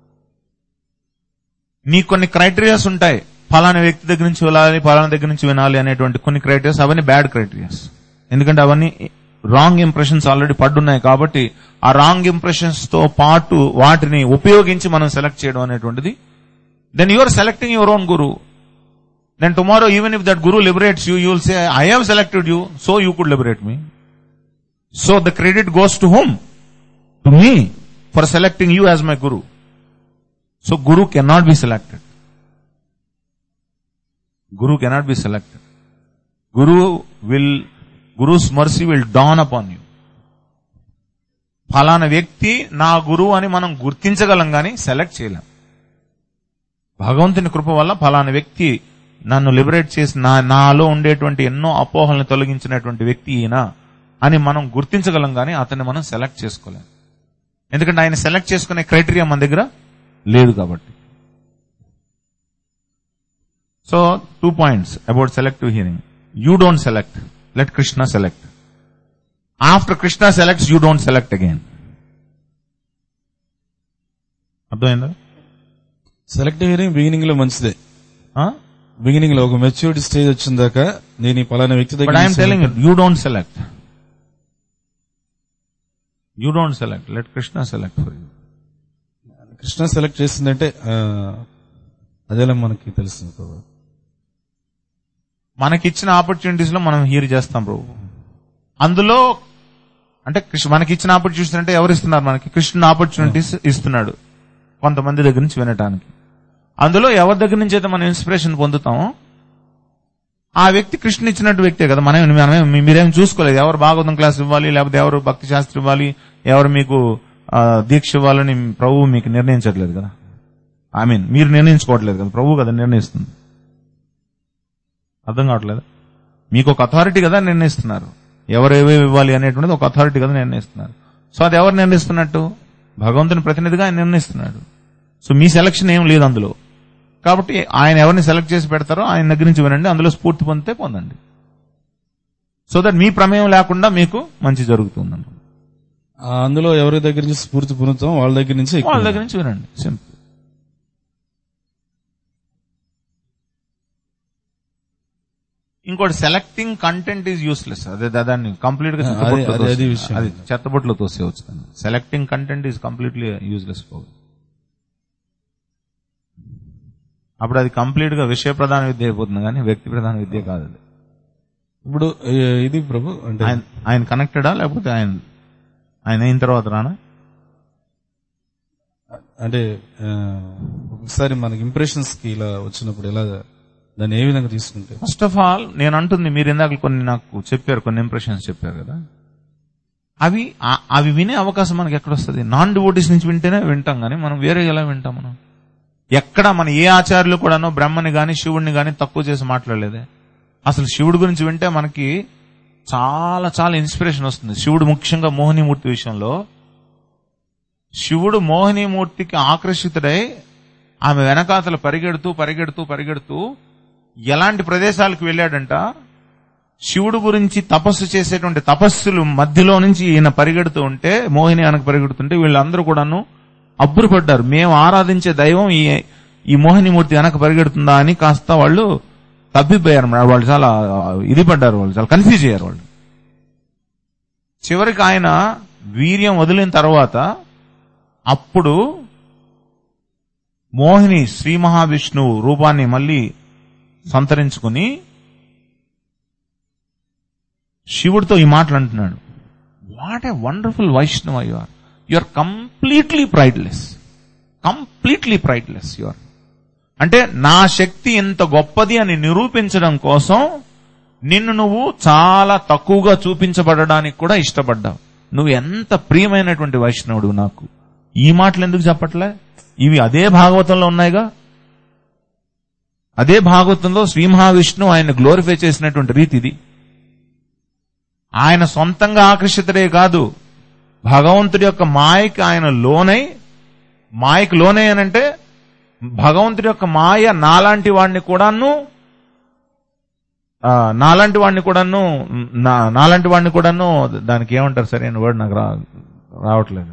నీ కొన్ని క్రైటీరియాస్ ఉంటాయి ఫలానా వ్యక్తి దగ్గర నుంచి వెళ్ళాలి ఫలానా దగ్గర నుంచి వినాలి అనేటువంటి కొన్ని క్రైటీరియాస్ అవన్నీ బ్యాడ్ క్రైటీరియాస్ ఎందుకంటే అవన్నీ రాంగ్ ఇంప్రెషన్స్ ఆల్రెడీ పడ్డున్నాయి కాబట్టి ఆ రాంగ్ ఇంప్రెషన్స్ తో పాటు వాటిని ఉపయోగించి మనం సెలెక్ట్ చేయడం అనేటువంటిది then you are selecting your own guru then tomorrow even if that guru liberates you you will say I have selected you so you could liberate me so the credit goes to home to me for selecting you as my guru so guru cannot be selected guru cannot be selected guru will guru's mercy will dawn upon you ఫలానా వ్యక్తి నా గురువు అని మనం గుర్తించగలం గాని select చేయలేం భగవంతుని కృప వల్ల ఫలానా వ్యక్తి నన్ను లిబరేట్ చేసి నా నాలో ఉండేటువంటి ఎన్నో అపోహలను తొలగించినటువంటి వ్యక్తి ఈయన అని మనం గుర్తించగలం గాని అతన్ని మనం సెలెక్ట్ చేసుకోలేం ఎందుకంటే ఆయన సెలెక్ట్ చేసుకునే క్రైటీరియా మన దగ్గర లేదు కాబట్టి so two points about selective hearing you don't select let Krishna select after Krishna selects you don't select again అర్థమైందా సెలెక్టివ్ హియరింగ్ బిగినింగ్ లో మంచిదే బిగినింగ్ లో ఒక మెచ్యూరిటీ స్టేజ్ వచ్చిన దాకా నేను ఈ పలానా వ్యక్తి బట్ దగ్గర I'm telling you don't select you don't select let Krishna select for you Krishna select చేసిందంటే ఆ, అదేలా మనకి తెలుస్తుంది ప్రభు మనకిచ్చిన ఆపర్చునిటీస్ లో మనం హీర్ చేస్తాం ప్రభు అందులో అంటే కృష్ణ మనకి ఇచ్చిన ఆపర్చునిటీస్ అంటే ఎవరు ఇస్తున్నారు మనకి కృష్ణుని ఆపర్చునిటీస్ ఇస్తున్నాడు కొంతమంది దగ్గర నుంచి వినటానికి అందులో ఎవరి దగ్గర నుంచి అయితే మనం ఇన్స్పిరేషన్ పొందుతామో ఆ వ్యక్తి కృష్ణ ఇచ్చినట్టు వ్యక్తే కదా మనం మనమేం మీరేం చూసుకోలేదు ఎవరు భాగవతం క్లాస్ ఇవ్వాలి లేకపోతే ఎవరు భక్తి శాస్త్రం ఇవ్వాలి ఎవరు మీకు ఆ, దీక్ష ఇవ్వాలని ప్రభువు మీకు నిర్ణయించట్లేదు కదా ఐ మీన్ మీరు నిర్ణయించుకోవట్లేదు కదా ప్రభువు కదా నిర్ణయిస్తుంది అర్థం కావట్లేదు మీకు ఒక అథారిటీ కదా నిర్ణయిస్తున్నారు ఎవరు ఏవేవి ఇవ్వాలి అనేటువంటిది ఒక అథారిటీ కదా నిర్ణయిస్తున్నారు సో అది ఎవరు నిర్ణయిస్తున్నట్టు భగవంతుని ప్రతినిధిగా ఆయన నిర్ణయిస్తున్నాడు సో మీ సెలక్షన్ ఏం లేదు అందులో కాబట్టి ఆయన ఎవరిని సెలెక్ట్ చేసి పెడతారో ఆయన దగ్గర నుంచి వినండి అందులో స్ఫూర్తి పొందితే పొందండి సో దట్ మీ ప్రమేయం లేకుండా మీకు మంచి జరుగుతుందండి ఆ, అందులో ఎవరి దగ్గర నుంచి స్ఫూర్తి పొందుతాం వాళ్ళ దగ్గర నుంచి ఎక్కువ. వాళ్ళ దగ్గర నుంచి వినండి సింపుల్ ఇంకోటి సెలెక్టింగ్ కంటెంట్ ఈజ్ యూస్లెస్ అదే దా- దాన్ని కంప్లీట్ గా అదే- చెత్తబుట్టలో అదే- అది తోసే- విషయం. అది చెత్తబుట్టలో తోసేవచ్చు selecting content is completely useless అప్పుడు అది కంప్లీట్ గా విషయ ప్రధాన విద్య అయిపోతుంది కానీ వ్యక్తి ప్రధాన విద్య కాదు అది ఇప్పుడు ఏ, ఇది ప్రభు అంటే ఆయన ఆయన కనెక్టెడా లేకపోతే ఆయన ఆయన అయిన తర్వాత రానా అంటే ఆ, ఒకసారి మనకి ఇంప్రెషన్స్ కి ఇలా వచ్చినప్పుడు ఎలా దాన్ని ఏ విధంగా తీసుకుంటే ఫస్ట్ ఆఫ్ ఆల్ నేను అంటుంది మీరు ఇందాక కొన్ని నాకు చెప్పారు కొన్ని ఇంప్రెషన్స్ చెప్పారు కదా అవి ఆ- అవి వినే అవకాశం మనకి ఎక్కడ వస్తుంది నాన్ డివోటీస్ నుంచి వింటేనే వింటాం కానీ మనం వేరే ఎలా వింటాం మనం ఎక్కడ మన ఏ ఆచార్యులు కూడానో బ్రహ్మని గాని శివుడిని గాని తక్కువ చేసి మాట్లాడలేదే అసలు శివుడి గురించి వింటే మనకి చాలా చాలా ఇన్స్పిరేషన్ వస్తుంది శివుడు ముఖ్యంగా మోహినీమూర్తి విషయంలో శివుడు మోహినీమూర్తికి ఆకర్షితుడై ఆమె వెనకాతలు పరిగెడుతూ పరిగెడుతూ పరిగెడుతూ ఎలాంటి ప్రదేశాలకు వెళ్ళాడంట శివుడు గురించి తపస్సు చేసేటువంటి తపస్సులు మధ్యలో నుంచి ఈయన పరిగెడుతూ ఉంటే మోహిని వెనక పరిగెడుతుంటే వీళ్ళందరూ కూడాను అబ్బురపడ్డారు మేము ఆరాధించే దైవం ఈ ఈ మోహినిమూర్తి వెనక పరిగెడుతుందా అని కాస్త వాళ్ళు తప్పిపోయారు అన్నమాట. వాళ్ళు చాలా ఇది పడ్డారు వాళ్ళు చాలా కన్ఫ్యూజ్ అయ్యారు వాళ్ళు చివరికి ఆయన వీర్యం వదిలిన తర్వాత అప్పుడు మోహిని శ్రీ మహావిష్ణువు రూపాన్ని మళ్ళీ సంతరించుకుని శివుడితో ఈ మాటలు అంటున్నాడు what a wonderful Vaishnava you are you are completely prideless completely prideless you are అంటే నా శక్తి ఎంత గొప్పది అని నిరూపించడం కోసం నిన్ను నువ్వు చాలా తక్కువగా చూపించబడడానికి కూడా ఇష్టపడ్డావు నువ్వు ఎంత ప్రియమైనటువంటి వైష్ణవుడు నాకు ఈ మాటలు ఎందుకు చెప్పట్లే ఇవి అదే భాగవతంలో ఉన్నాయిగా అదే భాగవతంలో శ్రీ మహావిష్ణువు ఆయన గ్లోరిఫై చేసినటువంటి రీతి ఇది ఆయన సొంతంగా ఆకర్షితుడే కాదు భగవంతుడి యొక్క మాయకి ఆయన లోనై మాయకి లోనై అనంటే భగవంతుడి యొక్క మాయ నాలాంటి వాడిని కూడాను ఆ, నాలాంటి వాడిని కూడాను నా- నాలాంటి వాడిని కూడాను దానికి ఏమంటారు సరైన వర్డ్ నాకు రా రావట్లేదు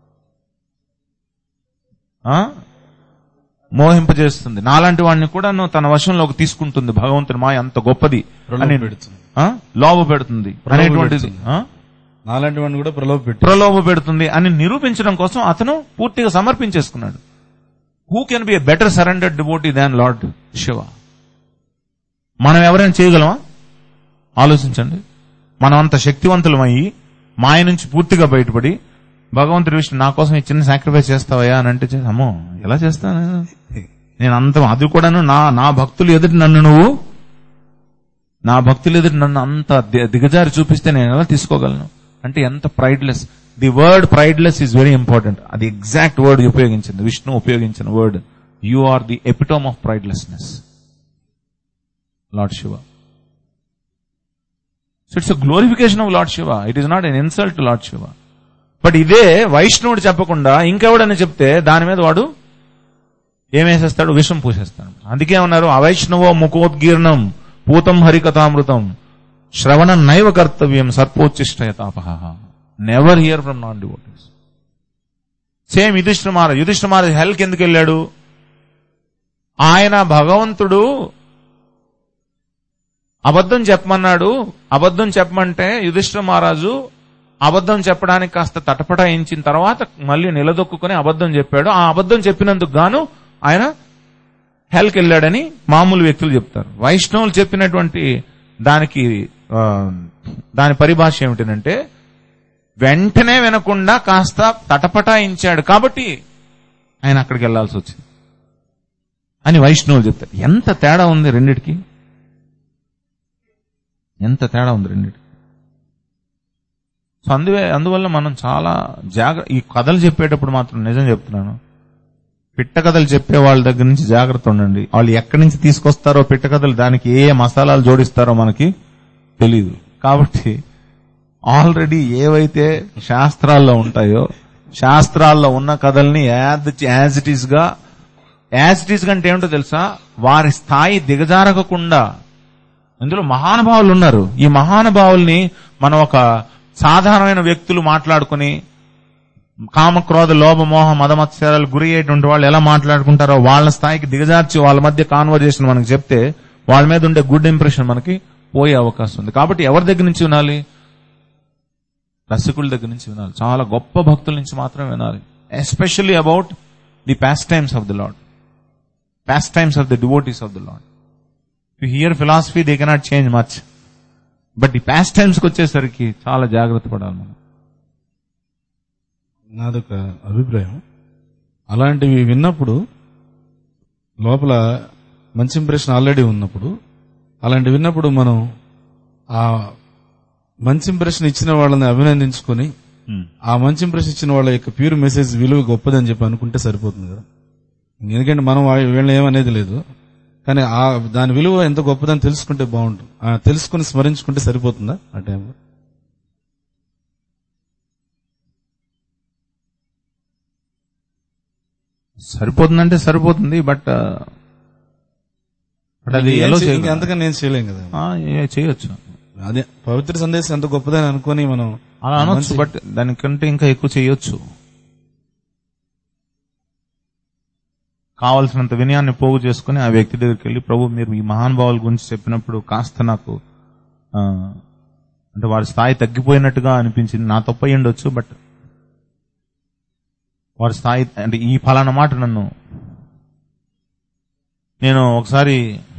ఆ? మోహింపజేస్తుంది నాలాంటి వాడిని కూడాను తన వశంలోకి తీసుకుంటుంది భగవంతుని మాయ అంత గొప్పది అని పెడుతుంది ఆ? లోబ పెడుతుంది అనేటువంటిది ఆ? నాలాంటి వాడిని కూడా ప్రలోభ పెట్టి ప్రలోభ పెడుతుంది అని నిరూపించడం కోసం అతను పూర్తిగా సమర్పించేసుకున్నాడు who can be a better surrendered devotee than lord Shiva మనం ఎవరైనా చేయగలమా ఆలోచించండి మనం అంత శక్తివంతులమయ్యి మాయ నుంచి పూర్తిగా బయటపడి భగవంతుడి విషయం నా కోసం ఈ చిన్న సాక్రిఫైస్ చేస్తావయ్యా అని అంటే చే- అమ్మో ఎలా చేస్తాను నేను అంత అది కూడాను నా నా భక్తులు ఎదుటి నన్ను నువ్వు నా భక్తులు ఎదురు నన్ను అంత ది- దిగజారి చూపిస్తే నేను ఎలా తీసుకోగలను అంటే ఎంత prideless the word prideless is very important అది ఎగ్జాక్ట్ వర్డ్ ఉపయోగించింది విష్ణు ఉపయోగించిన word you are the epitome of pridelessness lord Shiva so it's glorification of lord Shiva it is not an insult lord Shiva but ఇదే వైష్ణవుడు చెప్పకుండా ఇంకెవడని చెప్తే దాని మీద వాడు ఏమేసేస్తాడు విషం పూసేస్తాడు అందుకే ఉన్నారు అవైష్ణవో ముఖోద్గీర్ణం పూతం హరికథామృతం శ్రవణ నైవ కర్తవ్యం సర్పోచ్చిష్టయతాపహ never hear from non devotees same Yudhishtha Maharaj Yudhishtha Maharaj హెల్కి ఎందుకు వెళ్ళాడు ఆయన భగవంతుడు అబద్ధం చెప్పమన్నాడు అబద్ధం చెప్పమంటే యుధిష్ఠిర మహారాజు అబద్ధం చెప్పడానికి కాస్త తటపటాయించిన తర్వాత మళ్ళీ నిలదొక్కుని అబద్ధం చెప్పాడు ఆ అబద్ధం చెప్పినందుకు గాను ఆయన హెల్కి వెళ్ళాడని మామూలు వ్యక్తులు చెప్తారు వైష్ణవులు చెప్పినటువంటి దానికి ఆ, దాని పరిభాష ఏమిటంటే వెంటనే వినకుండా కాస్త తటపటాయించాడు కాబట్టి ఆయన అక్కడికి వెళ్లాల్సి వచ్చింది అని వైష్ణవులు చెప్తారు ఎంత తేడా ఉంది రెండిటికి ఎంత తేడా ఉంది రెండిటికి సో అందువే అందువల్ల మనం చాలా జాగ్రత్త ఈ కథలు చెప్పేటప్పుడు మాత్రం నిజం చెప్తున్నాను పిట్ట కథలు చెప్పే వాళ్ళ దగ్గర నుంచి జాగ్రత్త ఉండండి వాళ్ళు ఎక్కడి నుంచి తీసుకొస్తారో పిట్ట కథలు దానికి ఏ ఏ మసాలాలు జోడిస్తారో మనకి తెలియదు కాబట్టి ఆల్రెడీ ఏవైతే శాస్త్రాల్లో ఉంటాయో శాస్త్రాల్లో ఉన్న కథల్ని యాజ్ ఇట్ ఈస్ గా యాజ్ ఇట్ ఈస్ అంటే ఏమిటో తెలుసా వారి స్థాయి దిగజారకుండా ఇందులో మహానుభావులు ఉన్నారు ఈ మహానుభావుల్ని మనం ఒక సాధారణమైన వ్యక్తులు మాట్లాడుకుని కామక్రోధ లోభ మోహ మదమత్సరాలు గురి అయ్యేటువంటి వాళ్ళు ఎలా మాట్లాడుకుంటారో వాళ్ళ స్థాయికి దిగజార్చి వాళ్ళ మధ్య కాన్వర్జేషన్ మనకి చెప్తే వాళ్ళ మీద ఉండే గుడ్ ఇంప్రెషన్ మనకి పోయే అవకాశం ఉంది కాబట్టి ఎవరి దగ్గర నుంచి వినాలి రసికుల దగ్గర నుంచి వినాలి చాలా గొప్ప భక్తుల నుంచి మాత్రమే వినాలి especially about the pastimes of the lord pastimes of the devotees of the lord to hear philosophy they cannot change much but ఈ పాస్ట్ టైమ్స్ కి వచ్చేసరికి చాలా జాగ్రత్త పడాలి మనం నాదొక అభిప్రాయం అలాంటివి విన్నప్పుడు లోపల మంచి ఇంప్రెషన్ ఆల్రెడీ ఉన్నప్పుడు అలాంటి విన్నప్పుడు మనం ఆ మంచి ఇంప్రెషన్ ఇచ్చిన వాళ్ళని అభినందించుకొని ఆ మంచి ఇంప్రెషన్ ఇచ్చిన వాళ్ళ యొక్క ప్యూర్ మెసేజ్ విలువ గొప్పదని చెప్పి అనుకుంటే సరిపోతుంది కదా ఎందుకంటే మనం వా- వీళ్ళని ఏమనేది లేదు కానీ ఆ దాని విలువ ఎంత గొప్పదని తెలుసుకుంటే బాగుంటుంది ఆ తెలుసుకుని స్మరించుకుంటే సరిపోతుందా ఆ టైంలో సరిపోతుందంటే సరిపోతుంది బట్ బట్ అది ఎలా ఇంకా అంతగా నేను చేయలేం కదా చేయొచ్చు అదే పవిత్ర సందేశం ఎంత గొప్పదని అనుకొని మనం అలా అనొచ్చు బట్ దానికంటే ఇంకా ఎక్కువ చేయొచ్చు కావలసినంత వినయాన్ని పోగు చేసుకుని ఆ వ్యక్తి దగ్గరికి వెళ్ళి ప్రభు మీరు ఈ మహానుభావుల గురించి చెప్పినప్పుడు కాస్త నాకు ఆ, అంటే వారి స్థాయి తగ్గిపోయినట్టుగా అనిపించింది నా తప్పు అయి ఉండొచ్చు బట్ వారి స్థాయి అంటే ఈ ఫలానా మాట నన్ను నేను ఒకసారి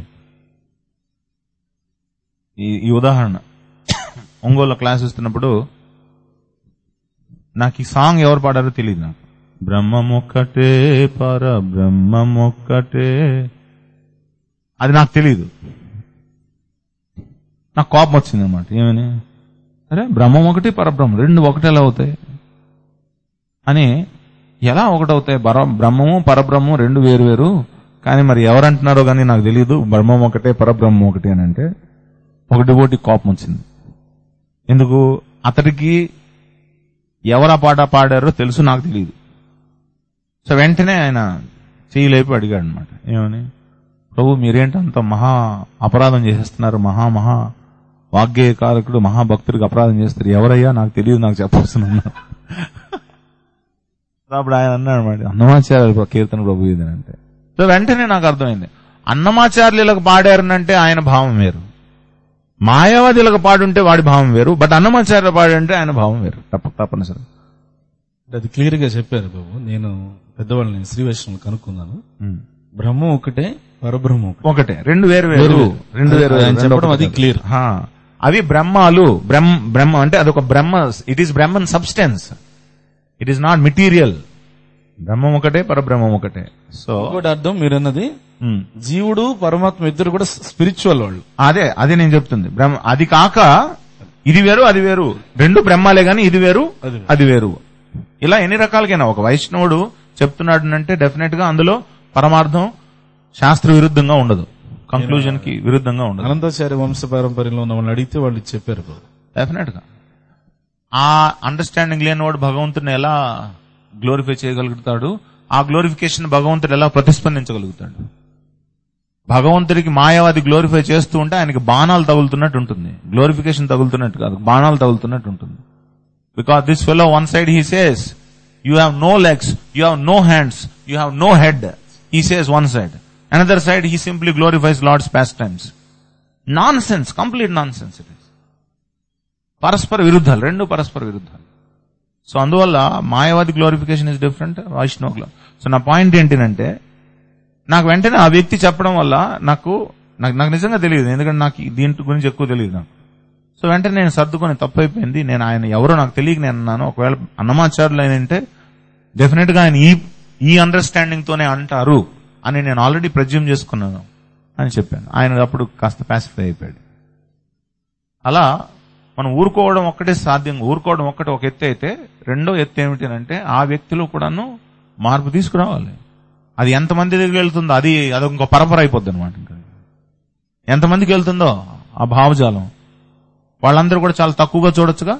ఈ ఈ ఉదాహరణ ఒంగోలు క్లాస్ ఇస్తున్నప్పుడు నాకు ఈ సాంగ్ ఎవరు పాడారో తెలియదు నాకు బ్రహ్మమొక్కటే పర బ్రహ్మమొక్కటే అది నాకు తెలియదు నాకు కోపం వచ్చింది అనమాట ఏమని అరే బ్రహ్మం ఒకటి పరబ్రహ్మం రెండు ఒకటి ఎలా అవుతాయి అని ఎలా ఒకటవుతాయి బర బ్రహ్మము పరబ్రహ్మము రెండు వేరు వేరు కానీ మరి ఎవరంటున్నారో కానీ నాకు తెలియదు బ్రహ్మం ఒకటే పరబ్రహ్మం ఒకటి అని అంటే ఒక డివోటి కోపం వచ్చింది ఎందుకు అతడికి ఎవరు ఆ పాట పాడారో తెలుసు నాకు తెలియదు సో వెంటనే ఆయన చెయ్యి లేపి అడిగాడు అనమాట ఏమని ప్రభు మీరేంటి అంత మహా అపరాధం చేసేస్తున్నారు మహా మహా వాగ్గేయకారకుడు మహాభక్తుడికి అపరాధం చేస్తారు ఎవరయ్యా నాకు తెలియదు నాకు చెప్పవలసిన అప్పుడు ఆయన అన్నాడు అనమాట అన్నమాచార్య కీర్తన ప్రభు ఇది అని అంటే సో వెంటనే నాకు అర్థమైంది అన్నమాచార్యులకు పాడారనంటే ఆయన భావం వేరు మాయావాదులకు పాడుంటే వాడి భావం వేరు బట్ అన్నమాచార్య పాడంటే ఆయన భావం వేరు తప్ప తప్పనిసరి అంటే అది క్లియర్ గా చెప్పారు బాబు నేను పెద్దవాళ్ళని శ్రీ వైష్ణవులు కనుక్కున్నాను బ్రహ్మం ఒకటే పరబ్రహ్మం ఒకటే ఒకటే రెండు వేరు వేరు రెండు వేరు ఆయన వేరు. చెప్పడం రెండు అది ఒకటి. clear. హా. అవి బ్రహ్మాలు బ్రహ్మ బ్రహ్మ అంటే అదొక Brahma it is Brahman substance it is not material బ్రహ్మం ఒకటే పరబ్రహ్మం ఒకటే సో ఇంకోటి అర్థం మీరన్నది ఉమ్, జీవుడు పరమాత్మ ఇద్దరు కూడా స్పిరిచువల్ వాళ్ళు అదే అదే నేను చెప్తుంది బ్రహ్మ అది కాక ఇది వేరు అది వేరు రెండు బ్రహ్మాలే గాని ఇది వేరు అది అది వేరు ఇలా ఎన్ని రకాలకైనా ఒక వైష్ణవుడు చెప్తున్నాడు అంటే డెఫినెట్ గా అందులో పరమార్థం శాస్త్ర విరుద్ధంగా ఉండదు కంక్లూజన్ కి విరుద్ధంగా ఉండదు అనంతాచార్య వంశ పారంపర్యంలో ఉన్న వాళ్ళని అడిగితే వాళ్ళు చెప్పారు brother. డెఫినెట్ గా ఆ అండర్స్టాండింగ్ లేనివాడు భగవంతుని ఎలా గ్లోరిఫై చేయగలుగుతాడు ఆ గ్లోరిఫికేషన్ భగవంతుడు ఎలా ప్రతిస్పందించగలుగుతాడు భగవంతుడికి మాయావాది గ్లోరిఫై చేస్తూ ఉంటే ఆయనకి బాణాలు తగులుతున్నట్టు ఉంటుంది గ్లోరిఫికేషన్ తగులుతున్నట్టు కాదు బాణాలు తగులుతున్నట్టు ఉంటుంది because this fellow one side he says you have no legs you have no hands you have no head he says one side another side he simply glorifies lord's pastimes nonsense complete nonsense it is పరస్పర విరుద్ధాలు రెండు పరస్పర విరుద్ధాలు so అందువల్ల మాయావాది glorification is different Vaishnava గ్లో so నా point ఏంటంటే నాకు వెంటనే ఆ వ్యక్తి చెప్పడం వల్ల నాకు నాకు నాకు నిజంగా తెలియదు ఎందుకంటే నాకు ఈ దీంట్ గురించి ఎక్కువ తెలియదు నాకు సో వెంటనే నేను సర్దుకొని తప్పు అయిపోయింది నేను ఆయన ఎవరో నాకు తెలియక నేను అన్నాను ఒకవేళ అన్నమాచారులు అయినంటే డెఫినెట్ గా ఆయన ఈ ఈ అండర్స్టాండింగ్ తోనే అంటారు అని నేను ఆల్రెడీ ప్రజ్యూమ్ చేసుకున్నాను అని చెప్పాను ఆయన అప్పుడు కాస్త పాసిఫై అయిపోయాడు అలా మనం ఊరుకోవడం ఒక్కటే సాధ్యం ఊరుకోవడం ఒక్కటే ఒక ఎత్తు అయితే రెండో ఎత్తు ఏమిటి అంటే ఆ వ్యక్తిలో కూడాను మార్పు తీసుకురావాలి అది ఎంతమంది దగ్గరికి వెళ్తుందో అది అది ఇంకో పరపర అయిపోద్ది అనమాట ఇంకా ఎంతమందికి వెళ్తుందో ఆ భావజాలం వాళ్ళందరూ కూడా చాలా తక్కువగా చూడొచ్చుగా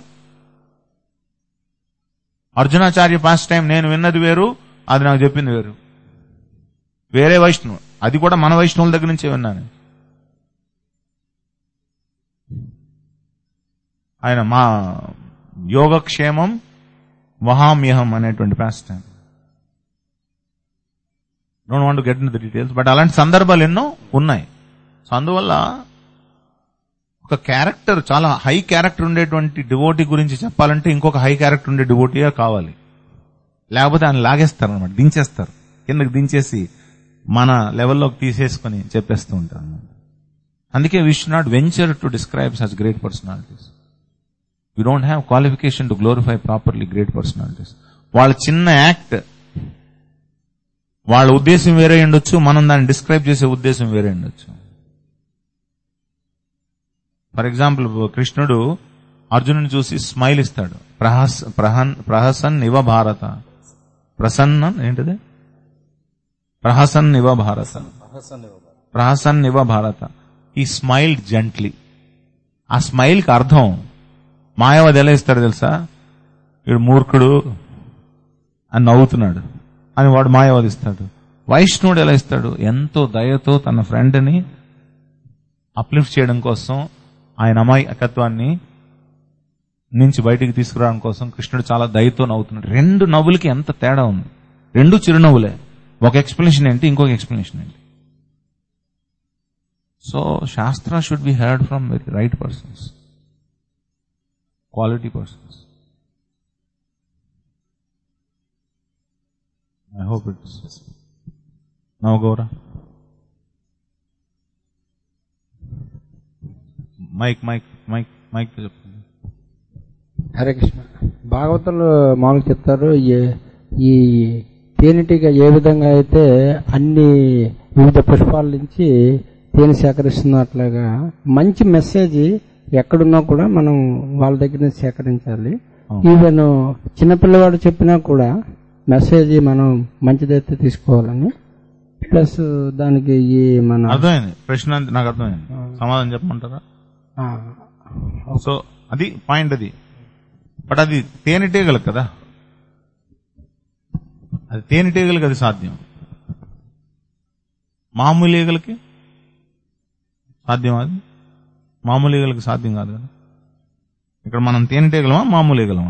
అర్జునాచార్య పాస్ట్ టైం నేను విన్నది వేరు అది నాకు చెప్పింది వేరు వేరే వైష్ణవు అది కూడా మన వైష్ణవుల దగ్గర నుంచే విన్నాను ఆయన మా యోగక్షేమం వహామ్యహం అనేటువంటి pastime don't want get in the details but అలాంటి సందర్భాలు ఎన్నో ఉన్నాయి సో అందువల్ల ఒక క్యారెక్టర్ చాలా హై క్యారెక్టర్ ఉండేటువంటి డివోటీ గురించి చెప్పాలంటే ఇంకొక హై క్యారెక్టర్ ఉండే డివోటీగా కావాలి లేకపోతే ఆయన లాగేస్తారు అనమాట దించేస్తారు కిందకి దించేసి మన లెవెల్లోకి తీసేసుకొని చెప్పేస్తూ ఉంటారు అన్నమాట అందుకే we should not venture to describe such great personalities you don't have qualification to glorify properly great personalities వాళ్ళ చిన్న యాక్ట్ వాళ్ళ ఉద్దేశం వేరే ఉండొచ్చు మనం దాన్ని డిస్క్రైబ్ చేసే ఉద్దేశం వేరే ఉండొచ్చు ఫర్ ఎగ్జాంపుల్ కృష్ణుడు అర్జునుని చూసి స్మైల్ ఇస్తాడు ప్రహస్ ప్రహన్ ప్రహసన్ ఇవ భారత ప్రసన్న ఏంటిది ప్రహసన్ ఇవ భారత ప్రహసన్ ఇవ భారత ఈ స్మైల్ జెంట్లీ ఆ స్మైల్ కి అర్థం మాయావది ఎలా ఇస్తాడు తెలుసా వీడు మూర్ఖుడు అని నవ్వుతున్నాడు అని వాడు మాయావది ఇస్తాడు వైష్ణవుడు ఎలా ఇస్తాడు ఎంతో దయతో తన ఫ్రెండ్ని అప్లిఫ్ట్ చేయడం కోసం ఆయన అమాయకత్వాన్ని నుంచి బయటికి తీసుకురావడం కోసం కృష్ణుడు చాలా దయతో నవ్వుతున్నాడు రెండు నవ్వులకి ఎంత తేడా ఉంది రెండు చిరునవ్వులే ఒక ఎక్స్ప్లెనేషన్ ఏంటి ఇంకొక ఎక్స్ప్లెనేషన్ ఏంటి so shastra should be heard from very right persons quality persons I hope it's now Gaura mike mike mike mike చెప్పండి హరే కృష్ణ భాగవతంలో మామూలుగా చెప్తారు ఏ- ఈ తేనెటీగ ఏ విధంగా అయితే అన్ని వివిధ పుష్పాల నుంచి తేనె సేకరిస్తున్నట్లుగా మంచి మెసేజ్ ఎక్కడున్నా కూడా మనం వాళ్ళ దగ్గర నుంచి సేకరించాలి ఈవెన్ చిన్నపిల్లవాడు చెప్పినా కూడా మెసేజ్ మనం మంచిదైతే తీసుకోవాలని ప్లస్ దానికి ఈ మన అర్థమైంది ప్రశ్న అంతే నాకు అర్థమైంది సమాధానం చెప్పమంటారా ఆ, సో అది పాయింట్ అది బట్ అది తేనెటీగలు కదా అది తేనెటీగలకి అది సాధ్యం మామూలు ఈగలకి సాధ్యం అది మామూలు ఈగలకి సాధ్యం కాదు కదా ఇక్కడ మనం తేనెటీగలమా మామూలు ఈగలమా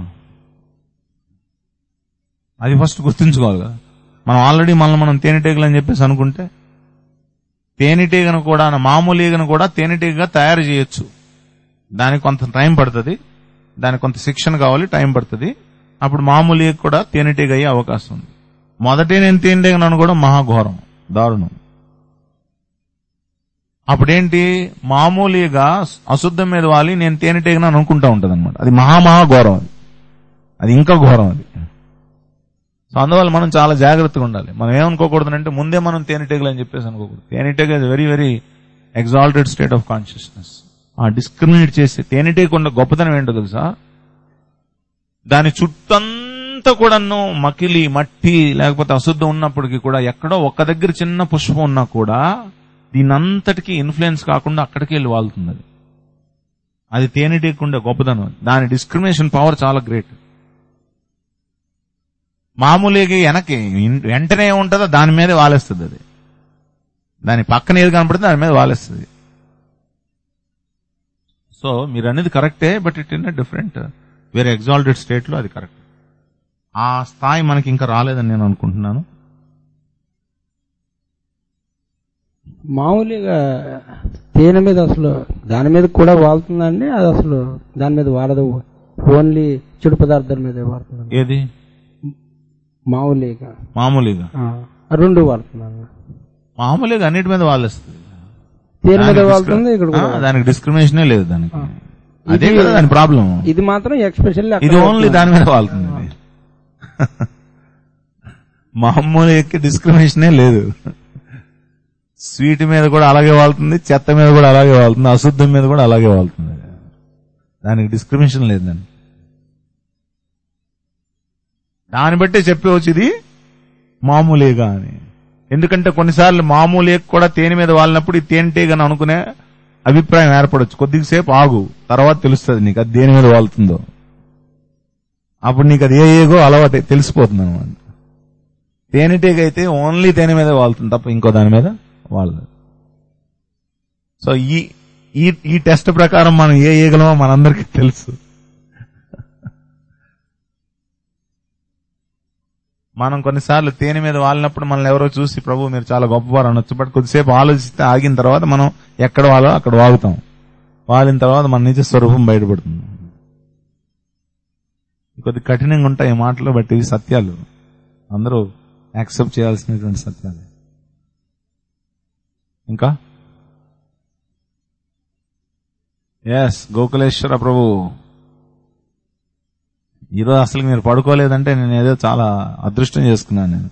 అది ఫస్ట్ గుర్తుంచుకోవాలి కదా మనం ఆల్రెడీ మనల్ని మనం తేనెటీగలు అని చెప్పేసి అనుకుంటే తేనెటీగను కూడా మామూలు ఈగను కూడా తేనెటీగగా తయారు చేయొచ్చు దానికి కొంత టైం పడుతుంది దానికి కొంత శిక్షణ కావాలి టైం పడుతుంది అప్పుడు మామూలు ఈగ కూడా తేనెటీగ అయ్యే అవకాశం ఉంది మొదటే నేను తేనెటీగను కూడా మహాఘోరం దారుణం అప్పుడేంటి మామూలుగా అశుద్ధం మీద వాలి నేను తేనెటీగను అనుకుంటా ఉంటది అనమాట అది మహా మహా ఘోరం అది అది ఇంకా ఘోరం అది సో అందువల్ల మనం చాలా జాగ్రత్తగా ఉండాలి మనం ఏమనుకోకూడదు అంటే ముందే మనం తేనెటీగలు అని చెప్పేసి అనుకోకూడదు తేనెటీగ is very very exalted state of consciousness ఆ డిస్క్రిమినేట్ చేసి తేనెటీగ ఉన్న గొప్పతనం ఏంటో తెలుసా దాని చుట్టంతా కూడాను మకిలి మట్టి లేకపోతే అశుద్ధం ఉన్నప్పటికీ కూడా ఎక్కడో ఒక్క దగ్గర చిన్న పుష్పం ఉన్నా కూడా దీనంతటికి ఇన్ఫ్లుయెన్స్ కాకుండా అక్కడికి వెళ్ళి వాళ్తుంది అది అది తేనెటీకుండే గొప్పదనం దాని డిస్క్రిమినేషన్ పవర్ చాలా గ్రేట్ మామూలుగా వెనక్కి ఇన్- వెంటనే ఉంటుందో దాని మీద వాలేస్తుంది అది దాని పక్కన ఏది కనపడుతుంది దాని మీద వాలేస్తుంది సో మీరు అనేది కరెక్టే బట్ ఇట్ ఇన్ డిఫరెంట్ వేరే ఎగ్జాల్టెడ్ స్టేట్ లో అది కరెక్ట్ ఆ స్థాయి మనకి ఇంకా రాలేదని నేను అనుకుంటున్నాను మామూలుగా తేనె మీద అసలు దాని మీద కూడా వాళ్తుందండి అది అసలు దాని మీద వాడదు ఓన్లీ చెడు పదార్థాల మీద వాడుతుందండి ఏది మామూలుగా మామూలుగా ఆ, రెండు వాడుతున్నాను మామూలుగా అన్నిటి మీద వాలేస్తుంది తేనె మీద దానికి వాళ్తుంది ఇక్కడ discri- కూడా ఆ, దానికి డిస్క్రిమినేషనే లేదు దానికి ఆ. అదే ఇది- కదా దాని ప్రాబ్లం ఇది మాత్రం ఎక్స్పెషల్లీ ఇది ఓన్లీ దాని మీద వాళ్తుంది ఇది. మామూలు ఎక్కి డిస్క్రిమినేషనే లేదు స్వీట్ మీద కూడా అలాగే వాళ్తుంది చెత్త మీద కూడా అలాగే వాళ్తుంది అశుద్ధం మీద కూడా అలాగే వాళ్తుంది దానికి డిస్క్రిమినేషన్ లేదు దాన్ని దాన్ని బట్టే చెప్పవచ్చు ఇది మామూలేగా అని ఎందుకంటే కొన్నిసార్లు మామూలే కూడా తేనె మీద వాలినప్పుడు ఇది తేనెటీగని అనుకునే అభిప్రాయం ఏర్పడొచ్చు కొద్దిసేపు ఆగు తర్వాత తెలుస్తుంది నీకు అది దేని మీద వాళ్తుందో అప్పుడు నీకు అది ఏ ఏగో అలవాటు తెలిసిపోతుంది అనమాట తేనెటీగ అయితే ఓన్లీ తేనె మీద వాళ్తుంది తప్ప ఇంకో దాని మీద వాళ్ళదు సో ఈ ఈ ఈ టెస్ట్ ప్రకారం మనం ఏ ఈగలమో మనందరికీ తెలుసు మనం కొన్నిసార్లు తేనె మీద వాలినప్పుడు మనల్ని ఎవరో చూసి ప్రభు మీరు చాలా గొప్పవారు అనొచ్చు బట్ కొద్దిసేపు ఆలోచిస్తే ఆగిన తర్వాత మనం ఎక్కడ వాలో అక్కడ వాగుతాం వాలిన తర్వాత మన నిజ స్వరూపం బయటపడుతుంది కొద్ది కఠినంగా ఉంటాయి ఈ మాటలు బట్ ఇవి సత్యాలు అందరూ యాక్సెప్ట్ చేయాల్సినటువంటి సత్యాలు ఇంకా ఎస్ గోకులేశ్వర ప్రభు ఈరోజు అసలు మీరు పడుకోలేదంటే నేను ఏదో చాలా అదృష్టం చేసుకున్నాను నేను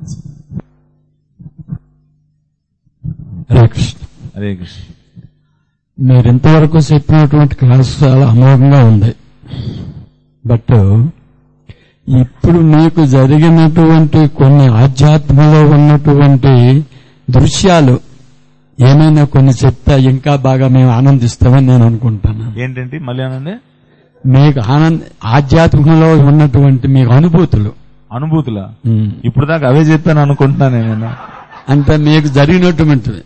హరే కృష్ణ హరే కృష్ణ మీరు ఇంతవరకు చెప్పినటువంటి క్లాస్ చాలా అమోఘంగా ఉంది బట్ ఇప్పుడు మీకు జరిగినటువంటి కొన్ని ఆధ్యాత్మలో ఉన్నటువంటి దృశ్యాలు ఏమైనా కొన్ని చెప్తే ఇంకా బాగా మేము ఆనందిస్తామని నేను అనుకుంటున్నాను ఏంటంటే మళ్ళీ అనండి మీకు ఆనంద ఆధ్యాత్మికంలో ఉన్నటువంటి మీకు అనుభూతులు అనుభూతుల ఉమ్. ఇప్పుడు దాకా అవే చెప్పాను అనుకుంటున్నాను నేను అంటే మీకు జరిగినటువంటివి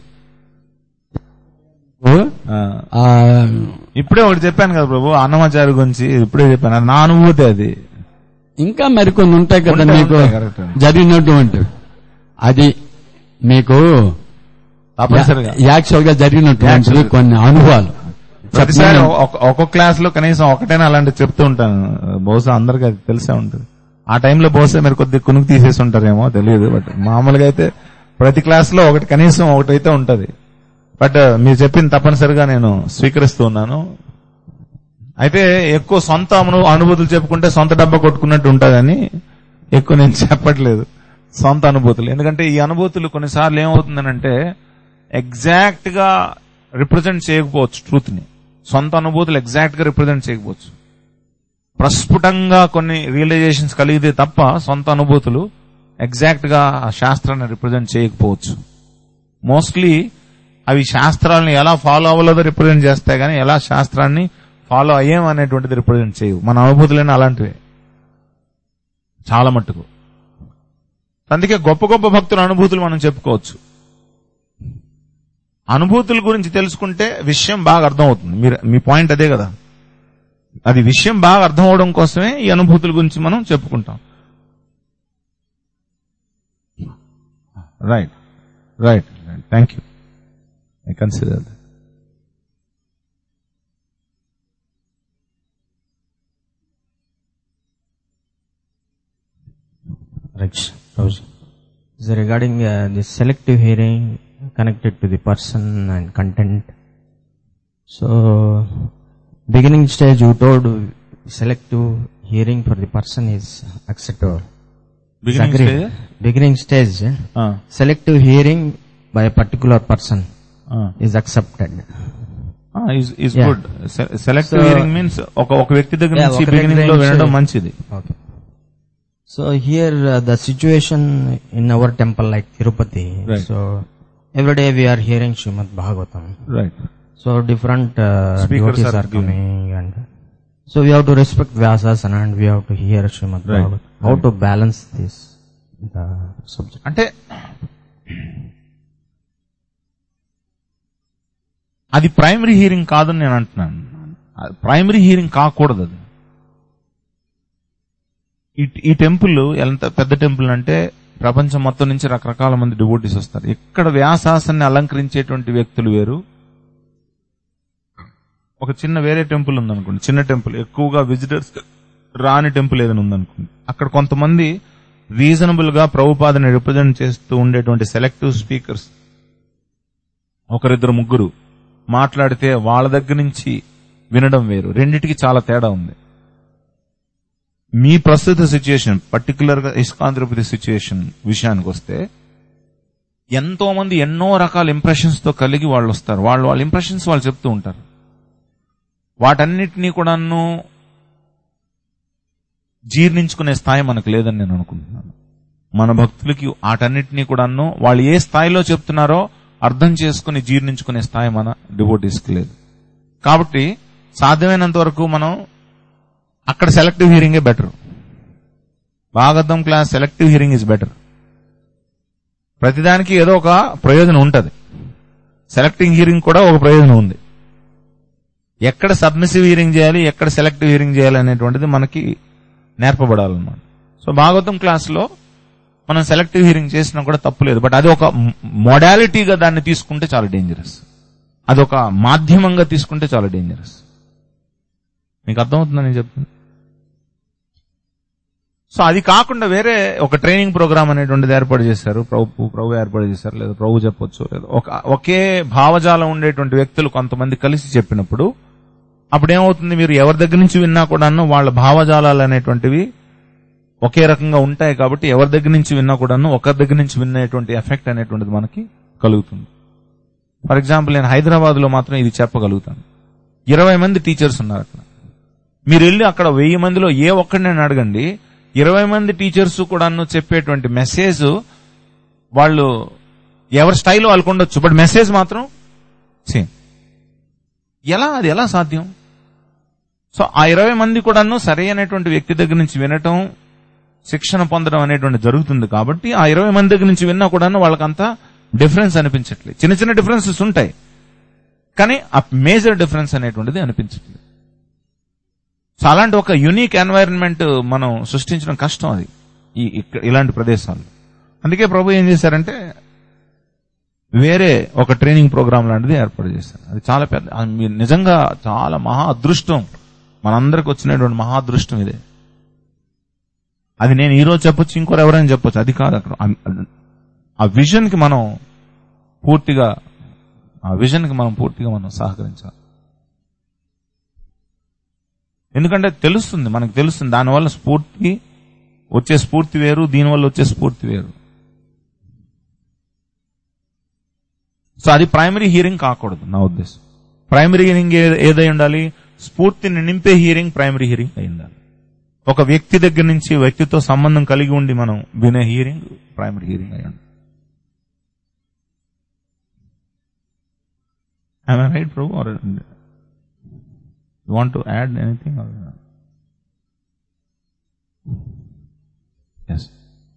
ఓ, ఆ, ఆ, ఇప్పుడే ఒకటి చెప్పాను కదా ప్రభు అన్నమాచారి గురించి ఇప్పుడే చెప్పాను అది నా అనుభూతి అది ఇంకా మరికొన్ని ఉంటాయి కదా ఉంటాయి, మీకు ఉంటాయి, correct. జరిగినటువంటివి అది మీకు తప్పనిసరిగా యాక్చువల్ గా జరిగినటువంటివి Actual. కొన్ని అనుభవాలు ప్రతిసారి ఒక- ఒక్కొక్క క్లాస్ లో కనీసం ఒకటైనా అలాంటి చెప్తూ ఉంటాను బహుశా అందరికి అది తెలిసే ఉంటుంది ఆ టైంలో బహుశా మీరు కొద్దిగా కునుకు తీసేసి ఉంటారేమో తెలియదు బట్ మామూలుగా అయితే ప్రతి క్లాస్ లో ఒకటి కనీసం ఒకటైతే ఉంటది బట్ మీరు చెప్పింది తప్పనిసరిగా నేను స్వీకరిస్తూ ఉన్నాను అయితే ఎక్కువ సొంత అను- అనుభూతులు చెప్పుకుంటే సొంత డబ్బా కొట్టుకున్నట్టు ఉంటుందని ఎక్కువ నేను చెప్పట్లేదు సొంత అనుభూతులు ఎందుకంటే ఈ అనుభూతులు కొన్నిసార్లు ఏమవుతుందనంటే ఎగ్జాక్ట్ గా రిప్రజెంట్ చేయకపోవచ్చు ట్రూత్ ని సొంత అనుభూతులు ఎగ్జాక్ట్ గా రిప్రజెంట్ చేయకపోవచ్చు ప్రస్ఫుటంగా కొన్ని రియలైజేషన్స్ కలిగితే తప్ప సొంత అనుభూతులు ఎగ్జాక్ట్ గా ఆ శాస్త్రాన్ని రిప్రజెంట్ చేయకపోవచ్చు మోస్ట్లీ అవి శాస్త్రాలను ఎలా ఫాలో అవ్వలేదో రిప్రజెంట్ చేస్తాయి కానీ ఎలా శాస్త్రాన్ని ఫాలో అయ్యాం అనేటువంటిది రిప్రజెంట్ చేయవు మన అనుభూతులైనా అలాంటివే చాలా మట్టుకు అందుకే గొప్ప గొప్ప భక్తుల అనుభూతులు మనం చెప్పుకోవచ్చు అనుభూతుల గురించి తెలుసుకుంటే విషయం బాగా అర్థమవుతుంది మీరు మీ పాయింట్ అదే కదా అది విషయం బాగా అర్థం అవడం కోసమే ఈ అనుభూతుల గురించి మనం చెప్పుకుంటాం right right thank you I consider Right. Rose. So regarding uh, the selective hearing connected to the person and content. So, beginning stage you told selective hearing for the person is acceptable. Beginning Agree. stage? Beginning stage, ఆ, selective hearing by a particular person ఆ. is accepted. Is Yeah. Good selective So- hearing means ఒక ఒక వ్యక్తి దగ్గర Yeah, నుంచి ఒక దగ్గర beginning లో నుంచి- వినడం మంచిది Okay. So here uh, the situation in our temple like Tirupati. Right. So every day we are hearing Srimad Bhagavatam. Right So different uh, Speakers devotees are are, coming and so we have to respect Vyasasana and we have to hear Srimad Right. Bhagavatam. How to balance this the subject. అంటే అది primary hearing కాదని నేను అంటున్నాను primary hearing కాకూడదు అది ఈ- ఈ temple ఎంత పెద్ద టెంపుల్ అంటే ప్రపంచం మొత్తం నుంచి రకరకాల మంది డివోటీస్ వస్తారు ఇక్కడ వ్యాసాసాన్ని అలంకరించేటువంటి వ్యక్తులు వేరు ఒక చిన్న వేరే టెంపుల్ ఉందనుకోండి చిన్న టెంపుల్ ఎక్కువగా విజిటర్స్ రాని టెంపుల్ ఏదైనా ఉందనుకోండి అక్కడ కొంతమంది రీజనబుల్ గా ప్రభుపాదని రిప్రజెంట్ చేస్తూ ఉండేటువంటి సెలెక్టివ్ స్పీకర్స్ ఒకరిద్దరు ముగ్గురు మాట్లాడితే వాళ్ళ దగ్గర నుంచి వినడం వేరు రెండిటికి చాలా తేడా ఉంది మీ ప్రస్తుత సిచ్యుయేషన్ పర్టికులర్ గా ఇస్కాన్ తిరుపతి సిచ్యుయేషన్ విషయానికి వస్తే ఎంతో మంది ఎన్నో రకాల ఇంప్రెషన్స్ తో కలిగి వాళ్ళు వస్తారు వాళ్ళు వాళ్ళ ఇంప్రెషన్స్ వాళ్ళు చెప్తూ ఉంటారు వాటన్నిటినీ కూడాను జీర్ణించుకునే స్థాయి మనకు లేదని నేను అనుకుంటున్నాను మన భక్తులకి వాటన్నిటినీ కూడాను వాళ్ళు ఏ స్థాయిలో చెప్తున్నారో అర్థం చేసుకుని జీర్ణించుకునే స్థాయి మన డివోటీస్కి లేదు కాబట్టి సాధ్యమైనంత వరకు మనం అక్కడ సెలెక్టివ్ హియరింగే better Bhagavatam class selective hearing is better ప్రతిదానికి ఏదో ఒక ప్రయోజనం ఉంటది సెలెక్టింగ్ హియరింగ్ కూడా ఒక ప్రయోజనం ఉంది ఎక్కడ సబ్మిసివ్ హియరింగ్ చేయాలి ఎక్కడ సెలెక్టివ్ హియరింగ్ చేయాలి అనేటువంటిది మనకి నేర్పబడాలన్నమాట సో భాగవతం క్లాస్ లో మనం సెలెక్టివ్ హియరింగ్ చేసినా కూడా తప్పు లేదు బట్ అది ఒక మోడాలిటీగా దాన్ని తీసుకుంటే చాలా డేంజరస్ అది ఒక మాధ్యమంగా తీసుకుంటే చాలా డేంజరస్ మీకు అర్థమవుతుందని నేను చెప్తుంది సో అది కాకుండా వేరే ఒక ట్రైనింగ్ ప్రోగ్రామ్ అనేటువంటిది ఏర్పాటు చేశారు ప్రభు ప్రభు ఏర్పాటు చేశారు లేదా ప్రభు చెప్పొచ్చు లేదా ఒక ఒకే భావజాలం ఉండేటువంటి వ్యక్తులు కొంతమంది కలిసి చెప్పినప్పుడు అప్పుడు ఏమవుతుంది మీరు ఎవరి దగ్గర నుంచి విన్నా కూడాను వాళ్ళ భావజాలాలు అనేటువంటివి ఒకే రకంగా ఉంటాయి కాబట్టి ఎవరి దగ్గర నుంచి విన్నా కూడాను ఒకరి దగ్గర నుంచి వినేటువంటి ఎఫెక్ట్ అనేటువంటిది మనకి కలుగుతుంది ఫర్ ఎగ్జాంపుల్ నేను హైదరాబాద్ లో మాత్రం ఇది చెప్పగలుగుతాను ఇరవై మంది టీచర్స్ ఉన్నారు అక్కడ మీరు వెళ్ళి అక్కడ వెయ్యి మందిలో ఏ ఒక్కడిని నేను అడగండి ఇరవై మంది టీచర్స్ కూడాను చెప్పేటువంటి మెసేజ్ వాళ్ళు ఎవరి స్టైల్లో వాళ్ళకు ఉండొచ్చు బట్ మెసేజ్ మాత్రం సేమ్ ఎలా అది ఎలా సాధ్యం సో ఆ ఇరవై మంది కూడాను సరైనటువంటి వ్యక్తి దగ్గర నుంచి వినటం శిక్షణ పొందడం అనేటువంటి జరుగుతుంది కాబట్టి ఆ ఇరవై మంది దగ్గర నుంచి విన్నా కూడాను వాళ్ళకంతా డిఫరెన్స్ అనిపించట్లేదు చిన్న చిన్న డిఫరెన్సెస్ ఉంటాయి కానీ ఆ మేజర్ డిఫరెన్స్ అనేటువంటిది అనిపించట్లేదు సో అలాంటి ఒక యునిక్ ఎన్వైరన్మెంట్ మనం సృష్టించడం కష్టం అది ఈ ఇక్కడ- ఇలాంటి ప్రదేశాల్లో అందుకే ప్రభు ఏం చేశారంటే వేరే ఒక ట్రైనింగ్ ప్రోగ్రామ్ లాంటిది ఏర్పాటు చేశారు అది చాలా పెద్ద అది మీరు నిజంగా చాలా మహా అదృష్టం మనందరికి వచ్చినటువంటి మహా అదృష్టం ఇదే అది నేను ఈ రోజు చెప్పొచ్చు ఇంకోరు ఎవరైనా చెప్పొచ్చు అది కాదు అక్కడ ఆ- ఆ విజన్ కి మనం పూర్తిగా ఆ విజన్ కి మనం పూర్తిగా మనం సహకరించాలి ఎందుకంటే తెలుస్తుంది మనకు తెలుస్తుంది దానివల్ల స్ఫూర్తి వచ్చే స్ఫూర్తి వేరు దీనివల్ల వచ్చే స్ఫూర్తి వేరు సో అది ప్రైమరీ హియరింగ్ కాకూడదు నా ఉద్దేశం ప్రైమరీ హియరింగ్ ఏదై ఉండాలి స్ఫూర్తిని నింపే హియరింగ్ ప్రైమరీ హియరింగ్ అయి ఉండాలి ఒక వ్యక్తి దగ్గర నుంచి వ్యక్తితో సంబంధం కలిగి ఉండి మనం వినే హియరింగ్ ప్రైమరీ హియరింగ్ అయి ఉండాలి Am I right, Prabhu? Or you want to add anything? Or yes.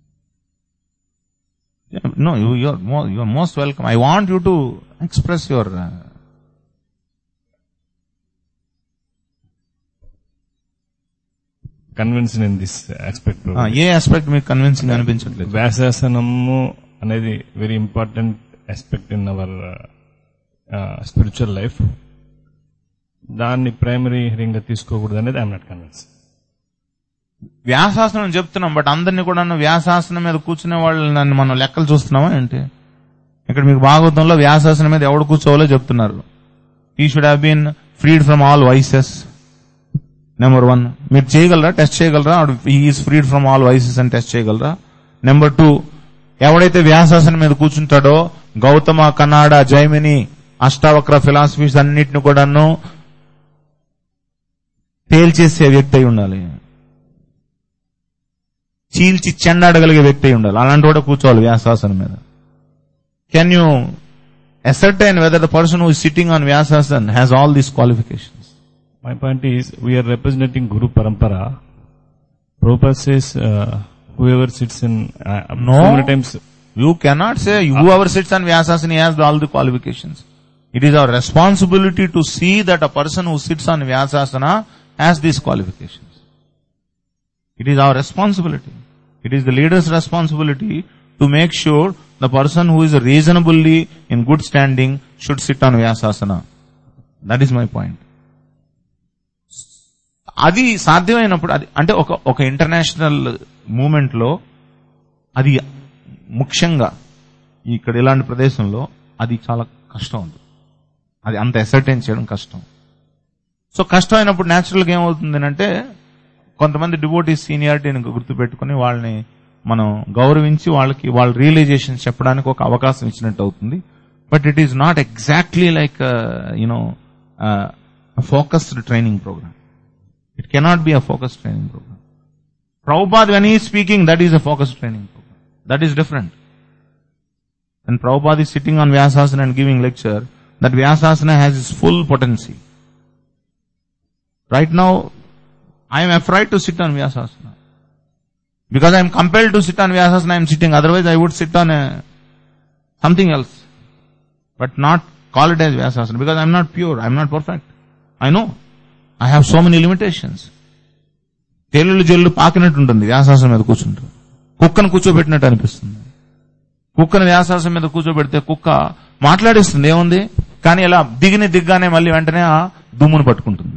Yeah, no, you you are more, you are most welcome. I want you to express your. Uh, conviction in this aspect ఆ, ఏ aspect మీకు convincing అనిపించట్లేదు వ్యాసాసనము అనేది very important aspect in our spiritual life దాన్ని primary hearing గా తీసుకోకూడదు అనేది ఐఎమ్ నాట్ కన్విన్స్ వ్యాసాసనం చెప్తున్నాం బట్ అందరినీ కూడా వ్యాసాసనం మీద కూర్చునే వాళ్ళని మనం లెక్కలు చూస్తున్నామా ఏంటి ఇక్కడ మీకు భాగవతంలో వ్యాసాసనం మీద ఎవడు కూర్చోవాలో చెప్తున్నారు he should have been freed from all vices number one మీరు చేయగలరా టెస్ట్ చేయగలరా is freed from all vices అని టెస్ట్ చేయగలరా నెంబర్ టూ ఎవడైతే వ్యాసాసనం మీద కూర్చుంటాడో గౌతమ కన్నాడ జైమిని అష్టావక్ర ఫిలాసఫీస్ అన్నిటిని కూడాను తేల్చేసే వ్యక్తి అయి ఉండాలి చీల్చి చెండాడగలిగే వ్యక్తి అయి ఉండాలి అలాంటి వాడు కూర్చోవాలి వ్యాసాసనం మీద can you ascertain whether the person who is sitting on Vyasasan has all these qualifications. My point is, we are representing Guru Parampara. Prabhupada says, uh, whoever sits in, uh, No. so many times, You cannot say whoever sits on Vyasasana has all the qualifications. It is our responsibility to see that a person who sits on Vyasasana has these qualifications. It is our responsibility. It is the leader's responsibility to make sure the person who is reasonably in good standing should sit on Vyasasana. That is my point. అది సాధ్యమైనప్పుడు అది అంటే ఒక ఒక international movement లో అది ముఖ్యంగా ఇక్కడ ఇలాంటి ప్రదేశంలో అది చాలా కష్టం ఉంది అది అంత ఎసర్టైన్ చేయడం కష్టం సో కష్టం అయినప్పుడు న్యాచురల్గా ఏమవుతుంది అంటే కొంతమంది డివోటీస్ సీనియారిటీని గుర్తుపెట్టుకుని వాళ్ళని మనం గౌరవించి వాళ్ళకి వాళ్ళ రియలైజేషన్ చెప్పడానికి ఒక అవకాశం ఇచ్చినట్టు అవుతుంది but it is not exactly like you know focused training program it cannot be a focus training program Prabhupada, when he is speaking, that is a focused training program. That is different. When Prabhupada is sitting on Vyasasana and giving lecture, that Vyasasana has its full potency. Right now, I am afraid to sit on Vyasasana. Because I am compelled to sit on Vyasasana, I am sitting. Otherwise, I would sit on a, something else. But not call it as Vyasasana. Because I am not pure. I am not perfect. I know. I have so many limitations. తేలుళ్ళు జల్లు పాకినట్టు ఉంటుంది వ్యాసాసం మీద కూర్చుంటూ కుక్కను కూర్చోబెట్టినట్టు అనిపిస్తుంది కుక్కను వ్యాసాసం మీద కూర్చోబెడితే కుక్క మాట్లాడిస్తుంది ఏముంది కానీ ఇలా దిగిని దిగ్గానే మళ్ళీ వెంటనే ఆ దుమ్మును పట్టుకుంటుంది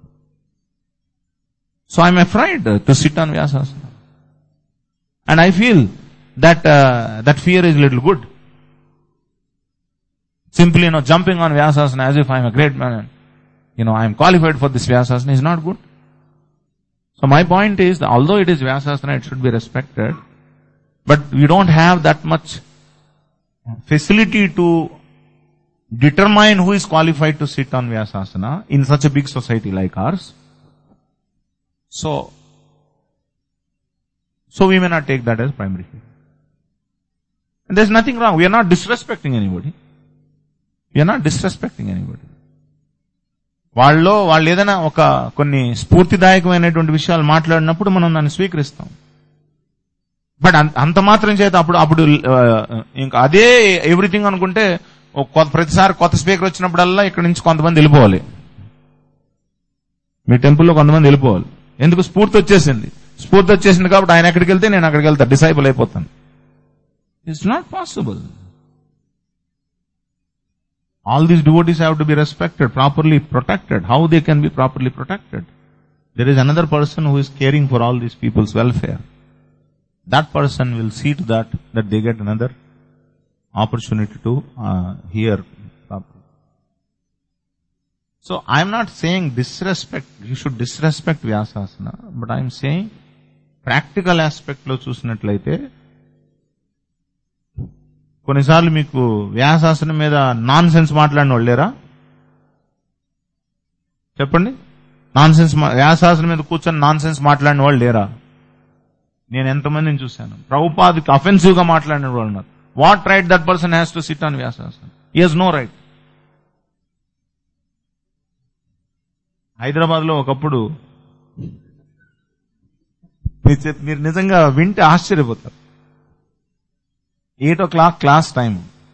so I'm afraid to sit on vyasasana and I feel that that fear is little good simply no jumping on vyasasana as if I'm a great man you know, I am qualified for this Vyasasana is not good. So my point is, that although it is Vyasasana, it should be respected, but we don't have that much facility to determine who is qualified to sit on Vyasasana in such a big society like ours. So, so we may not take that as primary. And there's nothing wrong. We are not disrespecting anybody. We are not disrespecting anybody. వాళ్ళలో వాళ్ళు ఏదైనా ఒక కొన్ని స్ఫూర్తిదాయకమైనటువంటి విషయాలు మాట్లాడినప్పుడు మనం దాన్ని స్వీకరిస్తాం but అం- అంత మాత్రం చేత అప్పుడు అప్పుడు ఆ, ఇంకా అదే ఎవ్రీథింగ్ అనుకుంటే ఒక కొత్త- ప్రతిసారి కొత్త స్పీకర్ వచ్చినప్పుడల్లా ఇక్కడ నుంచి కొంతమంది వెళ్ళిపోవాలి మీ టెంపుల్లో కొంతమంది వెళ్ళిపోవాలి ఎందుకు స్ఫూర్తి వచ్చేసింది స్ఫూర్తి వచ్చేసింది కాబట్టి ఆయన ఎక్కడికి వెళ్తే నేను అక్కడికి వెళ్తా డిసైబుల్ అయిపోతాను it's not possible all these devotees have to be respected, properly protected. How they can be properly protected? There is another person who is caring for all these people's welfare. That person will see to that that they get another opportunity to uh, hear properly. So I am not saying disrespect. You should disrespect Vyasasana, but I am saying practical aspect లో చూసినట్లయితే కొన్నిసార్లు మీకు వ్యాసాసనం మీద non sense మాట్లాడిన వాళ్ళు లేరా చెప్పండి non sense వ్యాసాసనం మీద కూర్చొని నాన్ సెన్స్ మాట్లాడిన వాళ్ళు లేరా నేను ఎంతమందిని చూశాను ప్రభుపాదికి అఫెన్సివ్ గా మాట్లాడిన వాళ్ళు ఉన్నారు what right that person has to sit on వ్యాసాసనం he has no right Hyderabad లో ఒకప్పుడు మీరు చెప్- మీరు నిజంగా వింటే ఆశ్చర్యపోతారు eight o'clock class time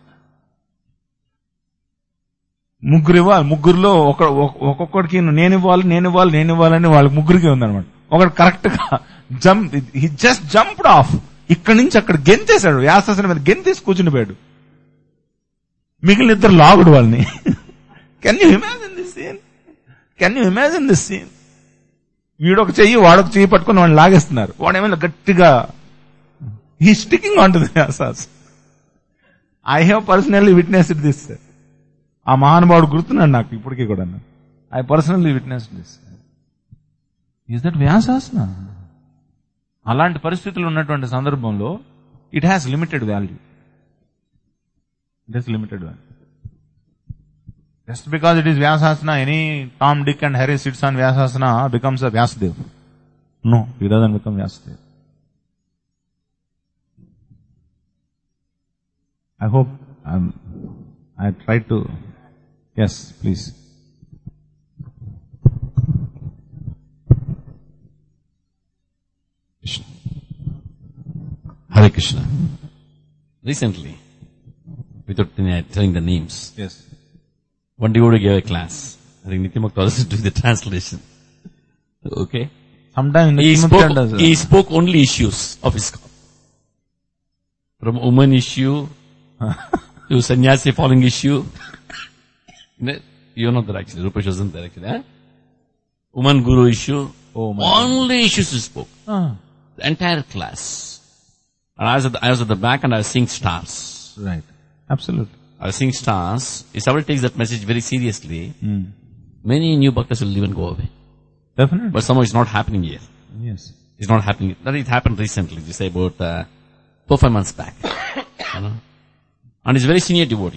ముగ్గురు ఇవ్వాలి ముగ్గురులో ఒక ఒక- ఒక్కొక్కడికి నేను ఇవ్వాలి నేను ఇవ్వాలి నేను ఇవ్వాలని వాళ్ళకి ముగ్గురికి ఉందన్నమాట ఒకడు కరెక్ట్ గా jump he just jumped off ఇక్కడి నుంచి అక్కడ గెంతేశాడు వ్యాసాసన మీద గెంతేసి కూర్చుని పోయాడు మిగిలిన ఇద్దరు లాగుడు వాళ్ళని can you imagine this scene can you imagine this scene వీడొక చెయ్యి వాడొక చెయ్యి పట్టుకుని వాడిని లాగేస్తున్నారు వాడేమైనా గట్టిగా he sticking on to the vyasas I have personally witness this ఆ మహానుభావుడు గుర్తున్నాడు నాకు ఇప్పటికీ కూడా I personally witness this is that vyasasana అలాంటి పరిస్థితులు ఉన్నటువంటి సందర్భంలో it has limited value. It has limited value. Just because it is Vyasasana, any Tom, Dick and Harry sits on Vyasasana becomes a Vyasadev. No, he doesn't become Vyasadev. I hope I'm, I tried to, yes, please. Krishna. Hare Krishna. Recently, without uh, telling the names, Yes. one devotee gave a class. I think Nityamak was doing the translation. Okay. Sometimes He Nitya spoke, does he spoke only issues of his From woman issue to sannyasi falling issue. No, You're not there actually. Rupesh wasn't there actually. Huh? Woman guru issue. Oh my only issues he spoke. Ah, The entire class. And I was, at the, I was at the back and I was seeing stars. right. Absolutely. I was seeing stars. If somebody takes that message very seriously, many new bhaktas will leave and go away. Definitely. But somehow it's not happening here. yes. It's not happening. That it happened recently. Just say about uh, four five months back. you know, and he's a very senior devotee.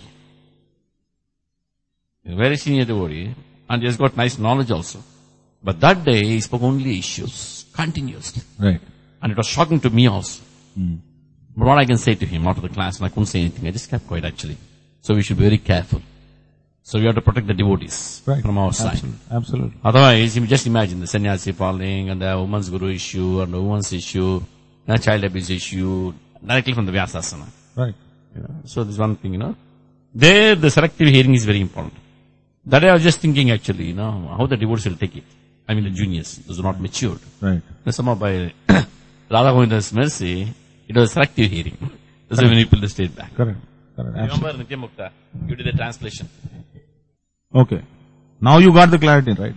A very senior devotee, and he has got nice knowledge also. But that day he spoke only issues continuously, Right. and it was shocking to me also. But what I can say to him after the class, and I couldn't say anything. I just kept quiet actually. So we should be very careful. So we have to protect the devotees Right. from our side. Absolutely. Absolutely. Otherwise, you just imagine the sannyasi falling and the woman's guru issue and the woman's issue, the child abuse issue, directly from the Vyasasana. Right. You know? So there's one thing, you know. There, the selective hearing is very important. That day I was just thinking actually, you know, how the devotees will take it. I mean the juniors, those who are not matured. Right. Now, somehow by Radha Govinda's mercy, it was selective hearing. That's why when you pull the state back. Correct. Correct. Absolutely. Remember Nitya Mukta, you did the translation. Okay. Now you got the clarity, right?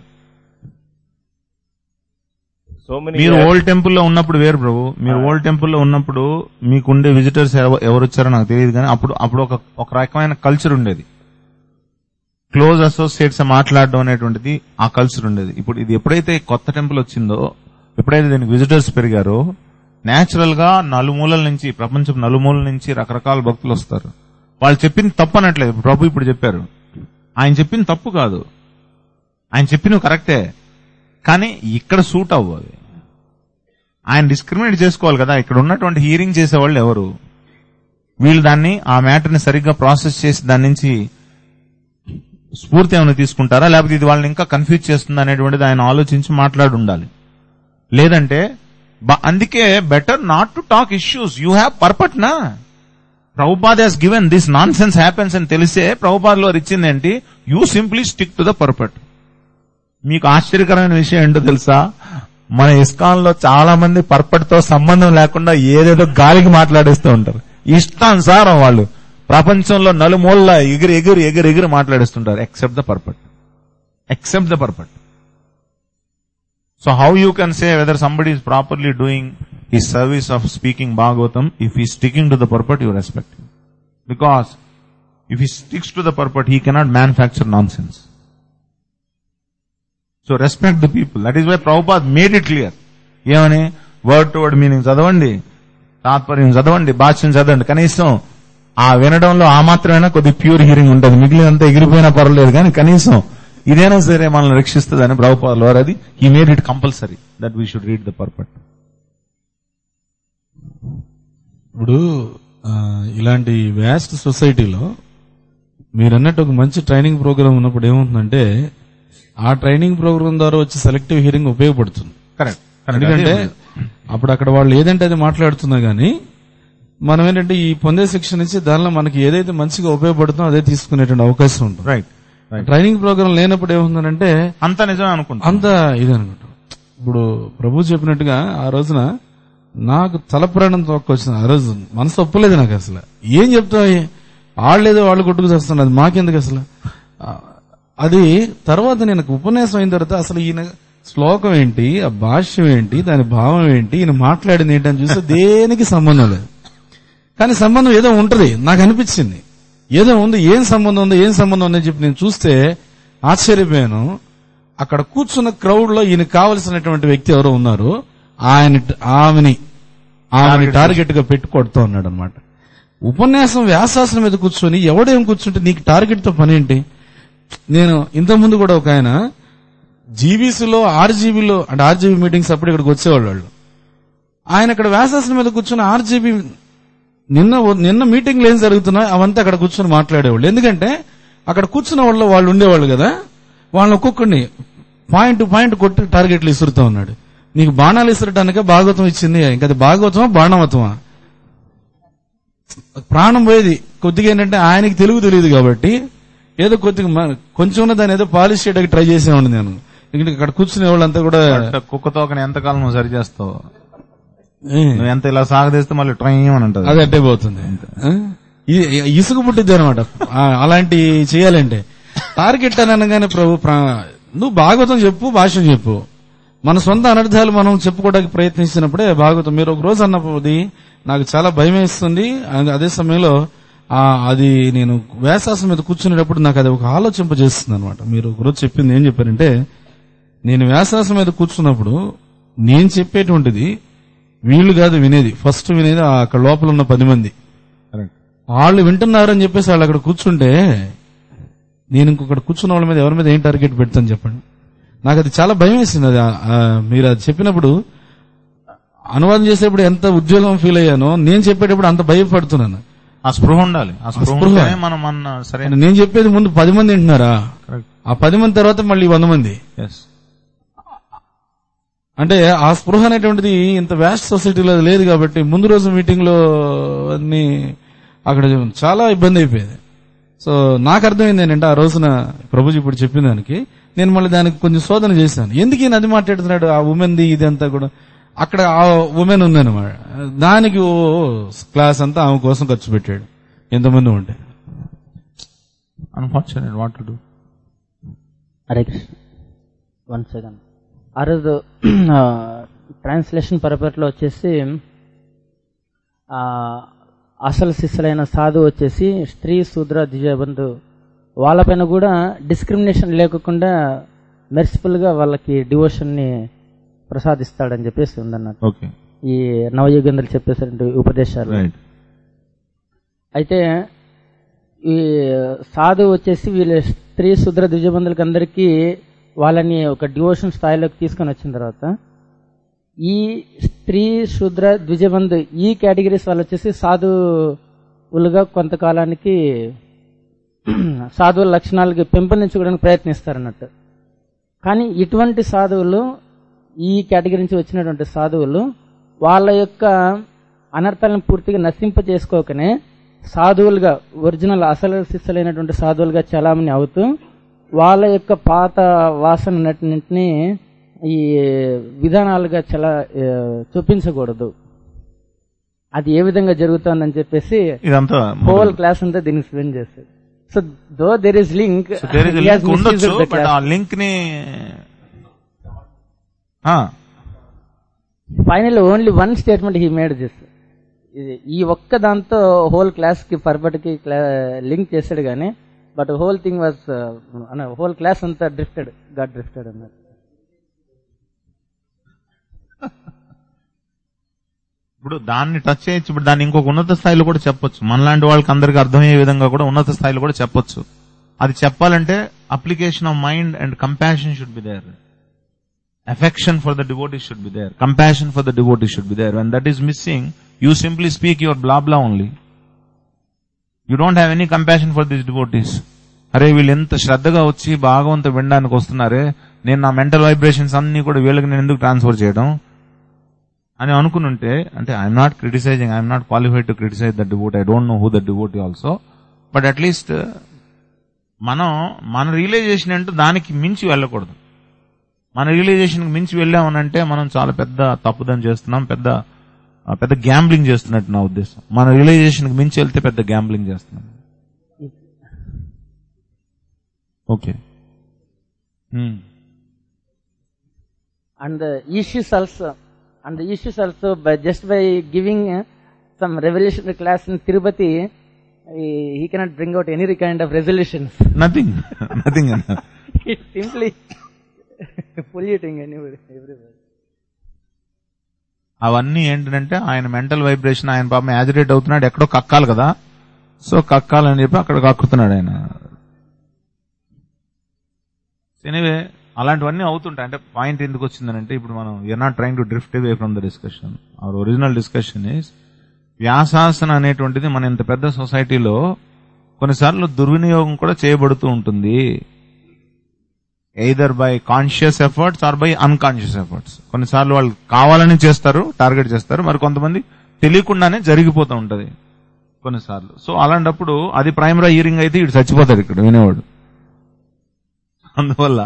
So many మీరు old temple లో ఉన్నప్పుడు వేరు ప్రభు మీరు old temple లో ఉన్నప్పుడు మీకుండే visitors ఎవరు వచ్చారో నాకు తెలియదు కానీ అప్పుడు అప్పుడు ఒక ఒక రకమైన కల్చర్ ఉండేది క్లోజ్ అసోసియేట్స్ మాట్లాడడం అనేటువంటిది ఆ కల్చర్ ఉండేది ఇప్పుడు ఇది ఎప్పుడైతే కొత్త టెంపుల్ వచ్చిందో ఎప్పుడైతే దీనికి విజిటర్స్ పెరిగారో నేచురల్ గా నలుమూలల నుంచి ప్రపంచం నలుమూలల నుంచి రకరకాల భక్తులు వస్తారు వాళ్ళు చెప్పింది తప్పు అనట్లేదు ప్రభు ఇప్పుడు చెప్పారు ఆయన చెప్పింది తప్పు కాదు ఆయన చెప్పినవి కరెక్టే కానీ ఇక్కడ సూట్ అవ్వాలి ఆయన డిస్క్రిమినేట్ చేసుకోవాలి కదా ఇక్కడ ఉన్నటువంటి హీరింగ్ చేసేవాళ్ళు ఎవరు వీళ్ళు దాన్ని ఆ మ్యాటర్ని సరిగ్గా ప్రాసెస్ చేసి దాని నుంచి స్ఫూర్తి ఏమైనా తీసుకుంటారా లేకపోతే ఇది వాళ్ళని ఇంకా కన్ఫ్యూజ్ చేస్తుంది అనేటువంటిది ఆయన ఆలోచించి మాట్లాడి ఉండాలి లేదంటే బ- అందుకే better not to talk issues you have purport నా Prabhupad has given this nonsense happens అని తెలిసే ప్రభుపాద్ లో ఇచ్చింది ఏంటి you simply stick to the purport మీకు ఆశ్చర్యకరమైన విషయం ఏంటో తెలుసా మన ఇస్కాన్ లో చాలా మంది పర్పట్ తో సంబంధం లేకుండా ఏదేదో గాలికి మాట్లాడేస్తూ ఉంటారు ఇష్టానుసారం వాళ్ళు ప్రపంచంలో నలుమూలల ఎగిరి ఎగిరి ఎగిరి ఎగిరి మాట్లాడేస్తుంటారు except the purport except the purport so how you can say whether somebody is properly doing ఈ service of speaking Bhagavatam if he sticking to the purport you respect because if he sticks to the purport he cannot manufacture nonsense so respect the people that is why Prabhupad made it clear ఏమని word to word meaning చదవండి తాత్పర్యం చదవండి భాష్యం చదవండి కనీసం ఆ వినడంలో ఆ మాత్రమైనా కొద్ది pure hearing ఉంటుంది మిగిలినంతా ఎగిరిపోయినా పర్వాలేదు కానీ కనీసం ఇదైనా సరే మనల్ని రక్షిస్తుందని ప్రభుపాదులు వారు అది he made it compulsory that we should read the purport ఇప్పుడు ఆ, ఇలాంటి వ్యాస్ట్ సొసైటీలో మీరు అన్నట్టు ఒక మంచి ట్రైనింగ్ ప్రోగ్రామ్ ఉన్నప్పుడు ఏమవుతుందంటే ఆ ట్రైనింగ్ ప్రోగ్రామ్ ద్వారా వచ్చే సెలెక్టివ్ హియరింగ్ ఉపయోగపడుతుంది కరెక్ట్ ఎందుకంటే అప్పుడు అక్కడ వాళ్ళు ఏదంటే అది మాట్లాడుతున్నా గానీ మనం ఏంటంటే ఈ పొందే శిక్షణ ఇచ్చి దానిలో మనకి ఏదైతే మంచిగా ఉపయోగపడుతుందో అదే తీసుకునేటువంటి అవకాశం ఉంటుంది రైట్ రైట్ ట్రైనింగ్ ప్రోగ్రామ్ లేనప్పుడు ఏముందంటే అంత నిజమే అనుకుంటా అంత ఇది అనుకుంటాం ఇప్పుడు ప్రభు చెప్పినట్టుగా ఆ రోజున నాకు తల ప్రాణం తోక్కొచ్చింది ఆ రోజు మనసు ఒప్పలేదు నాకు అసలు ఏం చెప్తావు వాళ్ళేదో వాళ్ళు కొట్టుకు చేస్తున్నారు అది మాకెందుకు అసలు ఆ, అది తర్వాత నేను ఉపన్యాసం అయిన తర్వాత అసలు ఈయన శ్లోకం ఏంటి ఆ భాష్యం ఏంటి దాని భావం ఏంటి ఈయన మాట్లాడింది ఏంటి అని చూస్తే దేనికి సంబంధం లేదు కానీ సంబంధం ఏదో ఉంటది నాకు అనిపించింది ఏదో ఉంది ఏం సంబంధం ఉంది ఏం సంబంధం ఉందని చెప్పి నేను చూస్తే ఆశ్చర్యపోయాను అక్కడ కూర్చున్న క్రౌడ్ లో ఈయన కావలసినటువంటి వ్యక్తి ఎవరో ఉన్నారు ఆయన ఆమెని ఆమె టార్గెట్ గా పెట్టి కొడుతూ ఉన్నాడు అనమాట ఉపన్యాసం వ్యాసాసనం మీద కూర్చొని ఎవడేం కూర్చుంటే నీకు టార్గెట్ తో పని ఏంటి నేను ఇంత ముందు కూడా ఒక ఆయన జీబీసీలో ఆర్జీబీలో అంటే ఆర్జీబీ మీటింగ్స్ అప్పుడు ఇక్కడికి వచ్చేవాళ్ళు వాళ్ళు ఆయన ఇక్కడ వ్యాసాసనం మీద కూర్చొని ఆర్జీబీ నిన్న నిన్న మీటింగ్లు ఏం జరుగుతున్నాయో అవంతా అక్కడ కూర్చొని మాట్లాడేవాళ్ళు ఎందుకంటే అక్కడ కూర్చున్న వాళ్ళు వాళ్ళు ఉండేవాళ్ళు కదా వాళ్ళని ఒక్కొక్కడిని పాయింట్ పాయింట్ కొట్టి టార్గెట్లు ఇసురుతూ ఉన్నాడు నీకు బాణాలు ఇసురటానికే భాగవతం ఇచ్చింది ఇంకా అది భాగవతమా బాణవతమా ప్రాణం పోయేది కొద్దిగా ఏంటంటే ఆయనకి తెలుగు తెలియదు కాబట్టి ఏదో కొద్దిగా మన- కొంచెం ఉన్న దాన్ని ఏదో పాలిష్ చేయడానికి ట్రై చేసేవాడిని నేను ఎందుకంటే అక్కడ కూర్చునే వాళ్ళంతా కూడా అంటే కుక్క తోకని ఎంతకాలం నువ్వు సరి చేస్తావు ఏ, నువ్వు ఎంత ఇలా సాగదీస్తే మళ్ళీ ట్రైన్ అని అంటది అది అట్టే పోతుంది ఆ? ఇ- ఇసుక పుట్టిద్ది అనమాట అలాంటి చేయాలంటే టార్గెట్ అని అనగానే ప్రభు ప్రా- నువ్వు భాగవతం చెప్పు భాష్యం చెప్పు మన సొంత అనర్థాలు మనం చెప్పుకోవడానికి ప్రయత్నించినప్పుడే భాగవతం మీరు ఒక రోజు అన్నప్పుడు నాకు చాలా భయం వేస్తుంది అ- అదే సమయంలో ఆ, అది నేను వేసాసం మీద కూర్చునేటప్పుడు నాకు అది ఒక ఆలోచింపజేస్తుంది అనమాట మీరు ఒక రోజు చెప్పింది ఏం చెప్పారంటే నేను వ్యాసాసం మీద కూర్చున్నప్పుడు నేను చెప్పేటువంటిది వీళ్ళు కాదు వినేది ఫస్ట్ వినేది ఆ అక్కడ లోపల ఉన్న పది మంది Correct. వాళ్ళు వింటున్నారని చెప్పేసి వాళ్ళు అక్కడ కూర్చుంటే నేను ఇంకొకటి కూర్చున్న వాళ్ళ మీద ఎవరి మీద ఏం టార్గెట్ పెడతాను చెప్పండి నాకు అది చాలా భయం వేసింది అది ఆ- ఆ మీరు అది చెప్పినప్పుడు అనువాదం చేసేప్పుడు ఎంత ఉద్యోగం ఫీల్ అయ్యానో నేను చెప్పేటప్పుడు అంత భయపడుతున్నాను ఆ స్పృహ ఉండాలి ఆ స్పృహ స్పృహ. ఉంటేనే మనం మన సరైన నేను చెప్పేది ముందు పది మంది వింటున్నారా ఆ పది మంది తర్వాత మళ్ళీ వంద మంది ఎస్ అంటే ఆ స్పృహ అనేటువంటిది ఇంత వ్యాస్ట్ సొసైటీలో అది లేదు కాబట్టి ముందు రోజు మీటింగ్ లో అన్ని అక్కడ చాలా ఇబ్బంది అయిపోయింది సో నాకు అర్థమైంది ఏంటంటే ఆ రోజున ప్రభుజీ ఇప్పుడు చెప్పిన దానికి నేను మళ్ళీ దానికి కొంచెం శోధన చేశాను ఎందుకు ఈయన అది మాట్లాడుతున్నాడు ఆ ఉమెన్ది ఇదంతా కూడా అక్కడ ఆ ఉమెన్ ఉందన్నమాట దానికి ఓ క్లాస్ అంతా ఆమె కోసం ఖర్చు పెట్టాడు ఎంతమంది ఉంటే unfortunate what to do Hare Krishna one second ఆ రోజు ట్రాన్స్లేషన్ పరపట్లో వచ్చేసి ఆ, అసలు శిష్యులైన సాధు వచ్చేసి స్త్రీ శూద్ర దిజబంధు వాళ్ళపైన కూడా డిస్క్రిమినేషన్ లేకుండా మెర్సిఫుల్ గా వాళ్ళకి డివోషన్ ని ప్రసాదిస్తాడని చెప్పేసి ఉందన్నట్టు ఓకే ఈ నవయుగంధులు చెప్పేసినటువంటి ఉపదేశాలు రైట్ అయితే ఈ సాధు వచ్చేసి వీళ్ళ స్త్రీ శుద్ర ద్విజబంధులకి అందరికీ వాళ్ళని ఒక డివోషన్ స్థాయిలోకి తీసుకొని వచ్చిన తర్వాత ఈ స్త్రీ శుద్ర ద్విజబంధు ఈ కేటగిరీస్ వాళ్ళు వచ్చేసి సాధువులుగా కొంతకాలానికి సాధువుల లక్షణాలకి పెంపొందించుకోవడానికి ప్రయత్నిస్తారన్నట్టు కానీ ఇటువంటి సాధువులు ఈ కేటగిరీ నుంచి వచ్చినటువంటి సాధువులు వాళ్ళ యొక్క అనర్థాలను పూర్తిగా నశింప చేసుకోకనే సాధువులుగా ఒరిజినల్ అసలు శిస్సులైనటువంటి సాధువులుగా చలామణి అవుతూ వాళ్ళ యొక్క పాత వాసనన్నింటినీ ఈ విధానాలుగా చాలా ఆ, చూపించకూడదు అది ఏ విధంగా జరుగుతుందని చెప్పేసి ఇదంతా హోల్ క్లాస్ అంతా దీన్ని స్పెండ్ చేస్తారు so though there is link there is a link ఉండొచ్చు బట్ ఆ లింక్ ని ఆ, final only one statement he made this ఇది ఈ ఒక్క దాంతో హోల్ క్లాస్ కి పర్పట్ కి లింక్ చేశాడు కానీ but whole thing was whole class అంతా డ్రిఫ్టెడ్ గాట్ డ్రిఫ్టెడ్ అన్నారు ఇప్పుడు దాన్ని టచ్ చేయొచ్చు ఇప్పుడు దాన్ని ఇంకొక ఉన్నత స్థాయిలో కూడా చెప్పొచ్చు మనలాంటి వాళ్ళకి అందరికి అర్థమయ్యే విధంగా కూడా ఉన్నత స్థాయిలో కూడా చెప్పొచ్చు అది చెప్పాలంటే application of mind and compassion should be there affection for the devotee should be there compassion for the devotee should be there and that is missing you simply speak your blah blah only you don't have any compassion for this devotees అరే వీళ్ళు ఎంత శ్రద్ధగా వచ్చి భాగవంత వినడానికి వస్తున్నారే నేను నా mental vibrations అన్ని కూడా వీళ్ళకి నేను ఎందుకు ట్రాన్స్ఫర్ చేయడం అని అనుకునుంటే అంటే I'm not criticising I'm not qualified to criticise the devotee I don't know who the devotee also but at least మనం మన రియలైజేషన్ అంటే దానికి మించి వెళ్ళకూడదు మన రియలైజేషన్ మించి వెళ్ళామనంటే మనం చాలా పెద్ద తప్పుదని చేస్తున్నాం పెద్ద ఆ, పెద్ద గ్యాంబ్లింగ్ చేస్తున్నట్టు నా ఉద్దేశం మన రియలైజేషన్ మించి వెళ్తే పెద్ద గ్యాంబ్లింగ్ చేస్తున్నాం okay and the issues also and the issues also by just by giving uh, some revolutionary class in Tirupati he, he cannot bring out any kind of resolutions nothing nothing it's simply polluting anybody everybody అవన్నీ ఏంటంటే ఆయన mental vibration ఆయన పాపం agitate అవుతున్నాడు ఎక్కడో కక్కాలి కదా so కక్కాలని చెప్పి అక్కడ కక్కుతున్నాడు ఆయన ఎనివే అలాంటివన్నీ అవుతుంటాయి అంటే పాయింట్ ఎందుకు వచ్చిందంటే ఇప్పుడు మనం you're not trying to drift away from the discussion our original discussion is vyasasana అనేటువంటిది మన ఇంత పెద్ద సొసైటీలో కొన్నిసార్లు దుర్వినియోగం కూడా చేయబడుతూ ఉంటుంది either by conscious efforts or by unconscious efforts కొన్నిసార్లు వాళ్ళు కావాలని చేస్తారు టార్గెట్ చేస్తారు మరి కొంతమంది తెలియకుండానే జరిగిపోతూ ఉంటది కొన్నిసార్లు సో అలాంటప్పుడు అది ప్రైమరీ హియరింగ్ అయితే ఇటు చచ్చిపోతాడు ఇక్కడ వినేవాడు అందువల్ల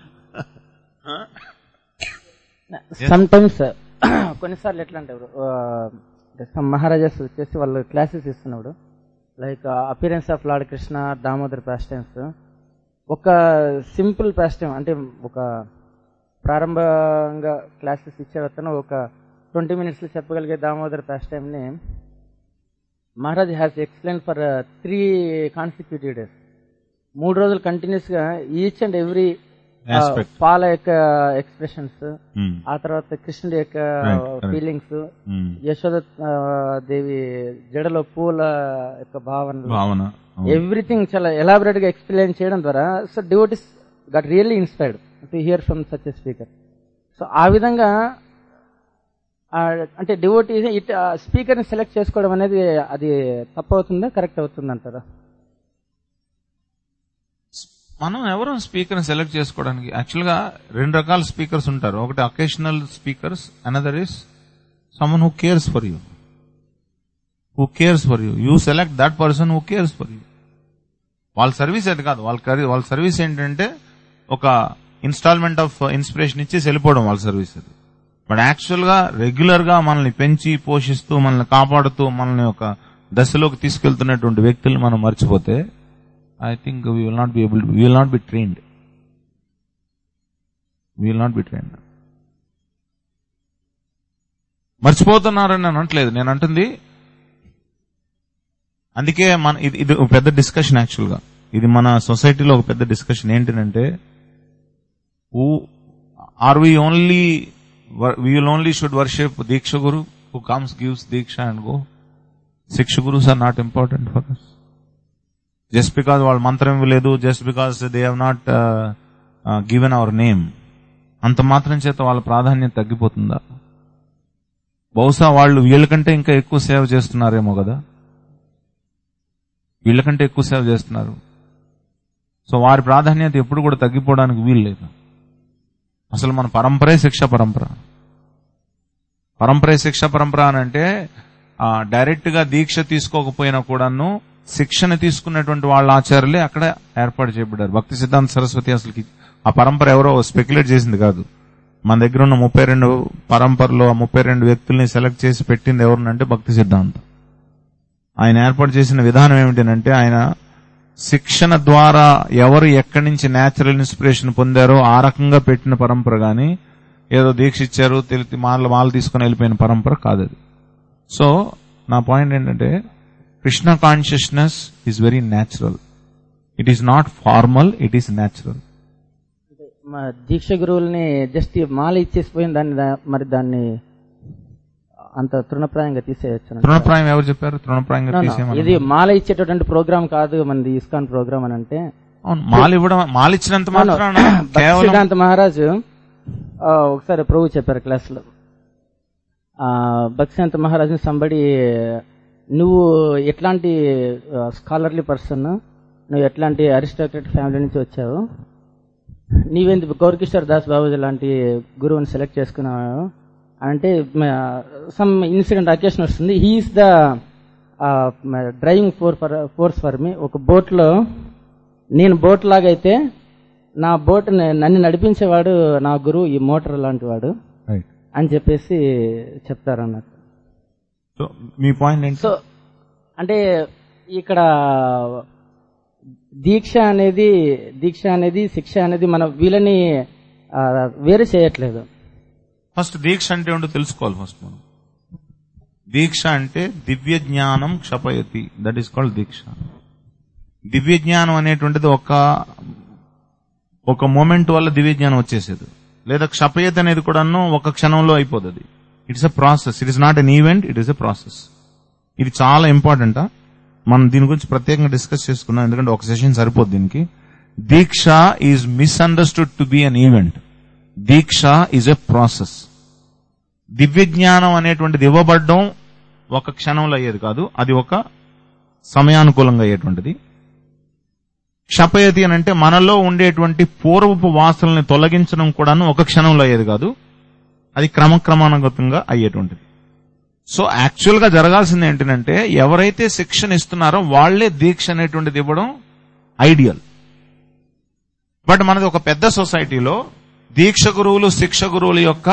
సమ్ టైమ్స్ కొన్నిసార్లు ఎట్లా అంటే సమ్ మహారాజాస్ వచ్చేసి వాళ్ళు క్లాసెస్ ఇస్తున్నప్పుడు like appearance of Lord Krishna Damodar pastimes ఒక సింపుల్ పాస్టైమ్ అంటే ఒక ప్రారంభంగా క్లాసెస్ ఇచ్చే అతను ఒక ట్వంటీ మినిట్స్ చెప్పగలిగే దామోదర్ పాస్టైమ్ ని Maharaj has explain for three consecutive days మూడు రోజులు కంటిన్యూస్ గా ఈచ్ అండ్ ఎవ్రీ Aspect. పాల యొక్క ఎక్స్ప్రెషన్స్ Hmm. ఆ తర్వాత కృష్ణుడి యొక్క Right, correct. Feelings Hmm. Yashoda ఆ, దేవి జడలో పూల యొక్క భావనలు భావన అవును. ఎవ్రీథింగ్ చాలా ఎలాబరేట్ గా ఎక్స్ప్లెయిన్ చేయడం ద్వారా so devotees got really inspired to hear from such a speaker so ఆ విధంగా ఆ, అంటే డివోటీ ఇట్ స్పీకర్ ని సెలెక్ట్ చేసుకోవడం అనేది అది తప్పు అవుతుందా కరెక్ట్ అవుతుంది అంటారా మనం ఎవరు స్పీకర్ సెలెక్ట్ చేసుకోవడానికి యాక్చువల్ గా రెండు రకాల స్పీకర్స్ ఉంటారు ఒకటి occasional speakers another is someone who cares for you who cares for you you select that person who cares for you వాళ్ళ సర్వీస్ అది కాదు వాళ్ళ కరి- వాళ్ళ సర్వీస్ ఏంటంటే ఒక ఇన్స్టాల్మెంట్ ఆఫ్ ఇన్స్పిరేషన్ ఇచ్చి వెళ్ళిపోవడం వాళ్ళ సర్వీస్ అది బట్ యాక్చువల్ గా రెగ్యులర్ గా మనల్ని పెంచి పోషిస్తూ మనల్ని కాపాడుతూ మనల్ని ఒక దశలోకి తీసుకెళ్తున్నటువంటి వ్యక్తులు మనం మర్చిపోతే I think we will not be able we will not be trained we will not be trained మర్చిపోతున్నారని నేను అనట్లేదు నేను అంటుంది అందుకే మన ఇది ఇది ఒక పెద్ద డిస్కషన్ యాక్చువల్ గా ఇది మన సొసైటీలో ఒక పెద్ద డిస్కషన్ ఏంటంటే who are we only we will only should worship diksha guru who comes gives diksha and go shiksha gurus are not important for us just because వాళ్ళ మంత్రం లేదు just because they have not given our name అంత మాత్రం చేత వాళ్ళ ప్రాధాన్యత తగ్గిపోతుందా బహుశా వాళ్ళు వీళ్ళకంటే ఇంకా ఎక్కువ సేవ చేస్తున్నారేమో కదా వీళ్ళకంటే ఎక్కువ సేవ చేస్తున్నారు సో వారి ప్రాధాన్యత ఎప్పుడు కూడా తగ్గిపోవడానికి వీలు లేదు అసలు మన పరంపరే శిక్ష పరంపర పరంపరే శిక్ష పరంపర అని అంటే డైరెక్ట్ గా దీక్ష తీసుకోకపోయినా కూడాను శిక్షణ తీసుకున్నటువంటి వాళ్ళ ఆచార్యులే అక్కడ ఏర్పాటు చేయబడ్డారు భక్తి సిద్ధాంత సరస్వతి అసలుకి ఆ పరంపర ఎవరో స్పెక్యులేట్ చేసింది కాదు మన దగ్గర ఉన్న ముప్పై రెండు పరంపరలో ఆ ముప్పై రెండు వ్యక్తుల్ని సెలెక్ట్ చేసి పెట్టింది ఎవరినంటే భక్తి సిద్ధాంతం ఆయన ఏర్పాటు చేసిన విధానం ఏమిటంటే ఆయన శిక్షణ ద్వారా ఎవరు ఎక్కడి నుంచి నేచురల్ ఇన్స్పిరేషన్ పొందారో ఆ రకంగా పెట్టిన పరంపర గాని ఏదో దీక్ష ఇచ్చారు తెలిసి మాల మాల తీసుకుని వెళ్ళిపోయిన పరంపర కాదు అది సో నా పాయింట్ ఏంటంటే Krishna consciousness is very natural it is not formal it is natural మా దీక్ష గురువుల్ని జస్ట్ మాల ఇచ్చేసిపోయిన దాన్ని దా- మరి దాన్ని అంత తృణప్రాయంగా తీసేయచ్చు తృణప్రాయం ఎవరు చెప్పారు తృణప్రాయంగా తీసేయమని ఇది మాల ఇచ్చేటటువంటి ప్రోగ్రామ్ కాదు మనది ఇస్కాన్ ప్రోగ్రామ్ అని అంటే అవును మాల ఇవ్వడం మాల ఇచ్చినంత మాత్రాన కేవలం భక్తిసిద్ధాంత మహారాజు ఆ, ఒకసారి ప్రభు చెప్పారు క్లాస్ లో భక్తిసిద్ధాంత మహారాజు సంబడి నువ్వు ఎట్లాంటి స్కాలర్లీ పర్సన్ నువ్వు ఎట్లాంటి అరిస్టోక్రట్ ఫ్యామిలీ నుంచి వచ్చావు నీవేంది గౌరకిషోర్ దాస్ బాబుజీ లాంటి గురువుని సెలెక్ట్ చేసుకున్నావు అంటే సమ్ ఇన్సిడెంట్ అకేషన్ వస్తుంది he is the driving for for force for me ఒక boat లో నేను బోట్ లాగైతే నా బోట్ నన్ను నడిపించేవాడు నా గురువు ఈ మోటార్ లాంటి వాడు Right. అని చెప్పేసి చెప్తారు అన్నట్టు సో మీ పాయింట్ ఏంటి సో అంటే ఇక్కడ దీక్ష అనేది దీక్ష అనేది శిక్ష అనేది మన వీళ్ళని ఆ, వేరు చేయట్లేదు ఫస్ట్ దీక్ష అంటే ఏంటో తెలుసుకోవాలి ఫస్ట్ మనం దీక్ష అంటే దివ్య జ్ఞానం క్షపయతి దట్ ఈస్ కాల్డ్ దీక్ష దివ్య జ్ఞానం అనేటువంటిది ఒక ఒక మూమెంట్ వల్ల దివ్య జ్ఞానం వచ్చేసేది లేదా క్షపయతి అనేది కూడాను ఒక క్షణంలో అయిపోతుంది it's a process it is not an event it is a process ఇది చాలా ఇంపార్టెంట్ మనం దీని గురించి ప్రత్యేకంగా డిస్కస్ చేసుకున్నాం ఎందుకంటే ఒక సెషన్ సరిపోద్ది దీనికి diksha is misunderstood to be an event diksha is a process దివ్య జ్ఞానం అనేటువంటిది ఇవ్వబడడం ఒక క్షణంలో అయ్యేది కాదు అది ఒక సమయానుకూలంగా అయ్యేటువంటిది క్షపయతి అని అంటే మనలో ఉండేటువంటి పూర్వపు వాసనల్ని తొలగించడం కూడాను ఒక క్షణంలో అయ్యేది కాదు అది క్రమక్రమానుగతంగా అయ్యేటువంటిది సో యాక్చువల్ గా జరగాల్సింది ఏంటంటే ఎవరైతే శిక్షణ ఇస్తున్నారో వాళ్లే దీక్ష అనేటువంటిది ఇవ్వడం ఐడియల్ బట్ మనది ఒక పెద్ద సొసైటీలో దీక్ష గురువులు శిక్ష గురువుల యొక్క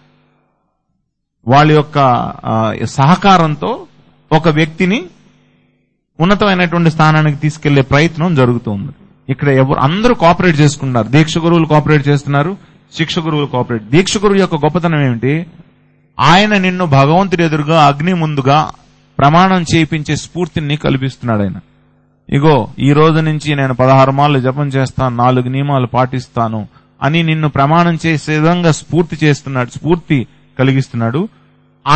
వాళ్ళ యొక్క ఆ, సహకారంతో ఒక వ్యక్తిని ఉన్నతమైనటువంటి స్థానానికి తీసుకెళ్లే ప్రయత్నం జరుగుతుంది ఇక్కడ ఎవరు అందరూ కోఆపరేట్ చేసుకుంటున్నారు దీక్ష గురువులు కోఆపరేట్ చేస్తున్నారు శిక్ష గురువులు కోఆపరేట్ దీక్ష గురువు యొక్క గొప్పతనం ఏమిటి ఆయన నిన్ను భగవంతుడి ఎదురుగా అగ్ని ముందుగా ప్రమాణం చేయించే స్ఫూర్తిని కల్పిస్తున్నాడు ఆయన ఇగో ఈ రోజు నుంచి నేను పదహారు మాలు జపం చేస్తాను నాలుగు నియమాలు పాటిస్తాను అని నిన్ను ప్రమాణం చేసే విధంగా స్ఫూర్తి చేస్తున్నాడు స్ఫూర్తి కలిగిస్తున్నాడు ఆ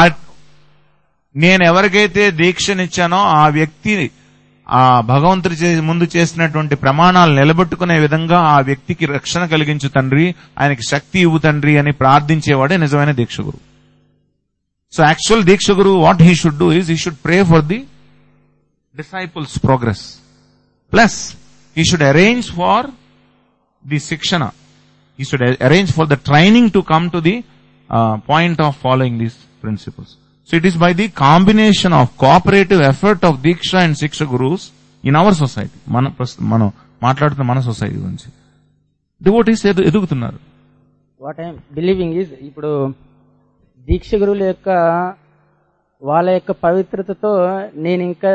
నేను ఎవరికైతే దీక్షనిచ్చానో ఆ వ్యక్తి ఆ భగవంతుడి చే- ముందు చేసినటువంటి ప్రమాణాలు నిలబెట్టుకునే విధంగా ఆ వ్యక్తికి రక్షణ కలిగించు తండ్రి ఆయనకి శక్తి ఇవ్వు తండ్రి అని ప్రార్థించేవాడే నిజమైన దీక్ష గురువు సో యాక్చువల్ దీక్ష గురువు what he should do is he should pray for the disciples progress plus he should arrange for the sikshana he should a- arrange for the training to come to the uh, point of following these principles so it is by the combination of cooperative effort of diksha and siksha gurus in our society మన ప్రస్తు- మనం మాట్లాడుతున్న మన society గురించి devotees ఎదుగుతున్నారు what I'm believing is ఇప్పుడు దీక్ష గురువుల యొక్క వాళ్ళ యొక్క పవిత్రతతో నేను ఇంకా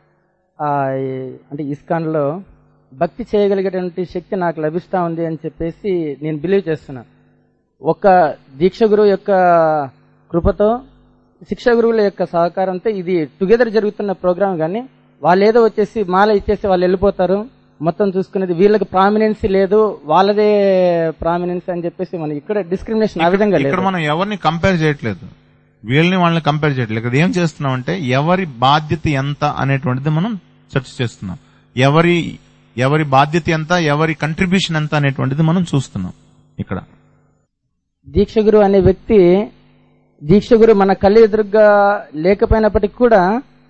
ఆ, ఈ- అంటే ఇస్కాన్లో భక్తి చేయగలిగేటువంటి శక్తి నాకు లభిస్తా ఉంది అని చెప్పేసి నేను బిలీవ్ చేస్తున్నా ఒక దీక్ష గురువు యొక్క కృపతో శిక్ష గురువుల యొక్క సహకారంతో ఇది టుగెదర్ జరుగుతున్న ప్రోగ్రామ్ కానీ వాళ్ళు ఏదో వచ్చేసి మాల ఇచ్చేసి వాళ్ళు వెళ్ళిపోతారు మొత్తం చూసుకునేది వీళ్ళకి ప్రామినెన్సీ లేదు వాళ్ళదే ప్రామినెన్స్ అని చెప్పేసి మనం ఇక్కడ డిస్క్రిమినేషన్ ఆ విధంగా ఇక్కడ లేదు మనం ఎవరిని కంపేర్ చేయట్లేదు వీళ్ళని వాళ్ళని కంపేర్ చేయట్లేదు ఇక్కడ ఏం చేస్తున్నాం అంటే ఎవరి బాధ్యత ఎంత అనేటువంటిది మనం చర్చ చేస్తున్నాం ఎవరి ఎవరి బాధ్యత ఎంత ఎవరి కంట్రిబ్యూషన్ ఎంత అనేటువంటిది మనం చూస్తున్నాం ఇక్కడ దీక్ష గురు అనే వ్యక్తి దీక్ష గురు మన కళ్ళు ఎదురుగా లేకపోయినప్పటికీ కూడా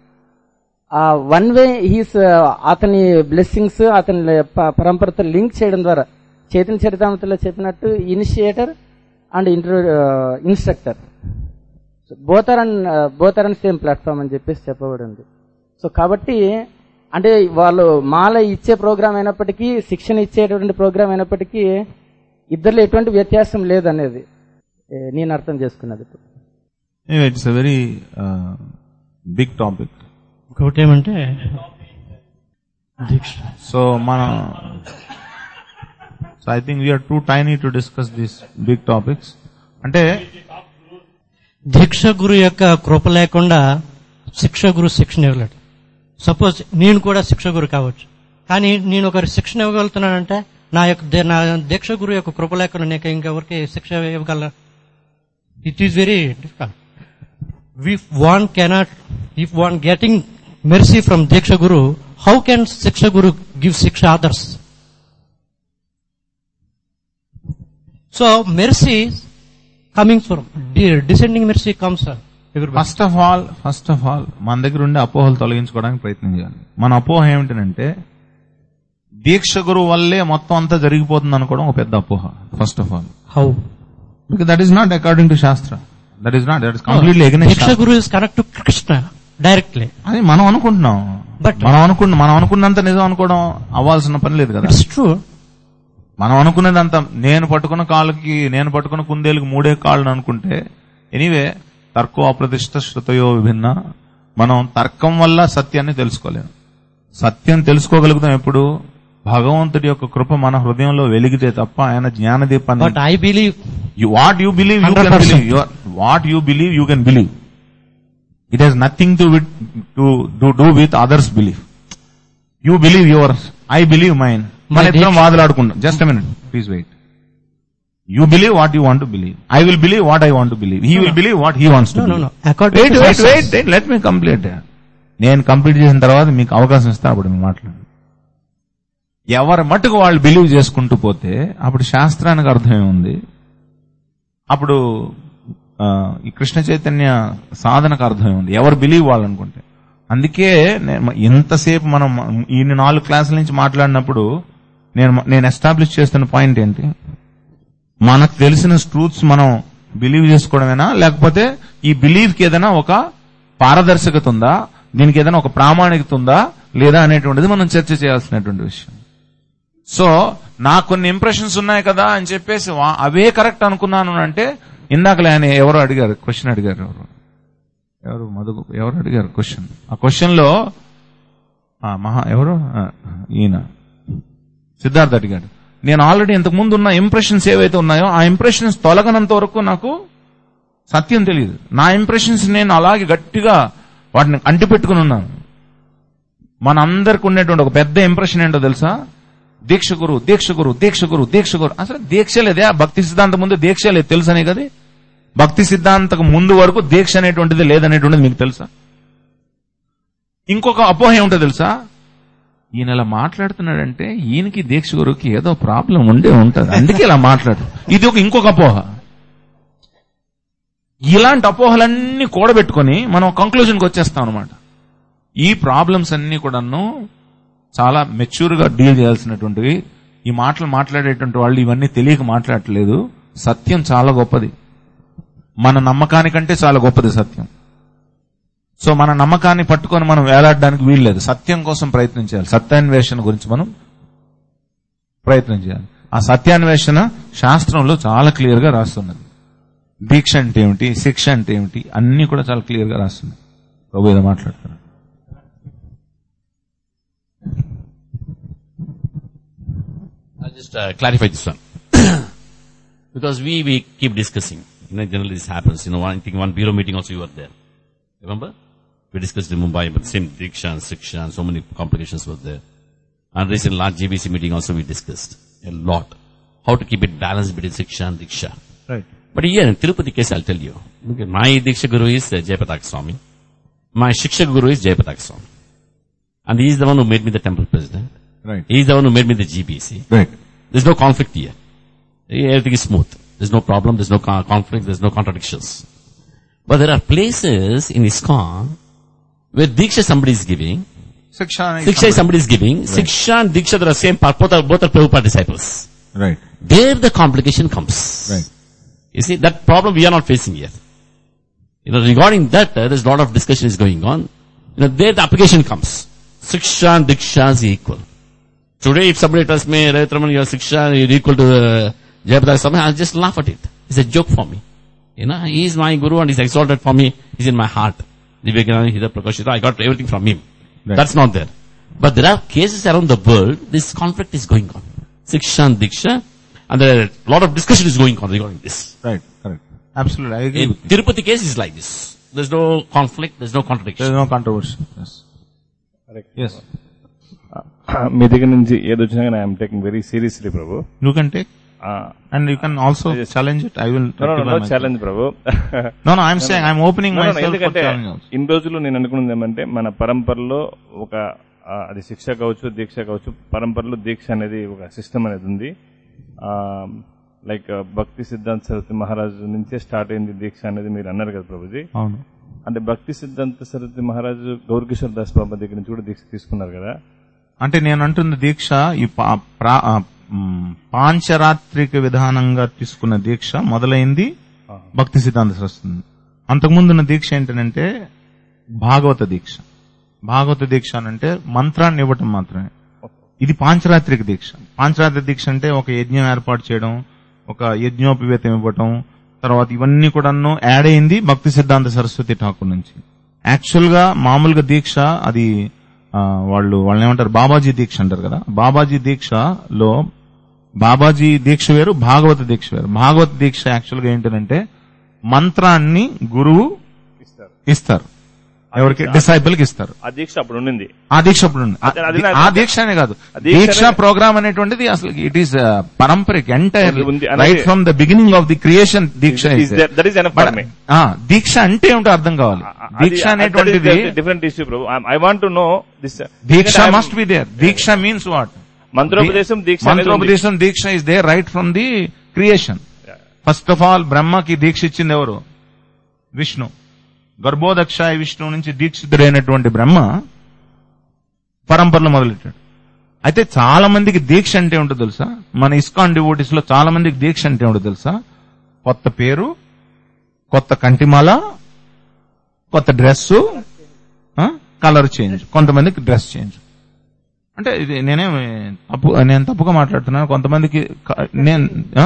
ఆ వన్ వే హీస్ అతని బ్లెస్సింగ్స్ అతని ప- పరంపరతో లింక్ చేయడం ద్వారా చైతన్య చరితామృతిలో చెప్పినట్టు initiator and intro instructor both are and both are and same platform అని చెప్పేసి చెప్పబడింది సో కాబట్టి అంటే వాళ్ళు మాల ఇచ్చే ప్రోగ్రామ్ అయినప్పటికీ శిక్షణ ఇచ్చేటువంటి ప్రోగ్రామ్ అయినప్పటికీ ఇద్దరిలో ఎటువంటి వ్యత్యాసం లేదనేది ఏ, నేను అర్థం చేసుకున్నది ఇప్పుడు it's a very big topic ఇంకొకటి ఏమంటే దీక్ష సో మనం so I think we're too tiny to discuss these big topics అంటే దీక్ష గురు యొక్క కృప లేకుండా శిక్ష గురు శిక్షణ ఇవ్వలేడు సపోజ్ నేను కూడా శిక్ష గురు కావచ్చు కానీ నేను ఒకరి శిక్షణ ఇవ్వగలుగుతున్నానంటే నా యొక్క దే- నా దీక్ష గురు యొక్క కృప లేకుండా నేను ఇంకెవరికి శిక్ష ఇవ్వగల it is very difficult if one cannot if one getting mercy from diksha guru how can shiksha guru give shiksha others so mercy coming from descending mercy comes first of all first of all మన దగ్గర ఉండే అపోహలు తొలగించుకోవడానికి ప్రయత్నం చేయాలి మన అపోహ ఏమిటంటే దీక్ష గురువు వల్లే మొత్తం అంతా జరిగిపోతుంది అనుకోవడం ఒక పెద్ద అపోహ first of all how because that is not according to shastra that is not that is completely diksha against guru is connect to Krishna directly అది మనం అనుకుంటున్నాం But- మనం అనుకున్న మనం అనుకున్నంత నిజం అనుకోవడం అవ్వాల్సిన పని లేదు కదా ఇట్స్ ట్రూ మనం అనుకునేదంతా నేను పట్టుకున్న కాళ్ళకి నేను పట్టుకున్న కుందేలుకి మూడే కాళ్ళు అనుకుంటే ఎనీవే తర్కో అప్రతిష్ట శృతయో విభిన్న మనం తర్కం వల్ల సత్యాన్ని తెలుసుకోలేము సత్యం తెలుసుకోగలుగుతాం ఎప్పుడు భగవంతుడి యొక్క కృప మన హృదయంలో వెలిగితే తప్ప ఆయన జ్ఞానదీపాన్ని but I believe what you believe you can 100%. Believe what you believe you can believe it has nothing to with to do with others believe you believe your I believe mine మన My ఇద్దరం దీక్ష- వాదులాడుకుంటాం just minute please wait you believe what you want to believe I will believe what I want to believe he will believe what he wants to No, no, no. According wait to wait sources. Wait let me complete నేను complete చేసిన తర్వాత మీకు అవకాశం ఇస్తా అప్పుడు మీరు మాట్లాడండి ఎవరి మటుకు వాళ్ళు బిలీవ్ చేసుకుంటూ పోతే అప్పుడు శాస్త్రానికి అర్థమేముంది అప్పుడు ఆ, ఈ కృష్ణ చైతన్య సాధనకు అర్థమేముంది ఎవరు బిలీవ్ వాళ్ళు అనుకుంటే అందుకే నేను ఎంతసేపు మనం ఈ నాలుగు క్లాసుల నుంచి మాట్లాడినప్పుడు నేను నేను ఎస్టాబ్లిష్ చేస్తున్న పాయింట్ ఏంటి మనకు తెలిసిన ట్రూత్స్ మనం బిలీవ్ చేసుకోవడమేనా లేకపోతే ఈ బిలీవ్ కి ఏదైనా ఒక పారదర్శకత ఉందా దీనికి ఏదైనా ఒక ప్రామాణికత ఉందా లేదా అనేటువంటిది మనం చర్చ చేయాల్సినటువంటి విషయం సో నాకు కొన్ని ఇంప్రెషన్స్ ఉన్నాయి కదా అని చెప్పేసి వా- అవే కరెక్ట్ అనుకున్నాను అంటే ఇందాకలే ఆయన ఎవరో అడిగారు క్వశ్చన్ అడిగారు ఎవరు ఎవరు మధు ఎవరు అడిగారు క్వశ్చన్ ఆ క్వశ్చన్ లో ఆ, మహా ఎవరు ఆ, ఈయన సిద్ధార్థ్ అడిగాడు నేను ఆల్రెడీ ఇంతకు ముందు ఉన్న ఇంప్రెషన్స్ ఏవైతే ఉన్నాయో ఆ ఇంప్రెషన్స్ తొలగనంత వరకు నాకు సత్యం తెలియదు నా ఇంప్రెషన్స్ నేను అలాగే గట్టిగా వాటిని అంటిపెట్టుకుని ఉన్నాను మనందరికి ఉండేటువంటి ఒక పెద్ద ఇంప్రెషన్ ఏంటో తెలుసా దీక్ష గురు దీక్ష గురు దీక్ష గురు దీక్ష గురు అసలు దీక్ష లేదే ఆ భక్తి సిద్ధాంతం ముందు దీక్ష లేదు తెలుసనే కదా భక్తి సిద్ధాంతకు ముందు వరకు దీక్ష అనేటువంటిది లేదనేటువంటిది మీకు తెలుసా ఇంకొక అపోహ ఏమిటో తెలుసా ఈయన ఇలా మాట్లాడుతున్నాడంటే ఈయనకి దీక్ష గురువుకి ఏదో ప్రాబ్లం ఉండే ఉంటది అందుకే ఇలా మాట్లాడు ఇది ఒక ఇంకొక అపోహ ఇలాంటి అపోహలన్నీ కూడబెట్టుకొని మనం కంక్లూజన్కి వచ్చేస్తాం అనమాట ఈ ప్రాబ్లమ్స్ అన్ని కూడాను చాలా మెచ్యూర్ గా డీల్ చేయాల్సినటువంటివి ఈ మాటలు మాట్లాడేటువంటి వాళ్ళు ఇవన్నీ తెలియక మాట్లాడట్లేదు సత్యం చాలా గొప్పది మన నమ్మకానికంటే చాలా గొప్పది సత్యం సో మన నమ్మకాన్ని పట్టుకొని మనం వేలాడడానికి వీల్లేదు సత్యం కోసం ప్రయత్నం చేయాలి సత్యాన్వేషణ గురించి మనం ప్రయత్నం చేయాలి ఆ సత్యాన్వేషణ శాస్త్రంలో చాలా క్లియర్ గా రాస్తున్నది దీక్ష అంటే ఏమిటి శిక్ష అంటే ఏమిటి అన్ని కూడా చాలా క్లియర్ గా రాస్తున్నాయి ప్రభు ఏదో మాట్లాడతారు I'll just uh, clarify this one. because we, we keep discussing. You know, generally this happens. You know, one thing, one bureau meeting also you were there. Remember? We discussed in Mumbai, but same Diksha and Siksha and so many complications were there. And recent large GBC meeting also we discussed a lot. How to keep it balanced between Siksha and Diksha. Right. But here in Tirupati case, I'll tell you. Look at my Diksha Guru is uh, Jayapatak Swami. My Shiksha Guru is Jayapatak Swami. And he is the one who made me the temple president. Right. He is the one who made me the GBC. Right. There's no conflict here. Everything is smooth. There's no problem, there's no co- conflict, there's no contradictions. But there are places in ISKCON where Diksha somebody is giving, శిక్ష Siksha is somebody is giving, Siksha and Diksha they are same, part- both are, both are Prabhupada disciples. Right There the complication comes. Right. You see, that problem we are not facing yet. You know, regarding that, uh, there's a lot of discussion is going on. You know, there the application comes. Siksha and Diksha is equal. Today, if somebody tells me, Ravitraman, your Siksha, you're equal to uh, Jayapataka Swami, I'll just laugh at it. It's a joke for me. You know, he is my guru and he's exalted for me. He's in my heart. Vivekananda, Hida Prakashita, I got everything from him. Right. That's not there. But there are cases around the world, this conflict is going on. Siksha and Diksha, and there are a lot of discussion is going on regarding this. Right correct absolute I agree In Tirupati case is like this. There's no conflict, there's no contradiction. No controversy yes మీ దగ్గర నుంచి ఏది వచ్చినా కానీ I'm taking very seriously Prabhu you can take and you can also challenge it I will challenge Prabhu no no I'm saying I'm opening No, my no, no, ఎందుకంటే ఇన్ని రోజులు నేను అనుకున్నది ఏమంటే మన పరంపరలో ఒక ఆ, అది శిక్ష కావచ్చు దీక్ష కావచ్చు పరంపరలో దీక్ష అనేది ఒక సిస్టమ్ అనేది ఉంది లైక్ భక్తి సిద్ధాంత సరస్వతి మహారాజు నుంచే స్టార్ట్ అయింది దీక్ష అనేది మీరు అన్నారు కదా ప్రభుజీ అవును అంటే భక్తి సిద్ధాంత సరస్వతి మహారాజు గౌరకిషోర్ దాస్ బాబా దగ్గర నుంచి కూడా దీక్ష తీసుకున్నారు కదా అంటే నేను అంటున్న దీక్ష ఈ పా- ప్రా- ఆ, మ్, పాంచరాత్రిక విధానంగా తీసుకున్న దీక్ష మొదలైంది భక్తి సిద్ధాంత సరస్వతి అంతకుముందున్న దీక్ష ఏంటంటే భాగవత దీక్ష భాగవత దీక్ష అంటే మంత్రాన్ని ఇవ్వటం మాత్రమే ఇది పాంచరాత్రిక దీక్ష పాంచరాత్రి దీక్ష అంటే ఒక యజ్ఞం ఏర్పాటు చేయడం ఒక యజ్ఞోపవేతం ఇవ్వటం తర్వాత ఇవన్నీ కూడాను యాడ్ అయింది భక్తి సిద్ధాంత సరస్వతి ఠాకూర్ నుంచి యాక్చువల్ గా మామూలుగా దీక్ష అది ఆ, వాళ్ళు వాళ్ళని ఏమంటారు బాబాజీ దీక్ష అంటారు కదా బాబాజీ దీక్షలో బాబాజీ దీక్ష వేరు భాగవత దీక్ష వేరు భాగవత దీక్ష యాక్చువల్ గా ఏంటంటే మంత్రాన్ని గురువు ఇస్తారు ఎవరికి డిసైబుల్ కి ఇస్తారు ఆ దీక్ష అప్పుడు ఉండింది ఆ దీక్ష అప్పుడు ఉంది. ఆ- అదే- అది నా- ఆ దీక్ష అనే కాదు ఆ దీక్ష దీక్ష అనే- ప్రోగ్రామ్ అనేటువంటిది అసలు ఇట్ ఈస్ పరంపరిక్ ఎంటైర్ ఉంది, అనేది- right from the beginning of the creation diksha Is is there- there. that is enough But, for me. ఆ, దీక్ష అంటే ఏమిటో అర్థం కావాలి దీక్ష అనేటువంటిది different issue Prabhu I want to know this diksha must be there diksha means what మంత్రోపదేశం దీక్ష అనేది ఉంది. మంత్రోపదేశం diksha is there right from the creation first of all బ్రహ్మకి దీక్ష ఇచ్చింది ఎవరు విష్ణు గర్భోదక్షాయ విష్ణు నుంచి దీక్షితుడైనటువంటి బ్రహ్మ పరంపరలో మొదలెట్టాడు అయితే చాలా మందికి దీక్ష అంటే ఏంటో తెలుసా మన ఇస్కాన్ డివోటీస్ లో చాలా మందికి దీక్ష అంటే ఏంటో తెలుసా కొత్త పేరు కొత్త కంటిమాల కొత్త డ్రెస్సు కలర్ చేంజ్ కొంతమందికి డ్రెస్ చేంజ్ అంటే ఇది నేనేం తప్పు నేను తప్పుగా మాట్లాడుతున్నాను కొంతమందికి క- నేను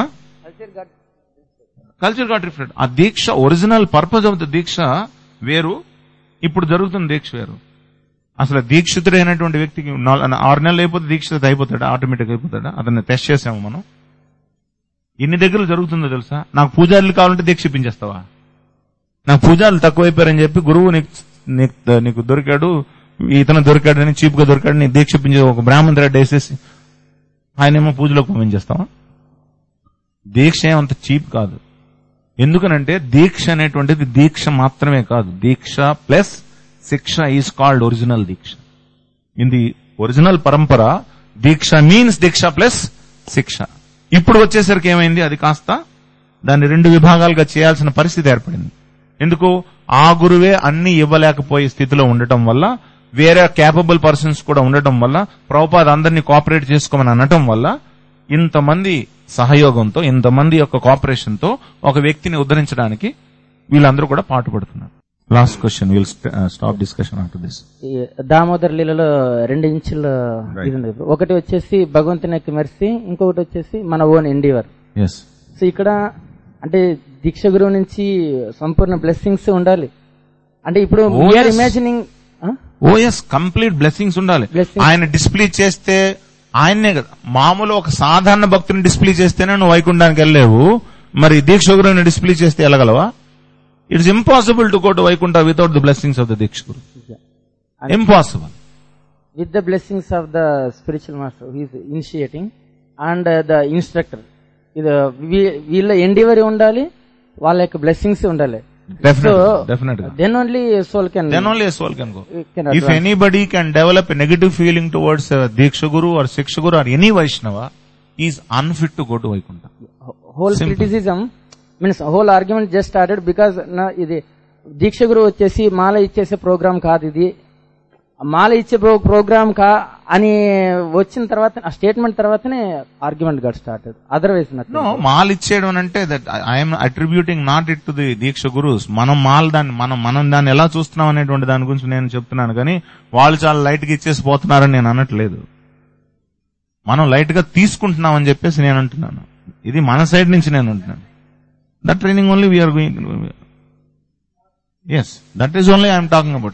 కల్చర్ గాట్ రిఫ్లెక్ట్ ఆ దీక్ష original purpose of the diksha వేరు ఇప్పుడు జరుగుతున్న దీక్ష వేరు అసలు దీక్షితుడైనటువంటి వ్యక్తికి నాల్- ఆరు నెలలు అయిపోతే దీక్షిత అయిపోతాడా ఆటోమేటిక్ అయిపోతాడా అతన్ని టెస్ట్ చేసాము మనం ఎన్ని దగ్గరలు జరుగుతుందో తెలుసా నాకు పూజారులు కావాలంటే దీక్ష ఇప్పించేస్తావా నాకు పూజారులు తక్కువైపోయారని చెప్పి గురువు నీకు నీకు నీకు దొరికాడు ఇతను దొరికాడని చీప్ గా దొరికాడు నీ దీక్ష ఇప్పించే ఒక బ్రాహ్మణ రెడ్డి వేసేసి ఆయనేమో పూజలోకి పంపించేస్తావా దీక్ష ఏమంత చీప్ కాదు ఎందుకనంటే దీక్ష అనేటువంటిది దీక్ష మాత్రమే కాదు diksha plus shiksha is called original diksha in the original parampara diksha means Deeksha plus శిక్ష ఇప్పుడు వచ్చేసరికి ఏమైంది అది కాస్త దాన్ని రెండు విభాగాలుగా చేయాల్సిన పరిస్థితి ఏర్పడింది ఎందుకు ఆ గురువే అన్ని ఇవ్వలేకపోయే స్థితిలో ఉండటం వల్ల వేరే క్యాపబుల్ పర్సన్స్ కూడా ఉండటం వల్ల ప్రభుపాద అందరినీ కోఆపరేట్ చేసుకోమని అనటం వల్ల ఇంతమంది సహయోగంతో ఇంతమంది యొక్క కోఆపరేషన్ తో ఒక వ్యక్తిని ఉద్ధరించడానికి వీళ్ళందరూ కూడా పాటుపడుతున్నారు last question will stop discussion after this ఈ దామోదర్ లీలలో రెండు ఇంచుల ఇది ఉంది ఇప్పుడు. ఒకటి వచ్చేసి భగవంతుని యొక్క మెర్సీ ఇంకొకటి వచ్చేసి మన ఓన్ ఎండివర్ ఎస్ సో ఇక్కడ అంటే దీక్ష గురువు నుంచి సంపూర్ణ బ్లెస్సింగ్స్ ఉండాలి అంటే ఇప్పుడు Oh, వీఆర్ yes. ఇమాజినింగ్ ఓఎస్ కంప్లీట్ బ్లెస్సింగ్స్ ఉండాలి Blessings. ఆయన డిస్ప్లే చేస్తే ఆయన్నే కదా మామూలు ఒక సాధారణ భక్తుని డిస్ప్లే చేస్తేనే నువ్వు వైకుంఠానికి వెళ్ళలేవు మరి దీక్ష గురువుని డిస్ప్లే చేస్తే వెళ్ళగలవా it's impossible to go to Vaikuntha without the blessings of the diksha guru impossible with the blessings of the spiritual master he's initiating and the instructor ఇది వీ- వీళ్ళ ఎండివరీ ఉండాలి వాళ్ళ యొక్క బ్లెస్సింగ్స్ ఉండాలి Definitely, definitely. Then only soul can then only a soul can go can if advance. anybody can develop a negative feeling towards uh, diksha guru or shiksha guru or any vaishnava he is unfit to go to vaikuntha whole Simple. Criticism means whole argument just started because నా ఇది దీక్ష గురువు వచ్చేసి మాల ఇచ్చేసే programme కాదు ఇది మాల ఇచ్చే programme కా అని వచ్చిన తర్వాత ఆ స్టేట్మెంట్ తర్వాతనే argument got started otherwise no మాల్ ఇచ్చేయడం అని అంటే that I'm attributing not it to the దీక్ష గురుస్ మనం మాల్ దాన్ని మనం మనం దాన్ని ఎలా చూస్తున్నాం అనేటువంటి దాని గురించి నేను చెప్తున్నాను కానీ వాళ్ళు చాలా లైట్ గా ఇచ్చేసి పోతున్నారని నేను అనట్లేదు మనం లైట్ గా తీసుకుంటున్నాం అని చెప్పేసి నేను అంటున్నాను ఇది మన సైడ్ నుంచి నేను అంటున్నాను that training only we are going yes that is only I'm talking about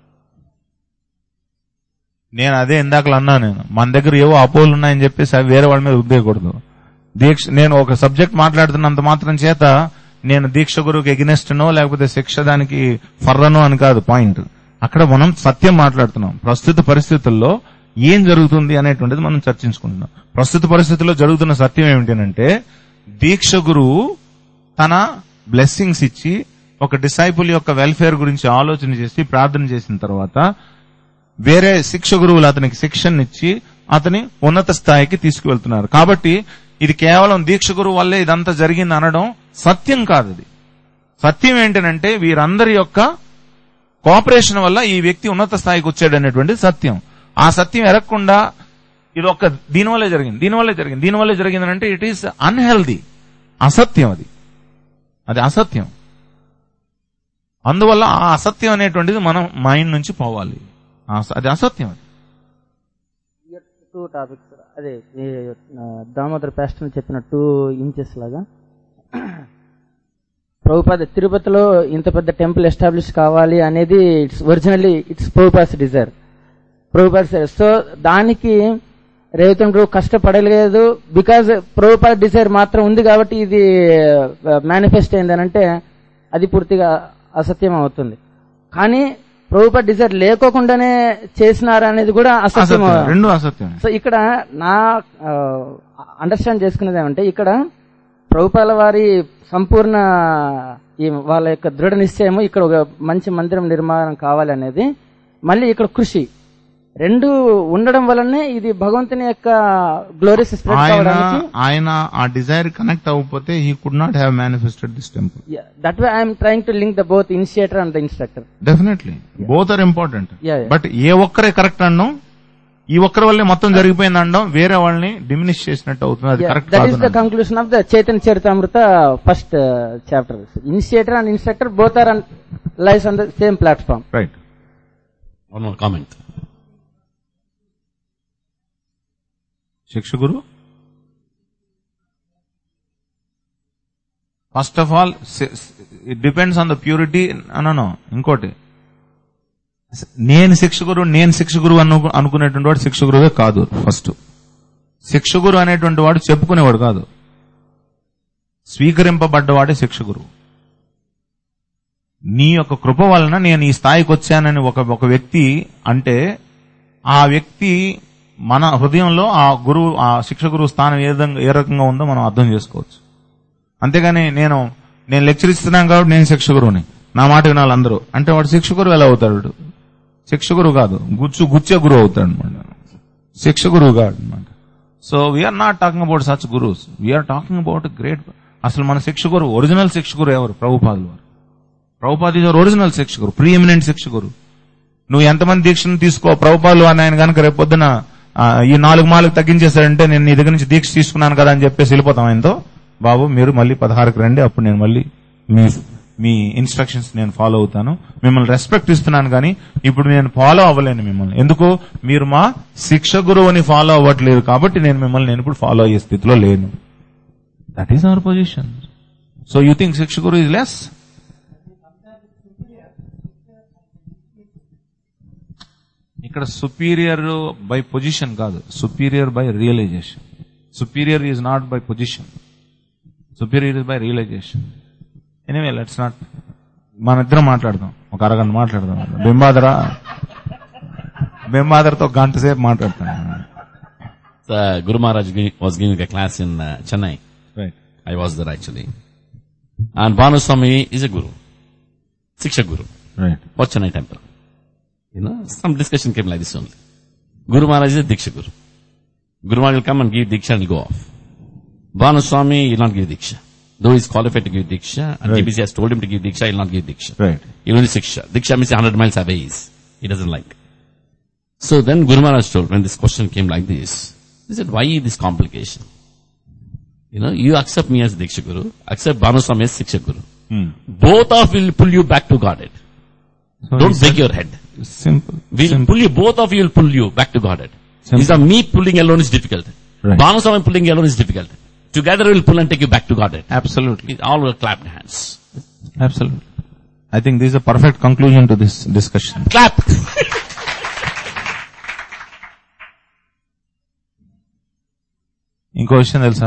నేను అదే ఇందాకలు అన్నా నేను మన దగ్గర ఏవో అపోలు ఉన్నాయని చెప్పేసి అవి వేరే వాళ్ళ మీద ఉద్దేయకూడదు దీక్ష నేను ఒక సబ్జెక్ట్ మాట్లాడుతున్నంత మాత్రం చేత నేను దీక్ష గురువుకి ఎగ్నెస్ట్నో లేకపోతే శిక్ష దానికి ఫర్రనో అని కాదు పాయింట్ అక్కడ మనం సత్యం మాట్లాడుతున్నాం ప్రస్తుత పరిస్థితుల్లో ఏం జరుగుతుంది అనేటువంటిది మనం చర్చించుకుంటున్నాం ప్రస్తుత పరిస్థితుల్లో జరుగుతున్న సత్యం ఏమిటంటే దీక్ష గురువు తన బ్లెస్సింగ్స్ ఇచ్చి ఒక డిసైపుల్ యొక్క వెల్ఫేర్ గురించి ఆలోచన చేసి ప్రార్థన చేసిన తర్వాత వేరే శిక్ష గురువులు అతనికి శిక్షణ ఇచ్చి అతని ఉన్నత స్థాయికి తీసుకువెళ్తున్నారు కాబట్టి ఇది కేవలం దీక్ష గురువు వల్లే ఇదంతా జరిగింది అనడం సత్యం కాదు ఇది సత్యం ఏంటంటే వీరందరి యొక్క కోఆపరేషన్ వల్ల ఈ వ్యక్తి ఉన్నత స్థాయికి వచ్చాడు అనేటువంటి సత్యం ఆ సత్యం ఎరగకుండా ఇది ఒక్క దీనివల్లే జరిగింది దీనివల్లే జరిగింది దీనివల్లే జరిగింది అంటే ఇట్ ఈస్ అన్హెల్దీ అసత్యం అది అది అసత్యం అందువల్ల ఆ అసత్యం అనేటువంటిది మనం మైండ్ నుంచి పోవాలి ఆ అస- అది అసత్యం అది టూ టాపిక్స్ అదే ఈ, ఆ, దామోదర్ పాస్టర్ చెప్పిన టూ ఇంచెస్ లాగా ప్రభుపాద తిరుపతిలో ఇంత పెద్ద టెంపుల్ ఎస్టాబ్లిష్ కావాలి అనేది it's originally it's Prabhupada's desire Prabhupada's so దానికి రేవంత్ ప్రభు కష్టపడలేదు బికాజ్ ప్రభుపాద డిజైర్ మాత్రం ఉంది కాబట్టి ఇది మేనిఫెస్ట్ అయింది అని అంటే అది పూర్తిగా అసత్యం అవుతుంది కానీ ప్రభుప డిజైర్ లేకోకుండానే చేసినారా అనేది కూడా అసత్యం అసత్యం రెండు అసత్యం సో ఇక్కడ నా అండర్స్టాండ్ చేసుకునేది ఏమంటే ఇక్కడ ప్రభుపాల వారి సంపూర్ణ ఈ వాళ్ళ యొక్క దృఢ నిశ్చయము ఇక్కడ ఒక మంచి మందిరం నిర్మాణం కావాలి అనేది మళ్ళీ ఇక్కడ కృషి రెండు ఉండడం వల్లనే ఇది భగవంతుని యొక్క గ్లోరీస్ స్ప్రెడ్ ఆయన కావడానికి ఆయన ఆ డిజైర్ కనెక్ట్ అవ్వకపోతే he could not have manifested this temple that way I'm trying to link the both initiator and the instructor definitely both are important Yeah, yeah. But ఏ ఒక్కరే కరెక్ట్ అనడం ఈ ఒక్కరి వల్లే మొత్తం జరిగిపోయింది అనడం వేరే వాళ్ళని డిమినిష్ చేసినట్టు అవుతుంది అది కరెక్ట్ దట్ కాదు is the conclusion of the Chaitanya Charitamrita first chapter initiator and instructor both are lies on the same platform right One more comment. శిక్షకురు first of all it depends on the purity అనను ఇంకోటి నేను శిక్షకురు నేను శిక్షకురు అను అనుకునేటువంటి వాడు శిక్షకురువే కాదు first శిక్షకురు అనేటువంటి వాడు చెప్పుకునేవాడు కాదు స్వీకరింపబడ్డవాడే శిక్షకురు నీ యొక్క కృప వలన నేను ఈ స్థాయికి వచ్చానని ఒక ఒక వ్యక్తి అంటే ఆ వ్యక్తి మన హృదయంలో ఆ గురువు ఆ శిక్ష గురువు స్థానం ఏ విధంగా ఏ రకంగా ఉందో మనం అర్థం చేసుకోవచ్చు అంతేగాని నేను నేను లెక్చర్ ఇస్తున్నాను కాబట్టి నేను శిక్ష గురువుని నా మాట వినాలి అందరూ అంటే వాడు శిక్ష గురువు ఎలా అవుతాడు శిక్ష గురువు కాదు గుచ్చు గుచ్చే గురువు అవుతాడు అనమాట శిక్ష గురువు కాదు అనమాట so we are not talking about such గురువుస్ వీఆర్ టాకింగ్ అబౌట్ గ్రేట్ అసలు మన శిక్ష గురువు ఒరిజినల్ శిక్ష గురువు ఎవరు ప్రభుపాదులు వారు ప్రభుపాది ఒరిజినల్ శిక్షకురు ప్రీ ఎమినెంట్ శిక్షకురు నువ్వు ఎంతమంది దీక్షను తీసుకో ప్రభుపాదులు అని ఆయన కనుక రేపు పొద్దున ఆ, ఈ నాలుగు మాలకు తగ్గించేశాడంటే నేను నీ దగ్గర నుంచి దీక్ష తీసుకున్నాను కదా అని చెప్పేసి వెళ్ళిపోతాం ఆయనతో బాబు మీరు మళ్ళీ పదహారుకి రండి అప్పుడు నేను మళ్ళీ మీ మీ ఇన్స్ట్రక్షన్స్ నేను ఫాలో అవుతాను మిమ్మల్ని రెస్పెక్ట్ ఇస్తున్నాను కానీ ఇప్పుడు నేను ఫాలో అవ్వలేను మిమ్మల్ని ఎందుకు మీరు మా శిక్ష గురువుని ఫాలో అవ్వట్లేదు కాబట్టి నేను మిమ్మల్ని నేను ఇప్పుడు ఫాలో అయ్యే స్థితిలో లేను that is our position so you think శిక్ష గురు ఇస్ లెస్ ఇక్కడ సుపీరియర్ బై పొజిషన్ కాదు superior by realization superior is not by position superior is by realization anyway let's not మన ఇద్దరం మాట్లాడదాం ఒక అరగంట మాట్లాడదాం బింబాదర బింబాదర్తో గంట సేపు మాట్లాడతాను So, Guru Maharaj gi- was giving a class in uh, Chennai. Right. I was there actually. And Bhanuswami is a guru. Siksha guru. Right. For Chennai temple. You know, some discussion came like this only. Guru Maharaj is a Diksha guru. Guru Maharaj will come and give Diksha and go off. Bhanuswami will not give Diksha. Though he is qualified to give Diksha, and Right. GBC has told him to give Diksha, he will not give Diksha. Right. He will only Siksha. Diksha means 100 miles away is. He doesn't like. So then Guru Maharaj told, when this question came like this, he said, why this complication? You know, you accept me as Diksha Guru, accept Bhanuswami as Siksha Guru. Both of will pull you back to Godhead. So Don't he break said- your head. Simple. We'll Simple. pull you, both of you will pull you back to Godhead. Simple. These are me pulling alone is difficult. Right. Bhanuswami pulling alone is difficult. Together we'll pull and take you back to Godhead. Absolutely. All were clapped hands. Absolutely. I think this is a perfect conclusion to this discussion. Clap! ఇంకో విషయం తెలుసా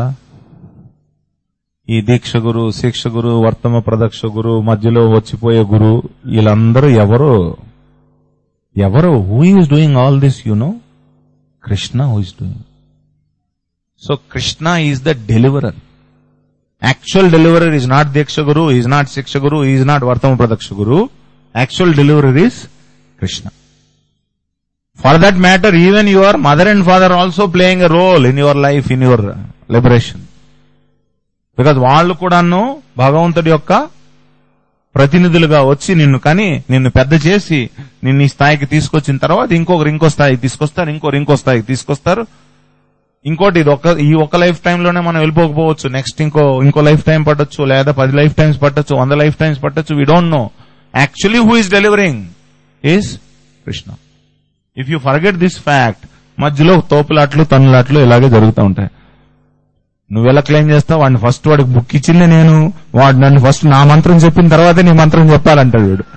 ఈ దీక్ష గురు శిక్ష గురు వర్తమ ప్రదక్ష గురు మధ్యలో వచ్చిపోయే గురు వీళ్ళందరూ ఎవరు ఎవరు who is doing all this you know Krishna who is doing so Krishna is the deliverer actual deliverer is not దీక్ష గురు ఈజ్ నాట్ శిక్ష గురు ఈజ్ నాట్ వర్తమ ప్రదక్ష గురు actual deliverer is Krishna for that matter even your mother and father also playing a role in your life in your liberation because వాళ్ళు కూడాను భగవంతుడి యొక్క ప్రతినిధులుగా వచ్చి నిన్ను కని నిన్ను పెద్ద చేసి నిన్ను ఈ స్థాయికి తీసుకొచ్చిన తర్వాత ఇంకొకరు ఇంకో స్థాయికి తీసుకొస్తారు ఇంకొకరు ఇంకో స్థాయికి తీసుకొస్తారు ఇంకోటి ఇది ఒక ఈ ఒక లైఫ్ లోనే మనం వెళ్ళిపోకపోవచ్చు నెక్స్ట్ ఇంకో ఇంకో లైఫ్ టైం పట్టొచ్చు లేదా పది లైఫ్ టైమ్స్ పట్టొచ్చు వంద లైఫ్ టైమ్స్ పట్టొచ్చు we don't know actually who is delivering is Krishna if you forget this fact మధ్యలో తోపులాట్లు తన్నులాట్లు ఇలాగే జరుగుతూ ఉంటాయి నువ్వెలా క్లెయిమ్ చేస్తావు వాడిని ఫస్ట్ వాడికి బుక్ ఇచ్చింది నేను వాడు నన్ను ఫస్ట్ నా మంత్రం చెప్పిన తర్వాతే నీ మంత్రం చెప్పాలంటాడు వీడు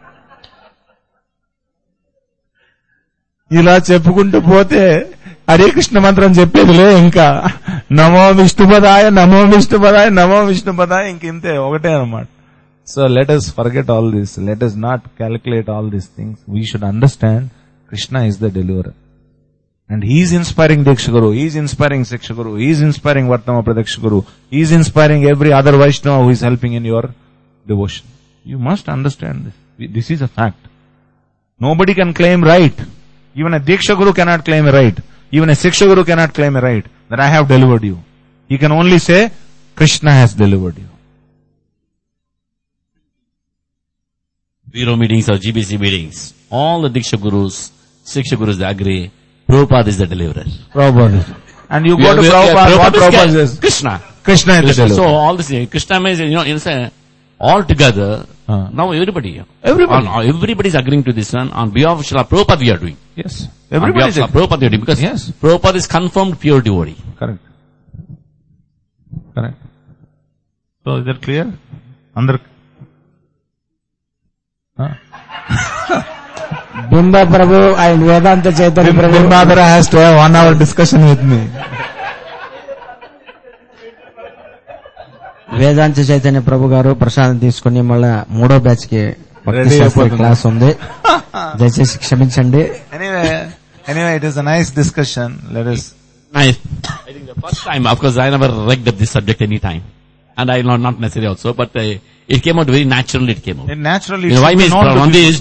ఇలా చెప్పుకుంటూ పోతే హరే కృష్ణ మంత్రం చెప్పేదిలే ఇంకా నమో విష్ణుపదాయ నమో విష్ణుపదాయ నమో విష్ణుపదాయ ఇంక ఇంతే ఒకటే అనమాట So let us forget all this. Let us not calculate all these things. We should understand Krishna is the deliverer. And he is inspiring Dekshaguru, he is inspiring Sikshaguru, he is inspiring Vartama Pradakshaguru, he is inspiring every other Vaishnava who is helping in your devotion. You must understand this. This is a fact. Nobody can claim right. Even a Dekshaguru cannot claim a right. Even a Sikshaguru cannot claim a right that I have delivered you. He can only say, Krishna has delivered you. Bureau meetings or GBC meetings, all the Diksha Gurus, Siksha Gurus they agree, Prabhupada is the deliverer. Prabhupada. And you We go are- to we are- Prabhupada, what Prabhupada is Prabhupada Krishna. says? Krishna. Krishna is the Krishna. So deliverer. all this, Krishna means, you know, it's a, all together, Uh. now everybody, Everybody. on- everybody is agreeing to this one. On behalf of Srila Prabhupada we are doing. Yes. on Everybody behalf is of Srila Prabhupada we are doing because Yes. Prabhupada is confirmed pure devotee. Correct. Correct. So is that clear? Under Bimba Prabhu and Vedanta Chaitanya Prabhu Bimbadara has to have one hour discussion with me. Vedanta Chaitanya Prabhu garu ప్రసాదం తీసుకుని మళ్ళా మూడో batch కి భక్తి Ready శాస్త్ర అయిపోతుంది. Class ఉంది దయచేసి క్షమించండి Anyway, anyway, it is a nice discussion. Let us. Nice. I think the first time, of course, I never read up this subject any time. And I not, not necessarily also, but uh, it came out very naturally, it came out. It naturally You know, why should be means known to one people. day is